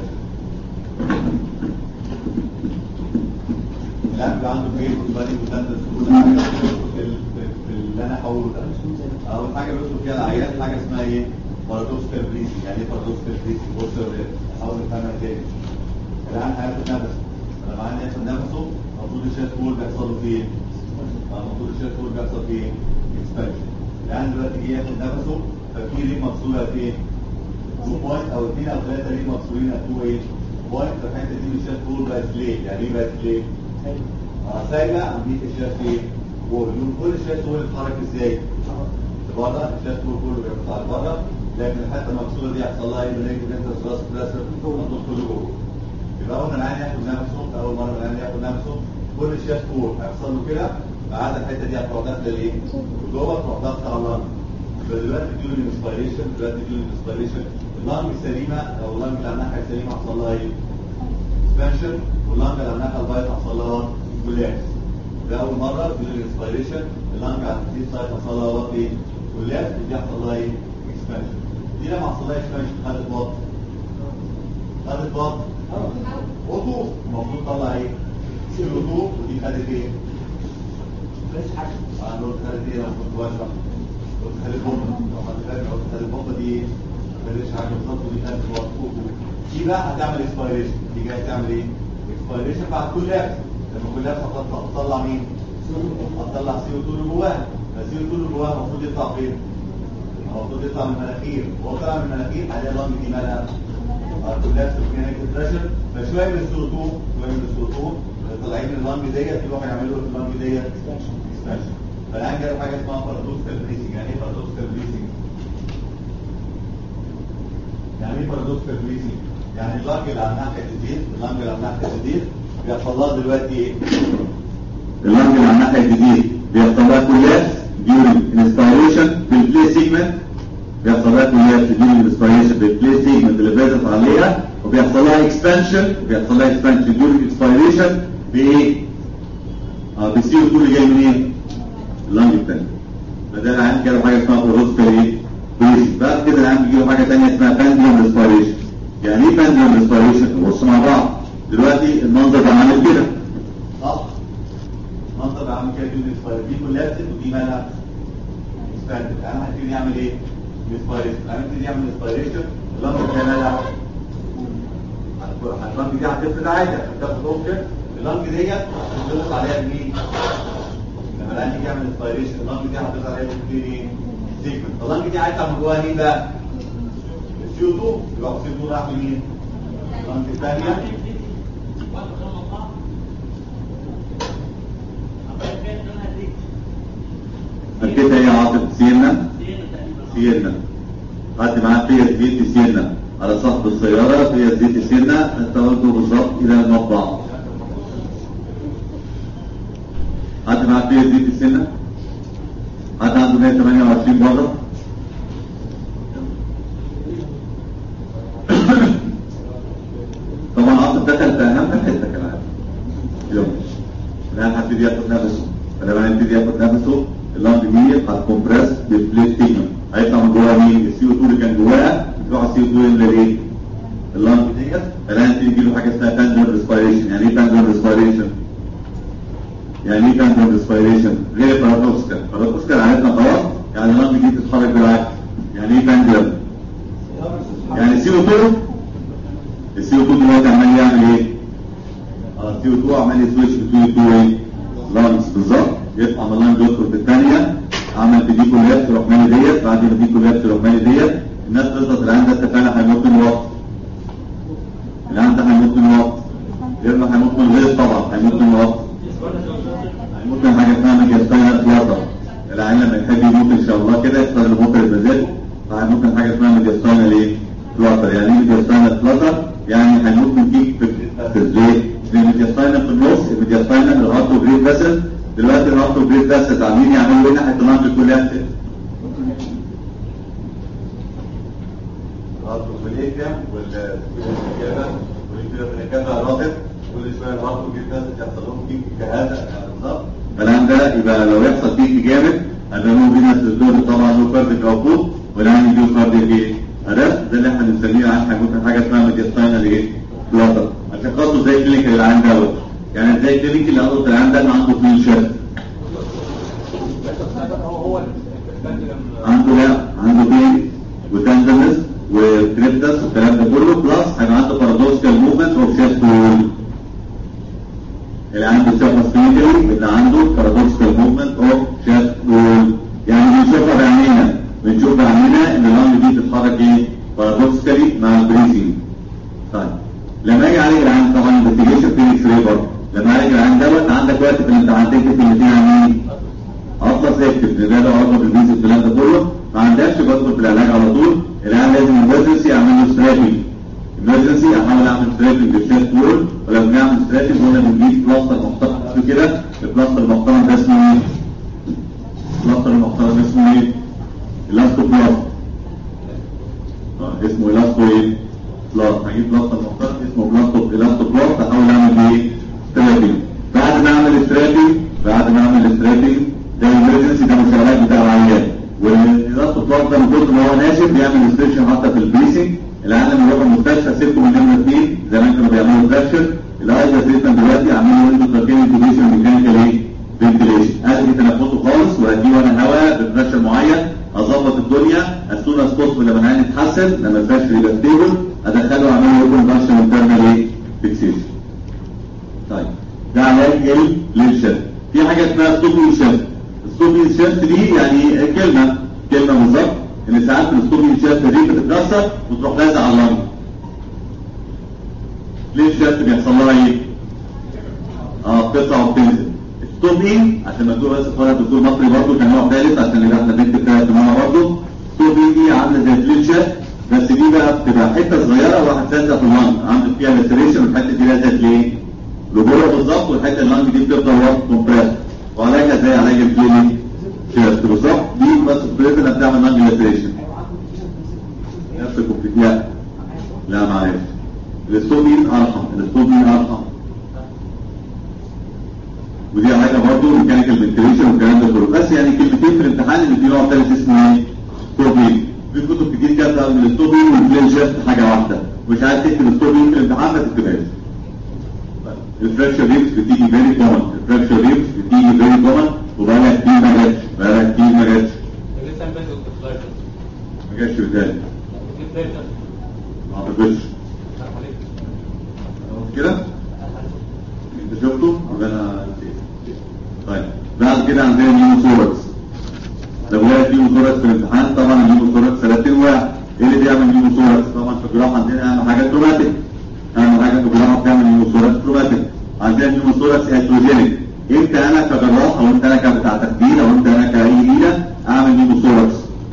الان بقى عنده بيت وبادي وتندس كل حاجه في ال- في اللي انا هقوله ده اول حاجه بيدخل فيها العيان حاجه اسمها ايه؟ بارادوكسال بريسي يعني ايه بارادوكسال بريسي؟ بص يا ولاد حاول نفهمها تاني الان هياخد نفس لما العيان ياخد نفسه المفروض الشات كول بيحصل له فين؟ المفروض الشات كول بيحصل فين؟ اكسبانشن الان دلوقتي جه ياخد نفسه ففي ريم مفصوله فين؟ 2 بوينت او 2 او 3 ريم مفصولين at 2 ايه؟ بوينت فالحته دي مش شات كول بقت ليه؟ يعني ايه بقت ليه؟ سايبه عمليه الشات ايه؟ وول كل الشات وول بيتحرك ازاي؟ بره الشات وول كله بيطلع بره لكن الحته المفصوله دي يحصل لها ايه؟ بريك انترس راس بريسر الموضوع كله جوه يبقى اول ما العيان ياخد نفسه اول مره العيان ياخد نفسه كل الشات وول هيحصل له كده بعد الحته دي هتروح داخله الايه؟ جوه تروح ضغط على اللنج يبقى دلوقتي ديورنج انسبيريشن دلوقتي ديورنج انسبيريشن اللنج سليمه او اللنج بتاع الناحيه السليمه حصل لها ايه؟ اكسبانشن واللنج على الناحيه البايظه حصل لها كولاكس ده اول مره ديورنج انسبيريشن اللنج على الدي سايد حصل لها وات ايه؟ كولاكس ودي حصل لها ايه؟ اكسبانشن دي لما حصل لها اكسبانشن خدت بط خدت بط اوتو المفروض تطلع ايه؟ سي اوتو ودي خدت ايه؟ انا قلت خدت ايه لما كنت بشرح قلت خلي بومبا لو حد فاكر قلت خلي بومبا دي ايه؟ ما خدتش حاجه بالظبط ودي خدت بط اوتو دي بقى هتعمل اكسبيريشن دي جايه تعمل ايه؟ اكسبيريشن بعد كل لابس لما كل لابس هتطلع مين؟ هتطلع سي او 2 اللي جواها فالسي او 2 اللي جواها المفروض يطلع فين؟ المفروض يطلع من المناخير وهو طلع من المناخير هلاقي اللنج دي مالها كل لابس في نيجاتيف بريشر فشويه من السي او 2 شويه من السي او 2 طالعين من اللنج ديت يروحوا يعملوا في اللنج ديت اكسبانشن فالان جاله حاجه اسمها بارادوكسال بريسنج يعني ايه بارادوكسال بريسنج؟ يعني ايه بارادوكسال بريسنج؟ يعني اللنج اللي على الناحيه الجديد اللنج اللي على الناحيه الجديد بيحصل لها دلوقتي ايه؟ اللنج اللي على الناحيه الجديد بيحصل لها كولاس during inspiration في البلاي سيجمنت بيحصل لها كولاس during inspiration في البلاي سيجمنت اللي بيزت عليها وبيحصل لها اكسبانشن وبيحصل لها اكسبانشن during inspiration بايه؟ اه بالسي او 2 اللي جاي منين؟ اللنج الثاني فده العيان كده حاجه اسمها بروسكال ايه؟ بريسنج بعد كده العيان بيجي له حاجه ثانيه اسمها باندلوم ريسبيريشن يعني ايه باندلوم ريسبيريشن؟ نبص مع بعض دلوقتي المنظر ده عامل كده صح؟ منطقة عامل كده دي الاسباير دي كولابسد ودي مالها اكسباندد انا هبتدي اعمل ايه؟ انسبيريشن انا هبتدي اعمل انسبيريشن اللمبه دي مالها اللمبه دي هتفرد عادي هتاخد اوبشن اللمبه ديت هتضغط عليها بمين؟ لما الان يجي يعمل انسبيريشن اللمبه دي هتضغط عليها بمين ايه؟ سيكونس اللمبه دي عايزه من جواها مين بقى؟ السي او 2 يبقى السي او 2 راح لمين؟ اللمبه الثانيه فكده هي عاطف سينا سينا حد معاه فيها زيت سينا على صاحب السيارة فيها زيت سينا انت قلته بالظبط الى المطبعة حد معاه فيها زيت سينا حد عنده 128 مرة طبعا عاطف دخل في اهم حته كمان يلا الان هبتدي ياخد نفسه فلما يبتدي ياخد نفسه اللنج دي هتكمبرس بالبليت تيجن هيطلع من جواها مين السي او 2 اللي كان جواها يروح السي او 2 اللي ايه اللنج ديت الان تيجي له حاجه اسمها باندلر ريسبيريشن يعني ايه باندلر ريسبيريشن يعني ايه باندلر ريسبيريشن غير بارادوكسكال بارادوكسكال عرفنا خلاص يعني اللنج دي تتحرك بالعكس يعني ايه باندلر يعني السي او 2 السي او 2 دلوقتي عمال يعمل ايه اه السي او 2 عمال يسويتش بتوين تو ايه عمل لها جزء في الثانيه عمل بديكو لابس روح مالي ديت بعد بديكو لابس روح مالي ديت الناس تظبط العين ده اتفقنا هيموت من الوقت العين ده هيموت من الوقت غير ما هيموت من غير طبعا هيموت من الوقت هيموت من حاجه اسمها ميجاستاينر فلاتر العين لما يحب يموت ان شاء الله كده يختار الموت المزاج فهيموت من حاجه اسمها ميجاستاينر ايه؟ فلاتر يعني ايه ميجاستاينر فلاتر؟ يعني هيموت من كيك في ليه؟ لان الميجاستاينر في النص الميجاستاينر الهارت وبريد فاسل دلوقتي الهارت وبريد فاسل عاملين يعملوا ايه ناحيه اللانج كلها الهارت والإيديا والكذا والكذا رافض كل شويه الهارت وبريد فاسل يحصل لهم كيك كهذا بالظبط الكلام ده يبقى لو يحصل كيك جامد هنعمله بينا الدور طبعا له فرد موجود والعين يجيب فرد ايه؟ عرفت ده اللي احنا بنسميه عن هيكون حاجه اسمها ميديستاينال ايه؟ فلاتر هتشخصه زي كلينيكال العين دوت يعني زي كلينيكال اللي عنده العين ده اللي عنده فين شيفت هو البندلم عنده لا عنده بين وتندنس وكريبتس والكلام ده كله بلس هيبقى عنده بارادوكسال موفمنت اوف شيفت اللي عنده شخص كلينيكالي اللي عنده بارادوكسال موفمنت اوف شيفت يعني بنشوفها بعينينا بنشوف بعينينا ان اللانج دي بتتحرك ايه بارادوكسالي مع البريسنج طيب لما يجي عليك العين طبعا انفستيجيشن في اكس راي برضه لما عليك العين دوت عندك وقت في الامتحان تكتب الاثنين عن مين؟ اطلس اكتب لان ده اقرب البيز الكلام ده كله ما عندكش بدخل في العلاج على طول العيان لازم ايمرجنسي اعمل له سترابنج ايمرجنسي احاول اعمل سترابنج للشيست وول ولما نعمل سترابنج قلنا بنجيب بلاستر محترم كده البلاستر المحترم ده اسمه ايه؟ البلاستر المحترم اسمه ايه؟ الاستو بلاست آه، اسمه الاستو ايه؟ بلاست هجيب بلاستر محترم اسمه بلاستو الاستو بلاست احاول اعمل ايه؟ سترابنج بعد ما اعمل سترابنج بعد ما اعمل سترابنج ده الامرجنسي ده مش العلاج بتاع العيان والاستو بلاست ده من كتر ما هو ناشف بيعمل ريستريكشن حتى في البريسنج العالم اللي هو المستشفى سيبته من نمره اثنين زمان كانوا بيعملوا فراكشر الايزا تريتمنت دلوقتي عاملين ويندو تركين انتجريشن ميكانيكال ايه؟ فنتليشن الغي تنفسه خالص واديه وانا هواء بفراشر معين اظبط الدنيا السون از بوسبل لما العين يتحسن لما الفراشر يبقى ستيبل ادخله اعمل له كونفرشن انترنال ايه؟ فيكسيشن طيب ده علاج ايه؟ للشد في حاجه اسمها ستوبين شيفت الستوبين شيفت دي يعني كلمه كلمه بالظبط ان ساعات الستوبين شيفت دي بتتكسر وتروح لازقه على اللنج ليه الشيفت بيحصل لها ايه؟ اه بتطلع وبتنزل ستوبين عشان مكتوب بس فرق الدكتور مصري برضه كان نوع ثالث عشان اللي احنا بنكتب فيها الجماعه برضه ستوبين دي عامله زي فليت شيفت بس دي بقى بتبقى حته صغيره وواحد لازقه في اللنج عامل فيها ريستريشن والحته دي لازقه ليه؟ لجوه بالظبط والحته اللنج دي بتفضل وقت كومبريس وعلاجها زي علاج الكلينيك شيفت بالظبط دي بس بريزن بتعمل لانج ريستريشن نفس الكومبليت لا لا معلش الاستوبين ارحم الاستوبين ارحم ودي حاجه برضه ميكانيكال فنتيليشن والكلام ده كله بس يعني كلمتين في الامتحان ان في نوع ثالث اسمه ايه؟ ستوبين في كتب كتير كده من الاستوبين والفلين شيفت حاجه واحده مش عايز تكتب ستوبين في الامتحان ما تكتبهاش الفراكشر ريبس بتيجي فيري كومن الفراكشر ريبس بتيجي فيري كومن وبقالها كتير ما جاتش بقالها كتير ما جاتش لسه البند والكفلايتس ما جاتش بتاني الكفلايتس ما اعتقدش كده انت شفته يبقى انا نسيت. طيب بعد كده عندنا نيوموثوركس لو لقيت نيوموثوركس في الامتحان طبعا النيوموثوركس ثلاثين واحد ايه اللي بيعمل نيوموثوركس طبعا في الجراحه عندنا اهم حاجه تروماتيك اهم حاجه في الجراحه بتعمل نيوموثوركس تروماتيك عندنا نيوموثوركس هيتروجينيك انت انا كجراح او انت انا كبتاع تخدير او انت انا كاي ليله اعمل نيوموثوركس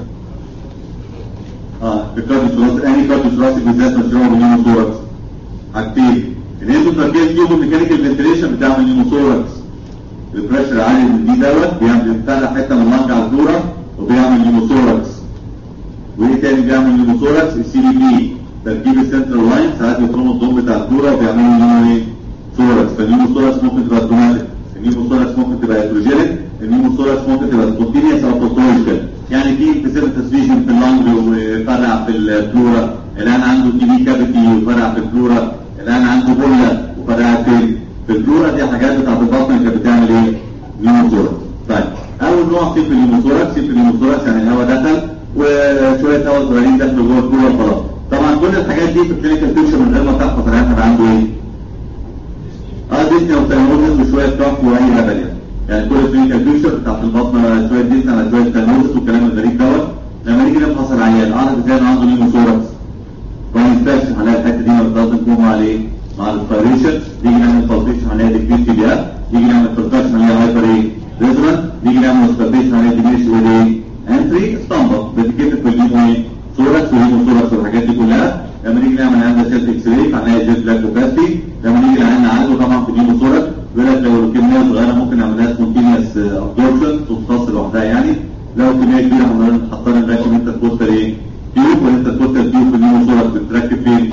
اه بالكارديوثوركس اني كارديوثوركس بالذات مشروع بالنيوموثوركس حاجتين الانسوتراكيال تيوب ميكانيكال فنتريشن بتعمل نيوموثوركس البريشر عالي من دي دوت بيعمل بيفتح حته من اللنج على الدوره وبيعمل نيوموثوركس وايه تاني بيعمل نيوموثوركس السي دي بي تركيب السنترال لاين ساعات يخرموا الضم بتاع الدوره وبيعملوا نيمو ايه ثوركس فالنيوموثوركس ممكن تبقى اوتوماتيك النيوموثوركس ممكن تبقى هيدروجينيك النيوموثوركس ممكن تبقى سبونتينيوس او بوستولوجيكال يعني في انفيزيبل تسفيجن في اللنج وفرع في البلورا الان عنده تي بي كافيتي وفرع في البلورا الان عنده بولا وفرع في في البلورا دي حاجات بتاعت البطن كانت بتعمل ايه؟ نيوموثوركس طيب اول نوع سيف النيوموثوركس سيف النيوموثوركس يعني الهواء دخل وشويه هواء صغيرين دخلوا جوه البلورا وخلاص طبعا كل الحاجات دي في الكلينيكال بيكشر من غير ما تحفظ العيان هيبقى عنده ايه؟ اه ديسني وسيروزس وشويه كاف واي هبل يعني يعني كل كلينيكال بيكتشر بتاعت البطن على شويه ديسن على شويه تانوس والكلام الغريب دوت لما نيجي نفحص العيان اعرف ازاي انا عنده نيموثوركس ما ينفعش هنلاقي الحته دي ما لازم تكون مع الايه؟ مع الفايريشن نيجي نعمل بالبيشن هنلاقي ديكريس تي بي اف نيجي نعمل فلترشن هنلاقي هايبر ايه؟ ريزونانس نيجي نعمل اوسكابيشن هنلاقي ديميش ويز ايه؟ انتري اسطمبه بتتكتب في الجيم ايه؟ ثوركس وليموثوركس والحاجات دي كلها لما نيجي نعمل عندنا سيلف اكس راي هنلاقي جيت بلاك اوباستي لما نيجي نعمل نعالجه طبعا في النيموثوركس بيقول لك لو الكميه صغيره ممكن نعمل لها سبونتينيوس ابزوربشن تمتص لوحدها يعني لو كميه كبيره هنحط لها الفاكيوم انت تبوستر ايه؟ تيوب وانت تبوستر تيوب في النيموثوركس بتركب فين؟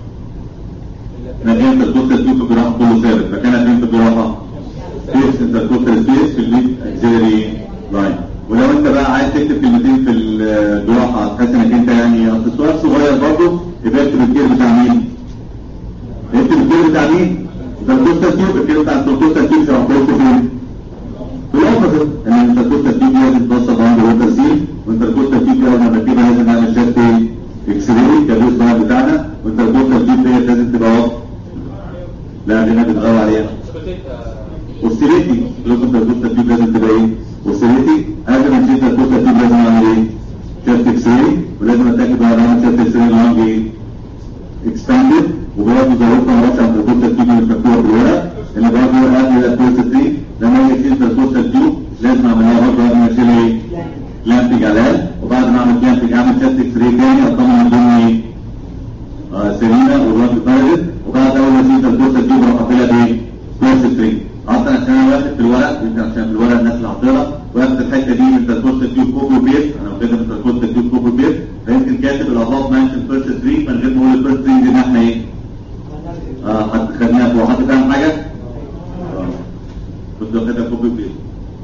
مكان تبوستر تيوب في الجراحه كله ثابت مكانها فين في الجراحه؟ سبيس انت تبوستر سبيس في الليد اكسيلري لاين ولو انت بقى عايز تكتب كلمتين في الجراحه تحس انك انت يعني اصل السؤال صغير برضه يبقى اكتب الكير بتاع مين؟ اكتب الكير بتاع مين؟ ده الكوستا تيوب الكير بتاع الكوستا تيوب شرحته لكم فين؟ في الاوبوزيت ان انت الكوستا تيوب لازم توصل عند الوتر سيل وانت الكوستا تيوب لو لما تجيبها لازم نعمل شات اكس راي كالوز بقى بتاعنا وانت الكوستا تيوب ديت لازم تبقى واضحه لا عندنا بنغير عليها والسيريتي لو كنت الكوستا تيوب لازم تبقى ايه؟ والسيريتي قبل ما تشيل الكوستا تيوب لازم اعمل ايه؟ شات اكس راي ولازم اتاكد ان انا شات اكس راي لونج ايه؟ expanded وبرضه زودت مرات عند الكوستا تيوب اللي مكتوبه في الورق اللي برضه قبل الكوستا تيوب لما اجي اشيل الكوستا تيوب لازم اعملها برضه قبل ما اشيل ايه؟ لامبنج على وبعد ما اعمل لامبنج اعمل شات اكس راي تاني اطمن ان الدنيا ايه؟ آه سليمه والراجل بردت وبعد اول ما اشيل الكوستا تيوب اروح قافلها بايه؟ كورس فري اصلا عشان انا واخد في الورق يمكن عشان في الورق الناس اللي حاططها واخد الحته دي من الكوستا تيوب كوبي بيست انا واخدها من الكوستا تيوب كوبي بيست فيمكن كاتب الاباف مانشن فيرست 3 من غير ما اقول الفيرست 3 دي ان احنا ايه؟ اه حد خدناها فوق حد فاهم حاجه؟ آه. كنت واخدها كوبي بيست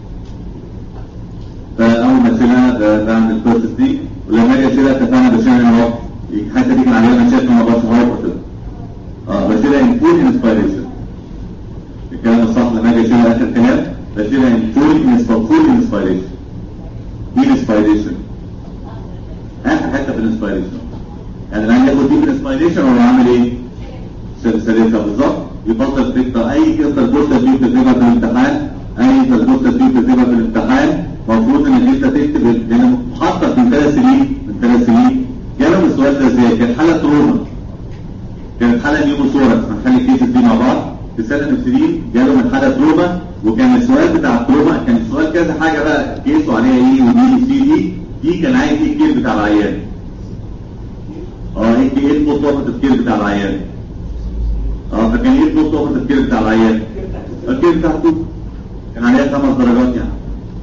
فاول ما اشيلها ده ده عند الفيرست دي ولما اجي اشيلها اتفقنا بشيلها ان هو الحته دي كان عليها مشاكل ما بقاش هايبر كده اه بشيلها ان فول انسبيريشن الكلام الصح لما اجي اشيلها اخر كلام بشيلها ان فول فول انسبيريشن انسبيريشن اخر حته في الانسبيريشن يعني انا هاخد دي في الانسبيريشن ولا اعمل ايه؟ سلسلتها بالظبط يفضل تكتب اي كسر جثه دي بتكتبها في الامتحان اي جثه دي بتكتبها في الامتحان المفروض انك انت تكتب لان حاطه من ثلاث سنين من ثلاث سنين جالهم السؤال ده ازاي؟ كانت حاله تروما كانت حاله نيوموثوركس هنخلي الكيسز دي مع بعض في سنه من السنين جالهم الحاله تروما وكان السؤال بتاع التروما كان السؤال كذا حاجه بقى كيس وعليها ايه ودي سي دي دي كان عايز ايه الكير بتاع العيان اه ايه ايه البوست اوف الكير بتاع العيان اه فكان ايه البوست اوف الكير بتاع العيان الكير بتاعته كان عليها خمس درجات يعني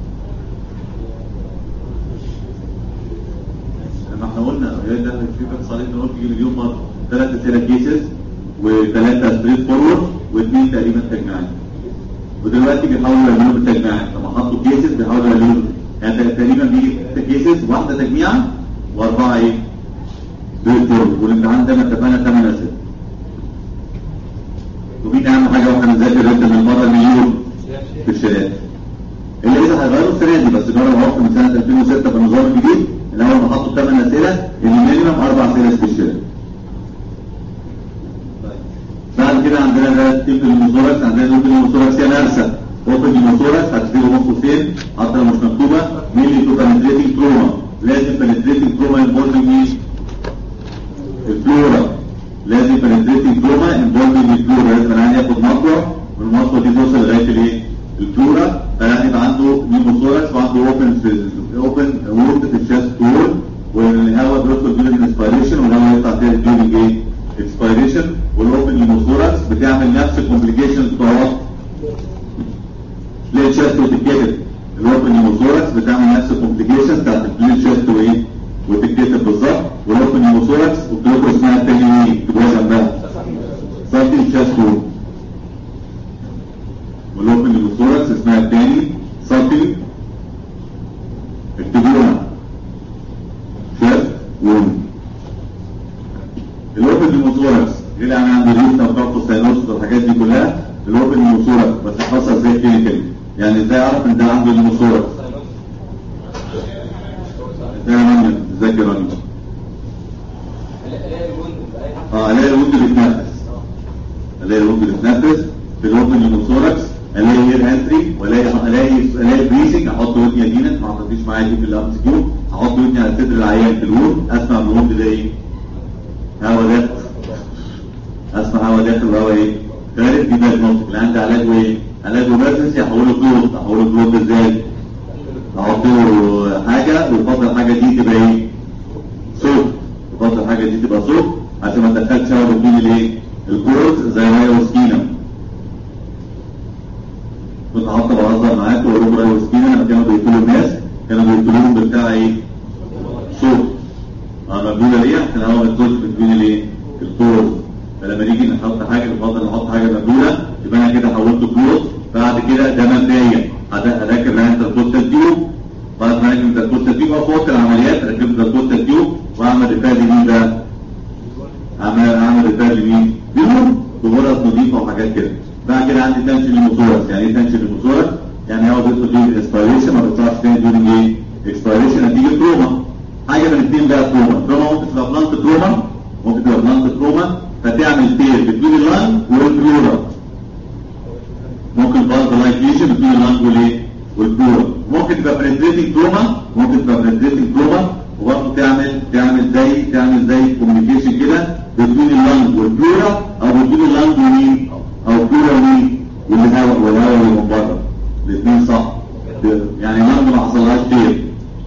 لما احنا قلنا يا ده في بس عليك نقول تيجي مليون مره ثلاث اسئله كيسز وثلاثه ستريت فورورد واثنين تقريبا تجميعين ودلوقتي بيحاولوا يعملوا بالتجميعات لما حطوا كيسز بيحاولوا يعملوا يعني تقريبا بيجي ست كيسز واحده تجميعه واربعه ايه؟ ستريت فورورد والامتحان ده ما اتفقنا ثمان اسئله ومين اهم حاجه واحنا بنذاكر رتم من مره مليون في الشهادات اللي اذا هيغيروا السنه دي بس جرب اهو من سنه 2006 في النظام الجديد ان اول ما حطوا ثمان اسئله المينيمم اربع اسئله سبيشال بعد كده عندنا ده تيب الموثوركس عندنا نقول الموثوركس يا نرسه اوبن الموثوركس هتكتبه بين قوسين حتى لو مش مكتوبه مين تو بنتريتنج تروما لازم بنتريتنج تروما انفولفنج مين؟ الفلورا لازم بنتريتنج تروما انفولفنج الفلورا لازم العيان ياخد مطوه والمطوه دي توصل لغايه الايه؟ الفلورا فالواحد عنده نيموثوركس وعنده اوبن اوبن وورد في الشاست وول والهواء بيدخل بين الانسبيريشن والهواء يطلع تاني during ايه؟ اكسبيريشن والاوبن نيموثوركس بتعمل نفس الكومبليكيشنز بتاعت ليه الشاست وتتكتب الاوبن نيموثوركس بتعمل نفس الكومبليكيشنز بتاعت البلين شاست وايه؟ وتتكتب بالظبط والاوبن نيموثوركس وبتبقى اسمها التاني ايه؟ تبقى جنبها سايتين شاست وول والاوبن نيموثوركس اسمها التاني سايتين اكتبوها شاست وول الاوبن نيموثوركس غير يعني عند الريستا وكارتو ساينوس والحاجات دي كلها الاوبن نيموثوركس بس احفظها ازاي كلينيكال يعني ازاي اعرف ان ده عنده نيموثوركس ازاي يا رانيا ازيك يا رانيا اه الاقي الوند بيتنفس الاقي الوند بيتنفس في الاوبن نيموثوركس الاقي هير انتري والاقي الاقي الاقي بريسنج احط ودني يمينا ما عطيتش معايا دي في الام سي كيو احط ودني على صدر العيان في الوند اسمع من الوند ده ايه؟ هوا داخل اسمع هوا داخل وهوا ايه؟ خارج دي دايجنوستيك اللي عندي علاجه ايه؟ علاجه ايمرجنسي احوله كلوز احوله كلوز ازاي؟ احط له حاجه ويفضل الحاجه دي تبقى ايه؟ صوت يفضل الحاجه دي تبقى صوت عشان ما تدخلش هوا بين الايه؟ الكورز زي ما هي وسكينه كنت حاطه بهزر معاكم واقول لهم راي وسكينه لما كانوا بيقتلوا الناس كانوا بيقتلوهم بتاع ايه؟ صوت اه مبلوله ليه؟ عشان الهواء ما يدخلش بين الايه؟ الكورز فلما نيجي نحط حاجه نفضل نحط حاجه مبلوله يبقى انا كده حولته كلوز بعد كده ده مبدئيا هركب معايا انتركوستال تيوب بعد ما اركب انتركوستال تيوب في وقت العمليات اركب انتركوستال تيوب واعمل ريفير لمين ده؟ اعمل اعمل ريفير لمين؟ لهم بغرز نظيفه وحاجات كده بعد كده عندي تنشن للموتورس يعني ايه تنشن للموتورس؟ يعني هو بيدخل فيه اسبيريشن ما بيطلعش تاني دورنج ايه؟ اكسبيريشن نتيجه تروما حاجه من الاثنين بقى تروما تروما ممكن تبقى بلانت تروما ممكن تبقى بلانت تروما فتعمل تير بين اللانج والبلورا ممكن برضه لايك ليجن بين اللانج والايه؟ والبلورا ممكن تبقى بريزنتنج تروما ممكن تبقى بريزنتنج تروما وبرضه تعمل تعمل زي تعمل زي كوميونيكيشن كده بين اللانج والبلورا او بين اللانج ومين؟ او بلورا ومين؟ والهواء والهواء اللي من بره الاثنين صح يعني اللانج ما حصلهاش تير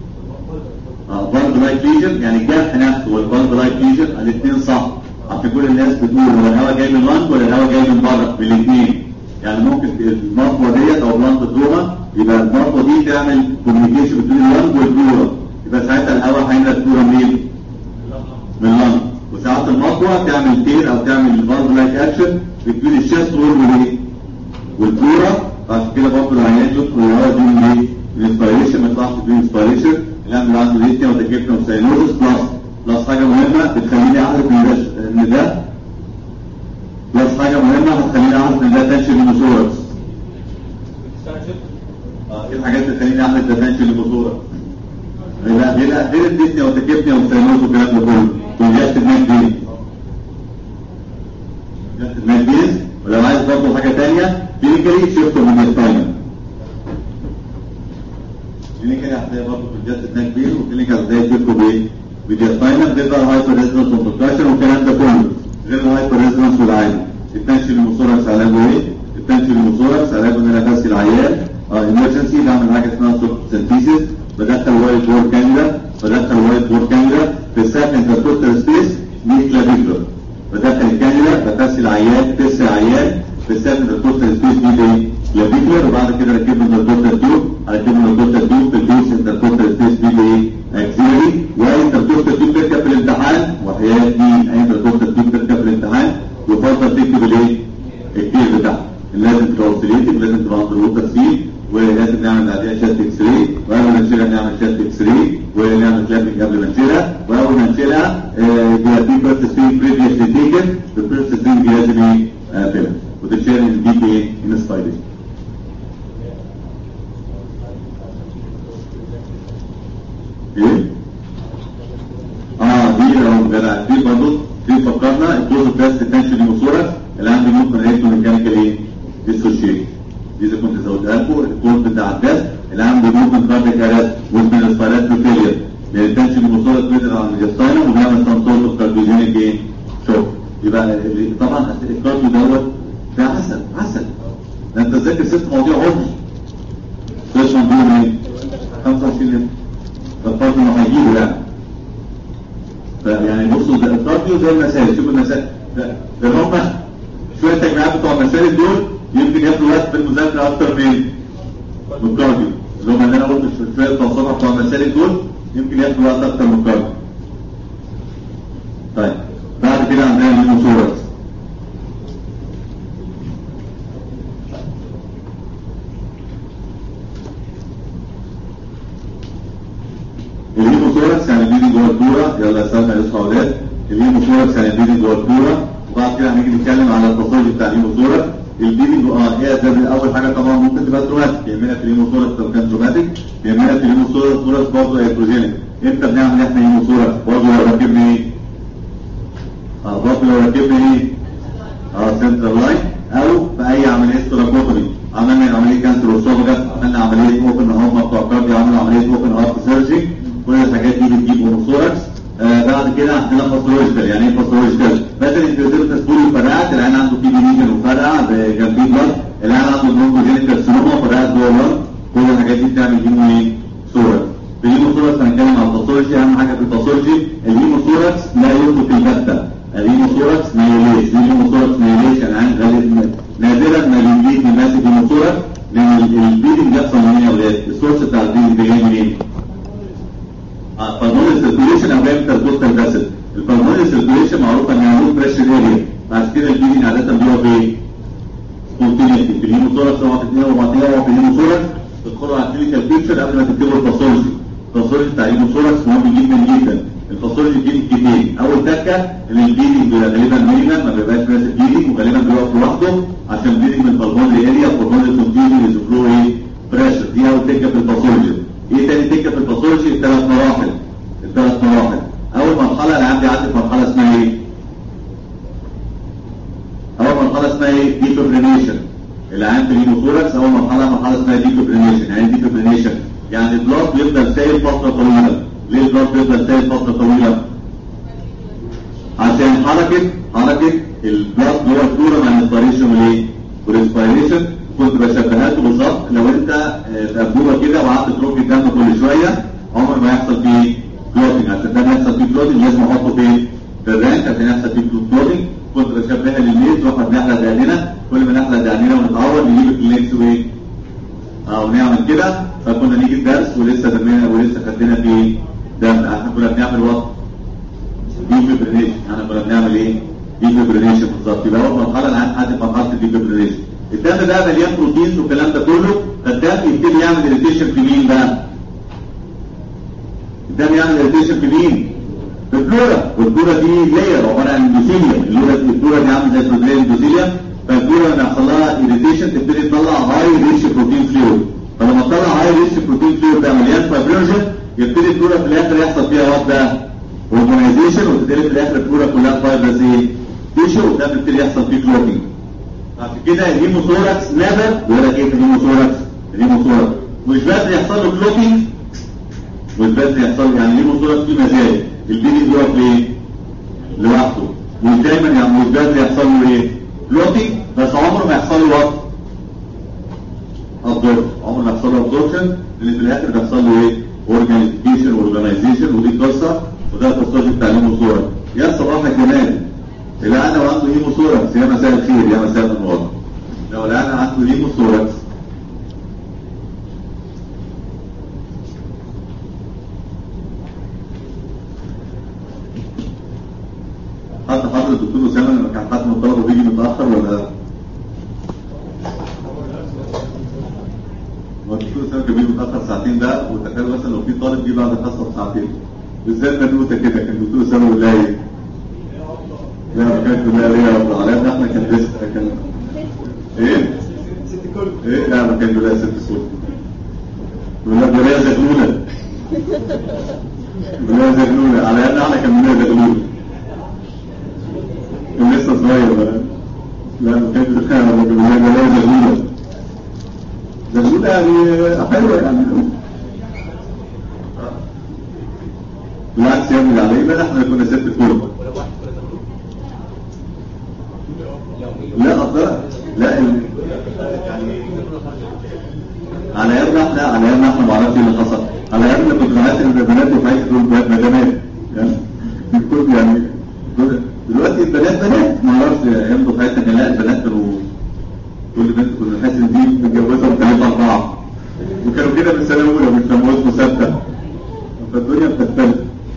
برضه لايك ليجن يعني الجرح نفسه والبرضه لايك ليجن الاثنين صح عشان كل الناس بتقول هو الهواء جاي من اللانج ولا الهواء جاي من بره من الاثنين يعني ممكن المطوه ديت او بلانت تروما يبقى المطوه دي تعمل كوميونيكيشن بين اللانج والبلورا يبقى ساعتها الهواء هيملى البلورا منين؟ من اللانج وساعات المطوه تعمل تير او تعمل برضه لايك اكشن بين الشيست وول والايه؟ والبلورا عشان كده برضه العيان يدخل الهواء دي من ايه؟ من انسبيريشن ما يطلعش من انسبيريشن يعمل عنده ليتيا وتكيفنا وساينوزس بلس بلس حاجه مهمه بتخليني اعرف ان ده ان ده بلس حاجه مهمه هتخليني اعرف ان ده تنشن للموتوركس اه ايه الحاجات اللي تخليني اعرف ده تنشن للموتوركس لا غير غير الديسنيا وتكيفنيا والساينوز والكلام ده كله وجهاز الماك دي جهاز الماك دي ولو عايز برضه حاجه ثانيه كلينيكالي شيفت من السباينال كلينيكال هتلاقي برضه في الجهاز الماك دي وكلينيكال هتلاقي شيفت بايه؟ بالسباينال غير بقى الهايبر ريزونانس والبروكاشن والكلام ده كله غير الهايبر ريزونانس والعادي التنشن الموثوركس علاجه ايه؟ التنشن الموثوركس علاجه ان انا بس العيان اه ايمرجنسي بعمل حاجه اسمها سنتيسيس بدخل وايت بور كاميرا بدخل وايت بور كاميرا في الساك انتركوستال سبيس دي كلافيكولر بدخل الكاميرا بغسل عيان ترسل عيان في الساك انتركوستال سبيس دي ايه؟ كلافيكولر وبعد كده ركب له انتركوستال تيوب اركب له انتركوستال تيوب في الدوس انتركوستال سبيس دي ايه؟ اكسيلري وانتركوستال تيوب تركب في الامتحان وحياه مين انتركوستال تيوب تركب في الامتحان وفضل تكتب الايه؟ الكير بتاعها لازم تبقى اوسيليتد لازم تبقى اندر ووتر سيل ولازم نعمل بعدها شات اكس راي واول ما نشيلها نعمل شات اكس راي ونعمل كلابنج قبل ما نشيلها واول ما نشيلها بيبقى في فيرست سترينج بريفيسلي تيكن الفيرست سترينج لازم ايه؟ اقفلها وتتشال ان دي ايه؟ انسبايريشن ايه؟ اه دي لو جدع في برضه في فكرنا الكوز بس تنشن الموتورس اللي عندي ممكن الكترو ميكانيكال ايه؟ ديسوشيت دي اذا كنت زودها لكم الكود بتاع الدس اللي عنده ممكن كارديك ارست وزن الاسبيرات فيلير لان التنشن الموتورس بيقدر على الجستاينم وبيعمل سام سورت اوف كارديوجينيك ايه؟ شوك يبقى اللي- طبعا الكارديو دوت ده عسل عسل ده انت تذاكر ست مواضيع عمر سيشن عندهم ايه؟ 25 لتر فالكارديو ما هيجيبه يعني فيعني بصوا ده الكارديو زي المسائل شوفوا المسائل ده ده هم شويه التجميعات بتوع المسائل دول يمكن ياخدوا وقت في المذاكره اكتر من من الكارديو اللي هم اللي انا قلت شويه التوصيلات بتوع المسائل دول يمكن ياخدوا وقت اكتر من الكارديو طيب بعد كده عندنا الهيموثوركس الهيموثوركس يعني بيجي جوه الدوره يلا استنى يا اصحى اولاد الهيموثوركس يعني بيجي جوه الدوره وبعد كده هنيجي نتكلم على الباثولوجي بتاع الهيموثوركس البيبي اه هي ده اول حاجه طبعا ممكن تبقى تروماتيك يهمنا في الهيموثوركس لو كان تروماتيك يهمنا في الهيموثوركس برضه هيدروجينيك امتى بنعمل احنا هيموثوركس برضه لو ركبنا ايه؟ اه برضه لو ركبنا ايه؟ اه سنترال لاين او في اي عمليه ستراكوتومي عملنا عمليه كانسر اسوفجس عملنا عمليه اوبن هارت بتوع كارديو عملنا عمليه اوبن هارت سيرجري كل الحاجات دي بتجيب هوموثوركس آه بعد كده عندنا باثولوجيكال يعني ايه باثولوجيكال مثلا انترزيرتس بولي فرقعت العين عنده في ليجن وفرقع جنبيه بلد العين عنده برونكوجينيك كارسينوما فرقعت جوه البلد كل الحاجات دي بتعمل هيمو ثوركس في الهيموثوركس هنتكلم عن الباثولوجي اهم حاجه في الباثولوجي الهيموثوركس لا يترك البتة الهيموثوركس مايليش دي الهيموثوركس مايليش يعني عن غالب نادرا ما بيجيب ماسك هيموثوركس لان البيدنج بيحصل منين يا ولاد السورس بتاع البيدنج ده جاي منين؟ البلمونري سيركيوليشن او جاي من البوستال فاسل البلمونري سيركيوليشن معروفه ان هو بريشر اريا عشان كده البيدنج عاده بيقف ايه؟ سبونتينيتي في الهيموثوركس لو هتتنقل وبعدين في الهيموثوركس تدخلوا على الكلينيكال بيكتشر قبل ما تكتبوا الباثولوجي الباثولوجي بتاع الهيموثوركس مهم جدا جدا الباثولوجي بيجي كتير اول تكه ان البيدنج بيبقى غالبا ميلان ما بيبقاش ماسك بيدنج وغالبا بيقف لوحده عشان بيدنج من البلمونري اريا والبلمونري كونتينيو فلو ايه بريشر دي اول تكه في الباثولوجي ايه تاني تكه في الباثولوجي الثلاث مراحل الثلاث مراحل اول مرحله انا عندي عندي مرحله اسمها ايه؟ اول مرحله اسمها ايه؟ ديفبرينيشن العام في الهيموثوركس اول مرحله مرحله اسمها ديفبرينيشن يعني ايه ديفبرينيشن يعني البلاد بيفضل سايل فتره طويله ليه البلاد بيفضل سايل فتره طويله عشان حركه حركه البلاد جوه الكوره مع الانسبيريشن والايه والانسبيريشن كنت بشبهاته بالظبط لو انت آه، في انبوبه كده وقعدت تروح الدم كل شويه عمر ما يحصل فيه كلوتنج عشان الدم يحصل فيه كلوتنج لازم احطه فين في الرانك عشان يحصل فيه كلوتنج كنت بشبهها للميز واحنا بنحلق دقننا كل ما نحلق دقننا ونتعور نجيب الكلينكس وايه اه ونعمل كده فكنا نيجي الدرس ولسه دمنا ولسه خدنا في دم احنا كنا بنعمل وقت ديفبرينيشن احنا كنا بنعمل ايه ديفبرينيشن بالظبط يبقى اول مرحله الان حد مرحله الديفبرينيشن الدم بقى مليان بروتينز والكلام ده كله فالدم يبتدي يعمل اريتيشن في مين بقى الدم يعمل اريتيشن في مين في البلورا والبلورا دي لاير عباره عن اندوثيليوم اللورا البلورا دي عامله زي البروتين اندوثيليوم فالبلورا لما يحصل لها اريتيشن تبتدي تطلع هاي ريتش بروتين فلويد فلما تطلع هاي ريتش بروتين فلويد ده مليان فايبرينجن يبتدي البلورا في الاخر يحصل فيها وات بقى اورجانيزيشن وتبتدي في الاخر البلورا كلها فايبرز ايه تيشو وده بيبتدي يحصل فيه كلوتنج عشان كده الهيموثوركس نبت ويقول لك ايه في الهيموثوركس الهيموثوركس مش بس يحصل له كلوتنج مش بس يحصل يعني الهيموثوركس فيه مزايا البيبي بيقف ليه لوحده مش دايما يعني مش بس يحصل له ايه كلوتنج بس عمره ما يحصل له وقت ابدورشن عمره ما يحصل له ابدورشن اللي في الاخر بيحصل له ايه اورجانيزيشن اورجانيزيشن ودي قصه وده القصه بتاع الهيموثوركس يا صباح الجمال اللي انا وعنده هيموثوركس يا مساء الخير يا مساء النور لو انا عنده هيموثوركس حتى حضر الدكتور اسامه لما كان حد من الطلبه بيجي متاخر ولا هو الدكتور اسامه كان بيجي متاخر ساعتين ده وتخيل مثلا لو في طالب جه بعد الحصه بساعتين بالذات بنوته كده كان الدكتور اسامه يقول لها ايه؟ لا ما كانش يقول لها ليه يا رب العالمين احنا كان لسه كان ايه؟ ايه؟ لا ما كان يقول لها ست صوت يقول لها بلاها زغلوله بلاها زغلوله على الاقل احنا كان بنقول زغلوله كان لسه صغير بقى لا ما كانش بخير ولا كان بنقول بلاها زغلوله زغلوله يعني حلوه يعني بالعكس يا ابني علينا احنا كنا ست كوره لا اصلا لا ال... على ايامنا احنا على ايامنا احنا ما اعرفش ايه اللي حصل على ايامنا كنت بحس ان البنات وحيث دول بنات مدامات يعني كنت يعني دلوقتي البنات بنات ما اعرفش ايام دفعتنا كان لا البنات كانوا كل بنت كنا نحس ان دي متجوزه وثلاثه اربعه وكانوا كده من سنه اولى مش لما اسمه ثابته فالدنيا بتختلف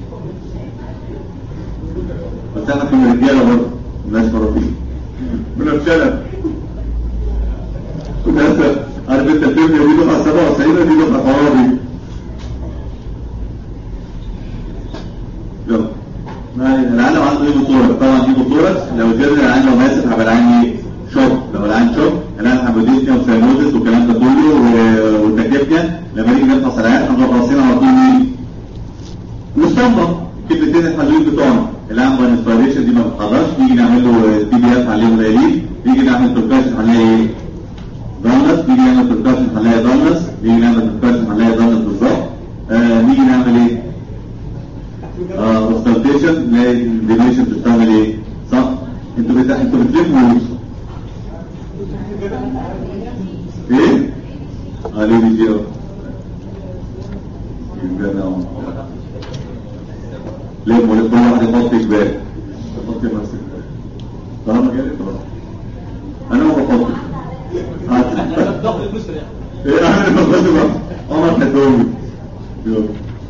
بس احنا كنا رجاله برضه الناس مرافقين كنا بشلل كنا لسه عارف انت الفيلم دي دفعه 97 ودي دفعه حواري يلا ما العالم عنده ايه بطولة طبعا دي بطولة لو جبنا العين لو ماسك هيبقى العين ايه شوك لو العين شوك العين هيبقى وسينوزس والكلام ده كله و- والتكيفيا لما نيجي نفحص العين هنروح راسين على طول مين مستنبط الكلمتين الحلوين بتوعنا العام انسبيريشن دي ما بتحضرش نيجي نعمل له بي دي اف عليه قليلين نيجي نعمل بركاشن عليه ايه؟ دونت نيجي اه ليه دي جيرو يبقى انا ليه مولد كل واحد يحط جبال يحط نفسك طالما جالي خلاص انا ما بحطش انا ضغط الفلوس يعني ايه انا ما بحطش بقى عمر حدومي يلا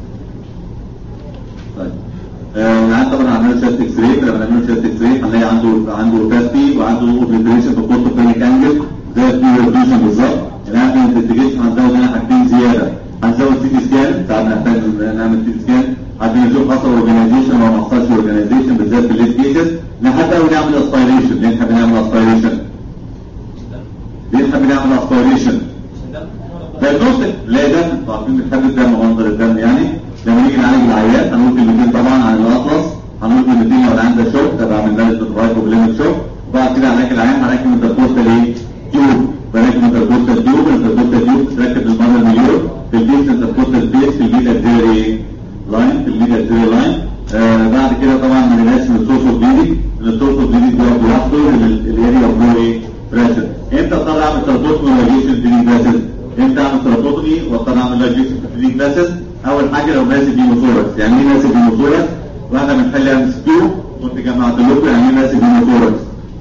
طيب آه، العيان طبعا عملنا شات اكس راي لما نعمل شات اكس راي هنلاقي عنده عنده باستي وعنده اوبريشن في كورتو كلينيك انجل زي البيو ريديوشن بالظبط العيان في الانفستيجيشن هنزود هنا حاجتين زياده هنزود سي تي سكان ساعات نحتاج نعمل سي تي سكان عشان نشوف حصل اورجانيزيشن ولا ما حصلش اورجانيزيشن بالذات في الليت كيسز لحد اول نعمل اسبيريشن ليه نحب نعمل اسبيريشن ليه نحب نعمل اسبيريشن دايجنوستيك لا دم انتوا عارفين بنحب الدم منظر الدم يعني لما نيجي نعالج العيان هنقول كلمتين طبعا عن الاطلس هنقول كلمتين لو العيان ده شوك تبع من مالت الرايت وبليمك شوك وبعد كده هناكل العيان هناكل من التركوستال ايه؟ تيوب بناكل من التركوستال تيوب من التركوستال تيوب تركب المره المليون في البيس التركوستال بيس في الميد اكزيلري لاين في الميد اكزيلري لاين آه بعد كده طبعا ما ننساش من السورس اوف بليدنج من السورس اوف بليدنج ده بيحصل الاريا اوف نو ايه؟ بريشر امتى اضطر اعمل تركوستال لايجيشن في بريشر امتى اعمل ترابوتومي واضطر اعمل لايجيشن في كلينيك باسس اول حاجه لو ماسك هيموثوركس يعني ايه ماسك هيموثوركس واحده بنحل ام اس كيو كنت جمعت لكم يعني ايه ماسك هيموثوركس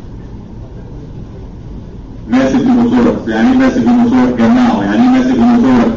ماسك هيموثوركس يعني ايه ماسك هيموثوركس جمعه يعني ايه ماسك هيموثوركس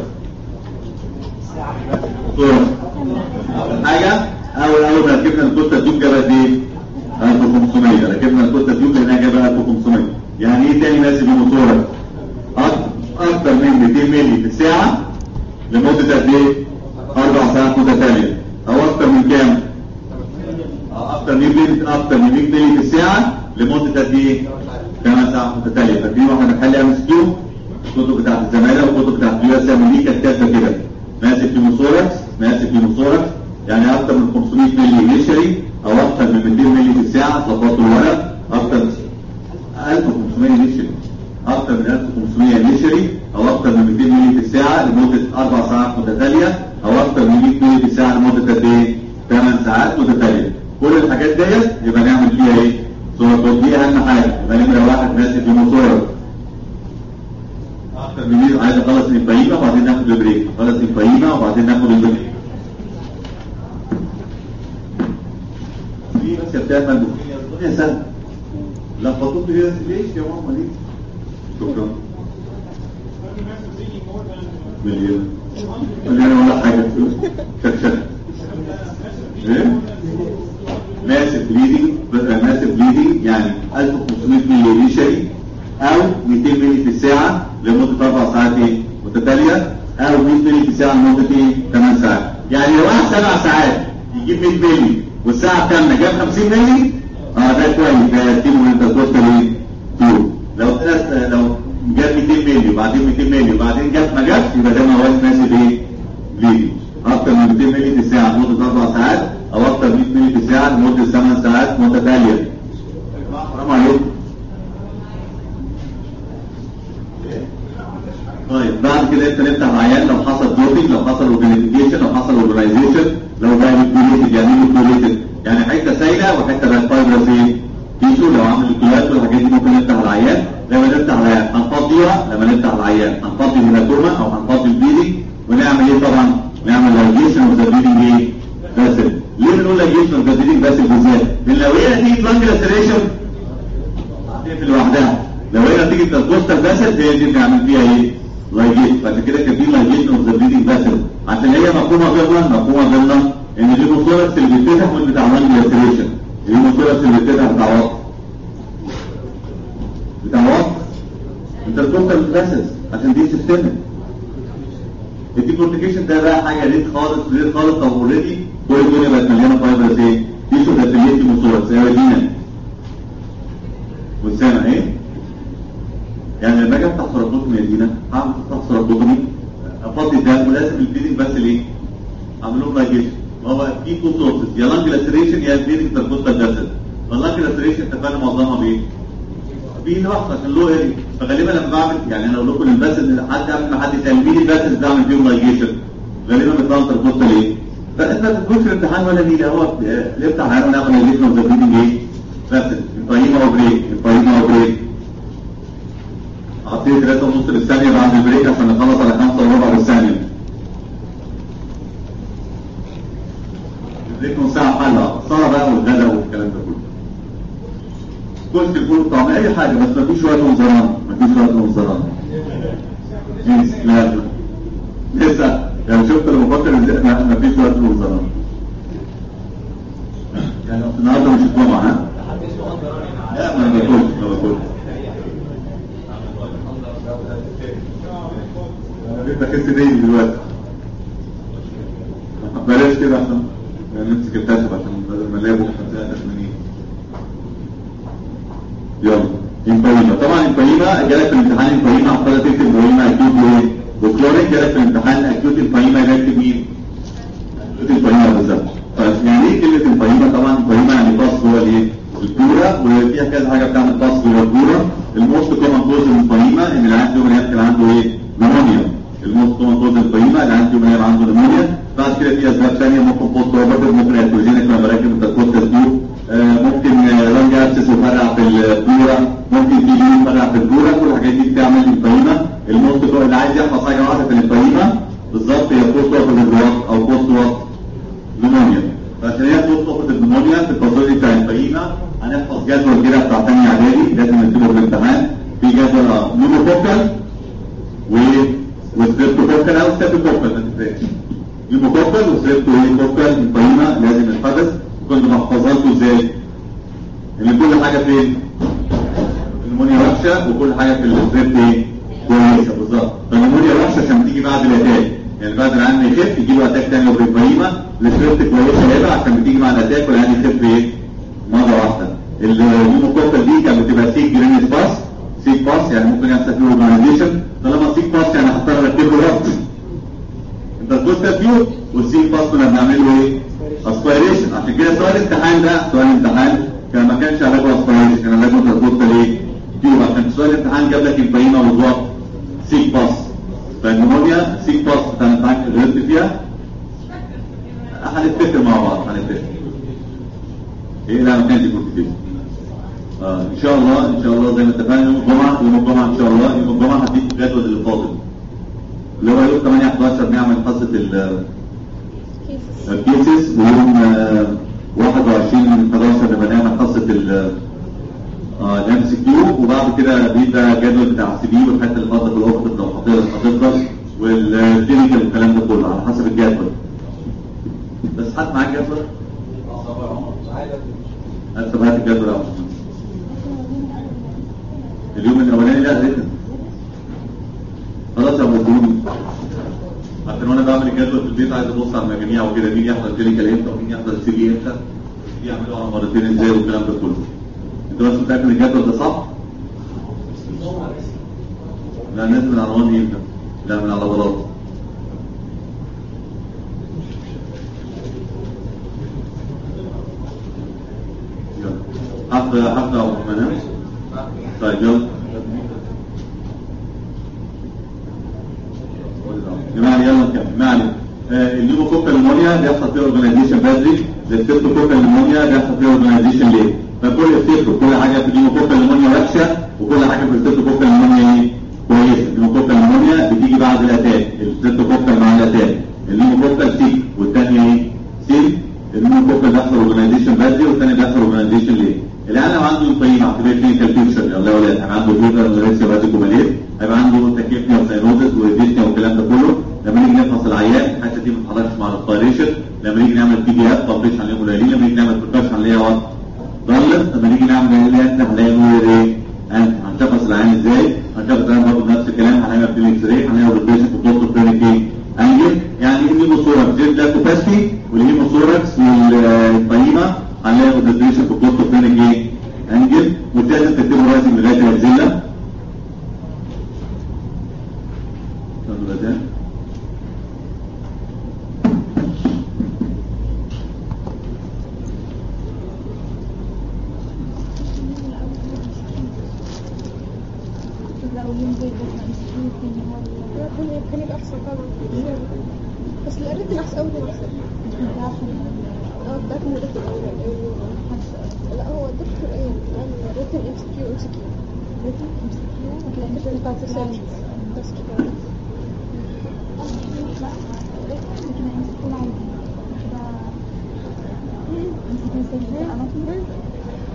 ثوركس اول حاجه اول اول ما ركبنا الكوستا تيوب جابت ايه 1500 ركبنا الكوستا تيوب لانها جابت 1500 يعني ايه تاني ماسك هيموثوركس اكتر من 200 مللي في الساعة لمدة قد ايه؟ اربع ساعات متتالية او اكتر من كام؟ اكتر من 100 اكتر من 100 مللي في الساعة لمدة قد ايه؟ 8 ساعات متتالية فدي واحنا بنحل ام اس كيو الكتب بتاعت الزمالة والكتب بتاعت اليو اس ام دي كانت كاتبة كده ماسك هيموثوركس ماسك هيموثوركس يعني اكتر من 500 مللي انيشري او اكتر من 200 مللي في الساعة ظبطوا الورق اكتر 1500 انيشري اكتر من 1500 انيشري او اكتر من 200 مللي في الساعه لمده اربع ساعات متتاليه او اكتر من 100 مللي في الساعه لمده قد ايه؟ 8 ساعات متتاليه كل الحاجات ديت يبقى نعمل فيها ايه؟ صوره دي اهم حاجه يبقى نمره واحد ماسك هيموثوركس اكتر من 100 عايز اخلص الفايمه وبعدين ناخد البريك خلص الفايمه وبعدين ناخد البريك في بس يا بتاع الدنيا سهله لخبطوك ليه ليش يا ماما ليه؟ شكرا مليون مليون ولا حاجة شكشك ايه ماسك بليدنج ماسك بليدنج يعني 1500 ملي انيشالي او 200 ملي في الساعة لمدة اربع ساعات ايه متتالية او 100 ملي في الساعة لمدة ايه 8 ساعات يعني لو واحد سبع ساعات يجيب 100 ملي والساعة كاملة جاب 50 ملي اه ده كويس ده تيم وانت توصل ايه تو لو ناس لو جاب 200 مللي وبعدين 200 مللي وبعدين جاب ما جابش يبقى ده ما هوش ماشي بايه؟ ليه؟ اكتر من 200 مللي في الساعه لمده اربع ساعات او اكتر من 100 مللي في الساعه لمده 8 ساعات متتاليه. حرام عليكم. طيب بعد كده انت نفتح عيان لو حصل دوبينج لو حصل اورجانيزيشن لو حصل اورجانيزيشن لو بقى كوليتد يعني ايه كوليتد؟ يعني حته سايله وحته بقت فايبرس ايه؟ تيشو لو عمل الكولات والحاجات دي ممكن نفتح العيان لما نفتح العيان هنفضيها لما نفتح العيان هنفضي الهيماتوما او هنفضي البيدنج ونعمل ايه طبعا؟ نعمل لايجيشن اوف ذا بيدنج ايه؟ باسل ليه بنقول لايجيشن اوف ذا بيدنج باسل بالذات؟ لان لو هي نتيجه لانج لاسريشن هتقفل لوحدها لو هي نتيجه الكوستال باسل هي دي بنعمل فيها ايه؟ لايجيشن فعشان كده كان في لايجيشن اوف ذا بيدنج باسل عشان هي مفهومه ضمن مفهومه ضمن ان الهيموثوركس اللي بيتفتح مش بتاع لانج لاسريشن الهيموثوركس اللي بيتفتح بتاع وقت بتاع وقت انت الكوكتل بتاسس عشان دي سيستمك الديكورتيكيشن ده بقى حاجه ليت خالص ليت خالص طب اوريدي كل الدنيا بقت مليانه فايبرز ايه؟ تيشو دافليتي موتوركس هي دينا والسامع ايه؟ يعني لما اجي افتح سرطوتومي يا دينا هعمل افتح سرطوتومي افضي الدم ولازم البليدنج بس ليه؟ اعمل لهم لايجيشن هو في تو سورسز يا لانج لاسريشن يا بليدنج تركوستال جاسد فاللانج لاسريشن اتفقنا معظمها بايه؟ في لوحده عشان له هيري فغالبا لما بعمل يعني انا اقول لكم الباسل حد قبل ما حد يسال مين الباسل بعمل فيهم لايجيشن غالبا بيطلع تركوستال ايه؟ فانت ما تكونش في الامتحان ولا نيله هو نفتح عينه ونعمل لايجيشن اوف ذا بريدنج ايه؟ باسل الفايمه وبريك الفايمه وبريك حطيت 3 ونص بالثانيه بعد البريك عشان نخلص على كشك الفول والطعميه اي حاجه بس مفيش وقت وزران مفيش وقت وزران جنس لا لا لسه يعني شفت لما بفكر ازاي ما- مفيش وقت وزران يعني النهارده مش الجمعه ها لا ما باكلش ما باكلش انا بقيت بحس بيه دلوقتي بلاش كده عشان نمسك الكتاب عشان بدل ما نلاقي بكره هتلاقي تسمينين يلا امبايما طبعا امبايما جالك في الامتحان امبايما هتفضل تكتب امبايما اكيوت وايه وكلورين جالك في الامتحان اكيوت امبايما يكتب مين؟ اكيوت امبايما بالظبط طيب يعني ايه كلمه امبايما طبعا امبايما يعني باص جوه الايه؟ الكوره وفيها كذا حاجه بتعمل باص جوه الكوره الموست كومن كوز الامبايما ان اللي عنده من كان عنده ايه؟ نمونيا الموست كومن كوز الامبايما اللي عنده من عنده نمونيا بعد كده في اسباب ثانيه ممكن بوست اوفر ممكن اتروجينيك لما براكب التكوت تسدود ممكن لونج ابسس وفرع في الكوره ممكن في بي فرع في الكوره كل الحاجات دي بتعمل الامبايما الموست كومن اللي عايز يحفظ حاجه واحده في الامبايما بالظبط هي بوست اوفر الوقت او بوست وقت نمونيا فعشان هي بوست اوفر النمونيا في التصوير بتاع الامبايما هنحفظ جدول كده بتاع ثانيه اعدادي لازم نكتبه في الامتحان في جدول نيموكوكال و وستريبتوكوكال او ستريبتوكوكال ما تفرقش نيموكوكال وستريبتوكوكال القيمه لازم الحدث كنت محفظاته ازاي؟ ان كل حاجه فين؟ النمونيا وحشه وكل حاجه في الستريبت ايه؟ كويسه بالظبط فالنمونيا وحشه عشان بتيجي بعد الاتاك يعني بعد العين ما يخف يجي له اتاك تاني وبالقيمه الستريبت كويسه هيبقى عشان بتيجي مع الاتاك والعين يخف ايه؟ مره واحده النيموكوكال دي كانت بتبقى سيك جرينيس باس سيك باس يعني ممكن يحصل فيه اورجانيزيشن طالما سيك باس يعني هضطر اركب له ربط انت تبص فيه والسيك باس كنا بنعمل له ايه؟ اسبيريشن عشان كده سؤال الامتحان ده سؤال الامتحان كان ما كانش علاجه اسبيريشن كان علاجه تظبط ايه؟ تيوب عشان سؤال الامتحان جاب لك البينه والضغط سيك باس فالنمونيا سيك باس بتاع الامتحان اللي غلطت فيها هنتفق مع بعض هنتفق ايه لا ما كانش يكون كده آه ان شاء الله ان شاء الله زي ما اتفقنا يوم الجمعه يوم الجمعه ان شاء الله يوم الجمعه هديك الجدول اللي فاضل اللي هو يوم 8 11 نعمل حصه ال كيسز الكيسز ويوم آه، 21 11 نبقى نعمل حصه ال الام سي كيو وبعد كده بيبقى الجدول بتاع السي بي والحته اللي فاضله في الاوفر لو حطيتها حطيتها والكلينيكال والكلام ده كله على حسب الجدول بس حد معاك جدول؟ هات هات الجدول يا عم. اليوم الاولاني لا ريتم خلاص يا ابو الدين عشان وانا بعمل الجدول في البيت عايز ابص على المجاميع وكده مين يحضر كلينيكال امتى ومين يحضر سي بي امتى دي يعملوا على مرتين ازاي والكلام ده كله انت بس متاكد ان الجدول ده صح؟ لا نازل من عنوان ايه ده؟ لا من على بلاط يلا حفظ حفظ او منام طيب يلا جماعة يلا نكمل ما علينا آه، النيوموكوكال نمونيا بيحصل فيها اورجانيزيشن بدري الستريبتوكوكال نمونيا بيحصل فيها اورجانيزيشن ليه؟ فكل افتكروا كل حاجه في النيوموكوكال نمونيا وحشه وكل حاجه في الستريبتوكوكال نمونيا ايه؟ كويسه النيوموكوكال نمونيا بتيجي بعد الاتاك الستريبتوكوكال مع الاتاك النيوموكوكال سيك والثانيه ايه؟ سيك النيوموكوكال بيحصل اورجانيزيشن بدري والثاني بيحصل اورجانيزيشن ليه؟ العالم عنده طيب اعتبار كلينيكال فيوتشر يلا يا ولاد هيبقى عنده فيبر وليسيا باديكوماليت هيبقى عنده تكيفنيا وساينوزس وديسنيا والكلام ده كله لما نيجي نفحص العيان الحته دي ما بتتحركش مع الاسبيريشن لما نيجي نعمل بي دي اف ببلش عليهم قليلين لما نيجي نعمل بركشن اللي هي ضلت لما نيجي نعمل اللي هي هنلاقي نور ايه؟ انت هنشخص العيان ازاي؟ هنشخص العيان برضه نفس الكلام هنعمل في الاكس راي هنعمل البيشنت والدكتور كلينيك ايه؟ انجل يعني الهيموثوركس جيب لاكوباستي والهيموثوركس والفايمه هنلاقي البيشنت والدكتور كلينيك ايه؟ انجل والتالت تكتبه راسي لغايه الزله لا وينزل بس مسكين الدنيا ولا لا كان كان يبقى احسن طبعا بس القريت الاحسن اول كان احسن انت عارفه اه ده كان الدكتور الاول لا هو الدكتور ايه قال ريتن ام سي كيو ام سي كيو ريتم مسكين ما تلاقيش بتاعت السيرش بس كده لكن مسكين عادي كده مسكين سيرش اناتومي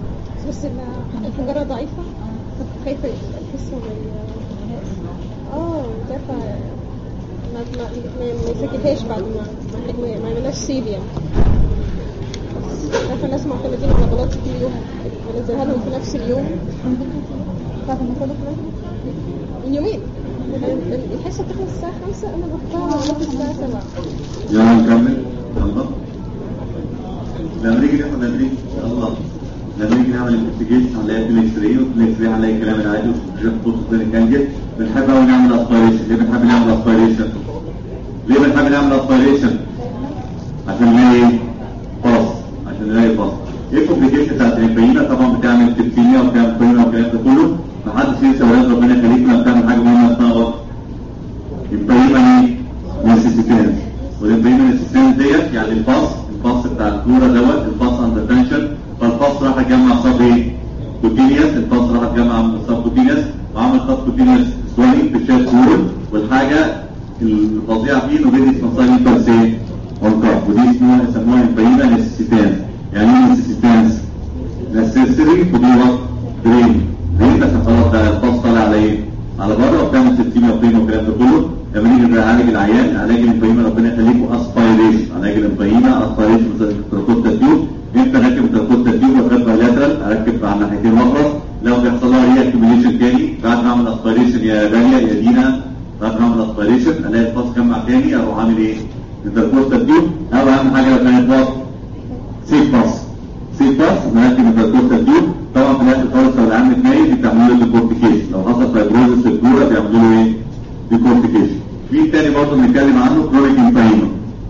بس ال- الحجارة ضعيفة طب خايفة الحس وال اه دافع ما ما ما ما يسكتهاش بعد ما ما ما- ما يعملهاش سيب يعني بس عارفة الناس معتمدين على بلاط كل يوم بنزلها لهم في نفس اليوم بعد ما خلص من يومين الحصة بتخلص الساعة 5 أنا بختار على الساعة 7 يلا نكمل يلا لما نيجي ناخد نتيجة يلا لما نيجي نعمل انفستيجيشن هنلاقي في الاكس راي وفي الاكس راي هنلاقي الكلام العادي وفي البوست كلينيكال بنحب قوي نعمل اسبيريشن ليه بنحب نعمل اسبيريشن؟ ليه بنحب نعمل اسبيريشن؟ عشان نلاقي باص عشان نلاقي باص ايه الكومبليكيشن بتاعت الانفينا طبعا بتعمل تبسيميا وبتعمل فينا والكلام ده كله محدش ينسى ولاد ربنا يخليك لما بتعمل حاجه مهمه اسمها غلط البريمة ايه؟ نيسيسيتانس والبريمة نيسيسيتانس ديت يعني الباص الباص بتاع الكورة دوت الباص اندر تنشن فالباص راح يجمع صب ايه؟ كوتينيوس الباص راح يجمع صب كوتينيوس وعمل صب كوتينيوس سواني في الشات كول والحاجة الفظيعة فيه انه بيدي اسمها بس ايه؟ اون كاب ودي اسمها يسموها البريمة نيسيسيتانس يعني ايه نيسيسيتانس؟ نسيسري فضيوة درين درين بس خلاص ده الباص طالع على ايه؟ على بره وبتعمل سيستيميا وبين والكلام ده كله لما نيجي نعالج العيان علاج الانفيما ربنا يخليكم اسبايريشن علاج الانفيما اسبايريشن تراكوتا تيوب انت راكب تراكوتا تيوب وتركب لاترال اركب على الناحيتين مخرج لو بيحصل لها ري اكيوميليشن تاني بعد ما اعمل اسبايريشن يا داليا يا دينا بعد ما اعمل اسبايريشن الاقي الفاس جمع تاني اروح عامل ايه؟ التراكوتا تيوب او اهم حاجه لو كانت باص سيك باص سيك باص نركب التراكوتا تيوب طبعا في الاخر خالص لو العام اتنين بتعملوا له ديكورتيكيشن لو حصل فايبروزس في الكوره بيعملوا له ايه؟ ديكورتيكيشن في تاني برضه بنتكلم عنه كرونيك انفايما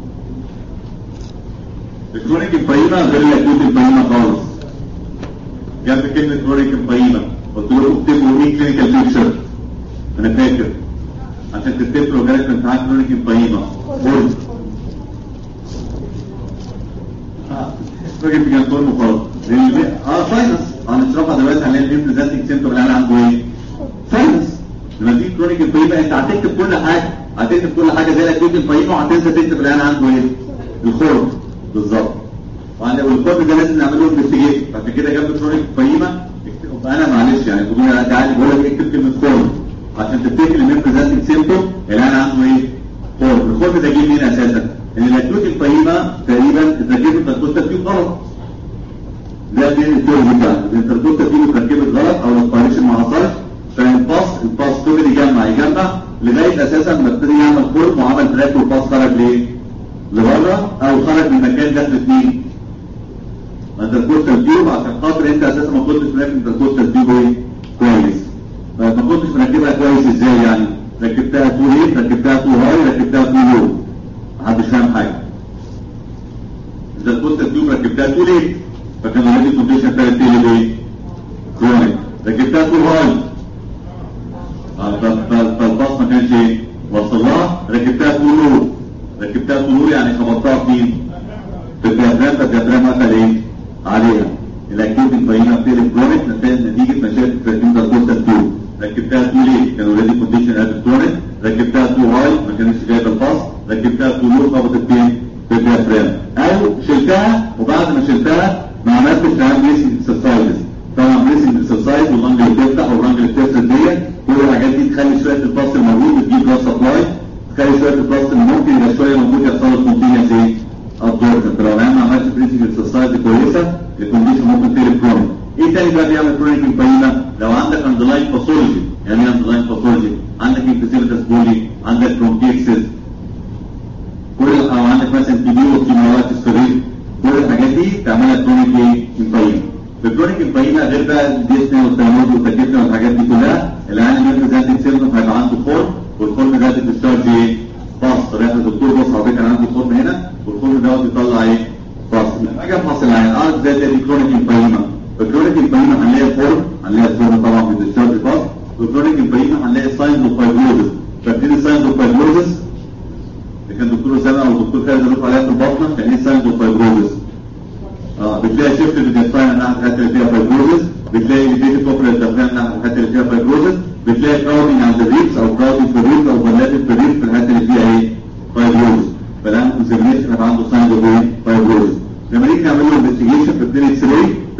الكرونيك انفايما غير الاكيوت انفايما خالص جنب كلمه كرونيك انفايما قلت لكم اكتبوا ايه كلينيكال بيكتشر انا فاكر عشان تكتب له جالك امتحان كرونيك انفايما قول راجل في جنبهم وخلاص لان دي- اه ساينس هنشرحها دلوقتي هنلاقي الانفلازاتيك سيمتوم اللي انا عنده ايه؟ ساينس لما تيجي كرونيك انفايما انت هتكتب كل حاجه هتكتب كل حاجه زي الاكيوت انفايما وهتنسى تكتب اللي انا عنده ايه؟ الخرم بالظبط وعند- والخرم ده لازم نعمل له انفستيجيشن بعد كده جنب كرونيك انفايما اكتب- انا معلش يعني بدون تعالي بقول لك اكتب كلمه خرم عشان تفتكر الانفلازاتيك سيمتوم اللي انا عنده ايه؟ خرم الخرم ده جه منين اساسا؟ ان الاكيوت انفايما تقريبا التركيب بتاع الكوستا فيه غلط ده بين الدور بتاعه انت الكوستا فيه متركبه غلط او الاسبيريشن ما حصلش فالباص الباص فضل يجمع يجمع لغايه اساسا ما ابتدي يعمل خرم وعمل تراك والباص خرج ليه؟ لبره او خرج من مكان دخلت فيه انت الكوستا تيوب عشان خاطر انت اساسا ما كنتش مركب انت الكوستا تيوب ايه؟ كويس ما كنتش مركبها كويس ازاي يعني؟ ركبتها تو هيت ركبتها تو هاي ركبتها تو لو محدش فاهم حاجه اذا كنت التيوب ركبتها تو ليه فكان اوريدي كونديشن بتاعت تقلب ايه؟ كرونيك ركبتها تو هاي آه، ف- ف- فالباص ما كانش ايه؟ وصل لها ركبتها تو لو ركبتها تو لو يعني خبطتها فين؟ في الديافرام فالديافرام قفل ايه؟ عليها الاكيوت الفاينة بتقلب كرونيك نتيجة مشاكل في التيوب ده كوستا تيوب ركبتها تو ليه؟ كان اوريدي كونديشن قبل كرونيك ركبتها تو هاي ما كانتش جايبه الباص ركبتها تو لو خبطت فين؟ في الديافرام او شلتها وبعد ما شلتها ما عملتش معاها بريسنج اكسرسايزز طبعا بريسنج اكسرسايز والرنج اللي بتفتح والرنج اللي بتفرد ديت كل الحاجات دي تخلي شويه الباص الموجود وتجيب بلس سبلاي تخلي شويه الباص اللي ممكن يبقى شويه موجود يحصل له كونتينيوس ايه؟ ابزوربشن انت لو العيان ما عملش بريسنج اكسرسايز كويسه الكونديشن ممكن تقلب كرونيك ايه تاني بقى بيعمل كرونيك انفايما لو عندك اندلاين باثولوجي يعني ايه اندلاين باثولوجي عندك انفيزيبيتاس بولي عندك برونكيكسس كل او عندك مثلا تي بي وكيماوات السرير كل الحاجات دي تعملها كرونيك ايه انفايما الكرونيك انفايما غير بقى الديسني والتيموز والتكتنا والحاجات دي كلها العيان اللي بيريزنتنج سيمتوم هيبقى عنده خرم والخرم ده بتستارج ايه فاص رايح للدكتور بص حضرتك انا عندي خرم هنا والخرم دوت بيطلع ايه فاص لما اجي افحص العيان اعرف ازاي ده دي كرونيك انفايما الكرونيك انفايما هنلاقي خرم هنلاقي الخرم طبعا بيدستارج فاص والكرونيك انفايما هنلاقي ساينز اوف فايبروزس فاكرين الساينز اوف فايبروزس اللي كان دكتور اسامه او دكتور خالد قالوا عليها في البطنه كان ايه ساينز اوف فايبروزس اه بتلاقي شيفت في الديفاين ناحيه الحته اللي فيها فايبروزس بتلاقي ليفيتد كوبرا الدفان ناحيه الحته اللي فيها فايبروزس بتلاقي كراودنج عند الريبس او كراودنج في الريبس او بلاتد في الريبس في الحته اللي فيها ايه فايبروزس فالان كونسيرنيشن هيبقى عنده ساينز اوف ايه فايبروزس لما نيجي نعمل له انفستيجيشن في البلين اكس راي في البلين اكس راي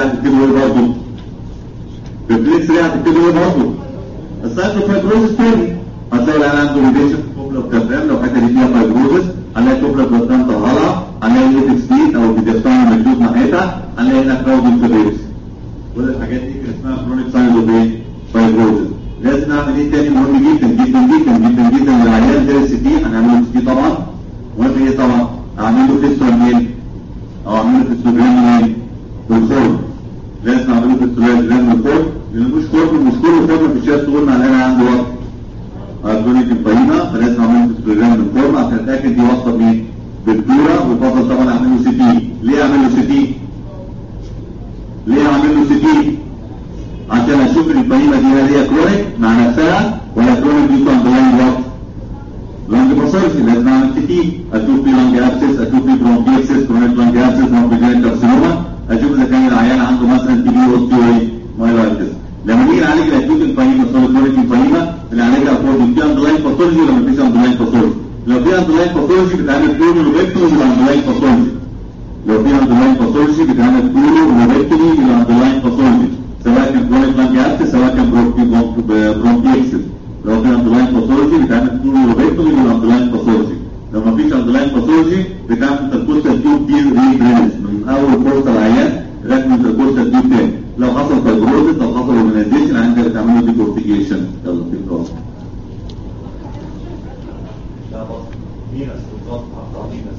هتكتبه ايه برضه؟ ريفلكس ري هتكتبه ايه برضه؟ السايتوفايبروزس تاني هتلاقي العيان عنده ريليشن كوبلا بتفهم لو الحته دي فيها فايبروزس هنلاقي كوبلا بتفهم طالعه هنلاقي الايبكس دي او الديستان مكتوب ناحيتها هنلاقي هنا كراودنج في الريبس كل الحاجات دي كان اسمها كرونيك ساينز اوف ايه؟ فايبروزس لازم نعمل ايه تاني مهم جدا جدا جدا جدا جدا للعيان غير السي تي هنعمل له سي تي طبعا مهم ايه طبعا؟ اعمل له فيستول منين؟ او اعمل له فيستوجرام منين؟ بالخرم لازم اعمل له فيستوجرام بالخرم لان مش خرم مش كل خرم في الشاشه تقول معناها انا عنده وقت هتكونيك الفاينة فلازم اعمل له فيستوجرام بالخرم عشان اتاكد دي واصله بمين؟ بالدوره ويفضل طبعا اعمل له سي تي ليه اعمل له سي تي؟ ليه اعمل له سي تي؟ عشان اشوف الفاينة دي هل هي كرونيك مع نفسها ولا كرونيك دي كان بلاين وقت لانج باثولوجي لازم اعمل سي تي اشوف في لانج ابسس اشوف في برونكيكسس كرونيك لانج ابسس برونكيجينيك كارسينوما اشوف اذا كان العيان عنده مثلا تي بي اوستيوي مايلايتس لما نيجي نعالج الاكيوت الفايمه سواء كرونيك الفايمه بنعالجها فور في اندلاين باثولوجي ولا مفيش اندلاين باثولوجي لو في اندلاين باثولوجي بتعمل كلونو لوبكتومي يبقى اندلاين باثولوجي لو في اندلاين باثولوجي بتعمل كلونو لوبكتومي يبقى اندلاين باثولوجي سواء كان كرونيك لانج ابسس سواء كان برونكيكسس لو في اندلاين باثولوجي بتعمل كلونو لوبكتومي يبقى اندلاين باثولوجي لو ما فيش اندلاين باثولوجي بتعمل انتركوستال تيوب دي ريدرينج من اول فرصه العيان لغايه من انتركوستال تيوب تاني لو حصل فايبروزس لو حصل اورجانيزيشن عندك بتعمل له ديكورتيكيشن يلا تكرار ده بص فينس بالظبط هقطع فينس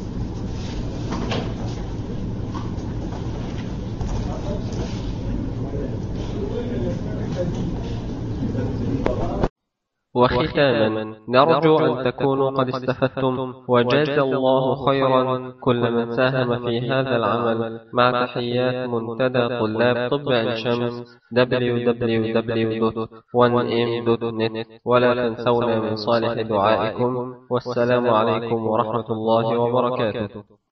وختاما نرجو أن تكونوا قد استفدتم وجاز الله خيرا كل من ساهم في هذا العمل مع تحيات منتدى طلاب طب عين شمس www.1m.net ولا تنسونا من صالح دعائكم والسلام عليكم ورحمة الله وبركاته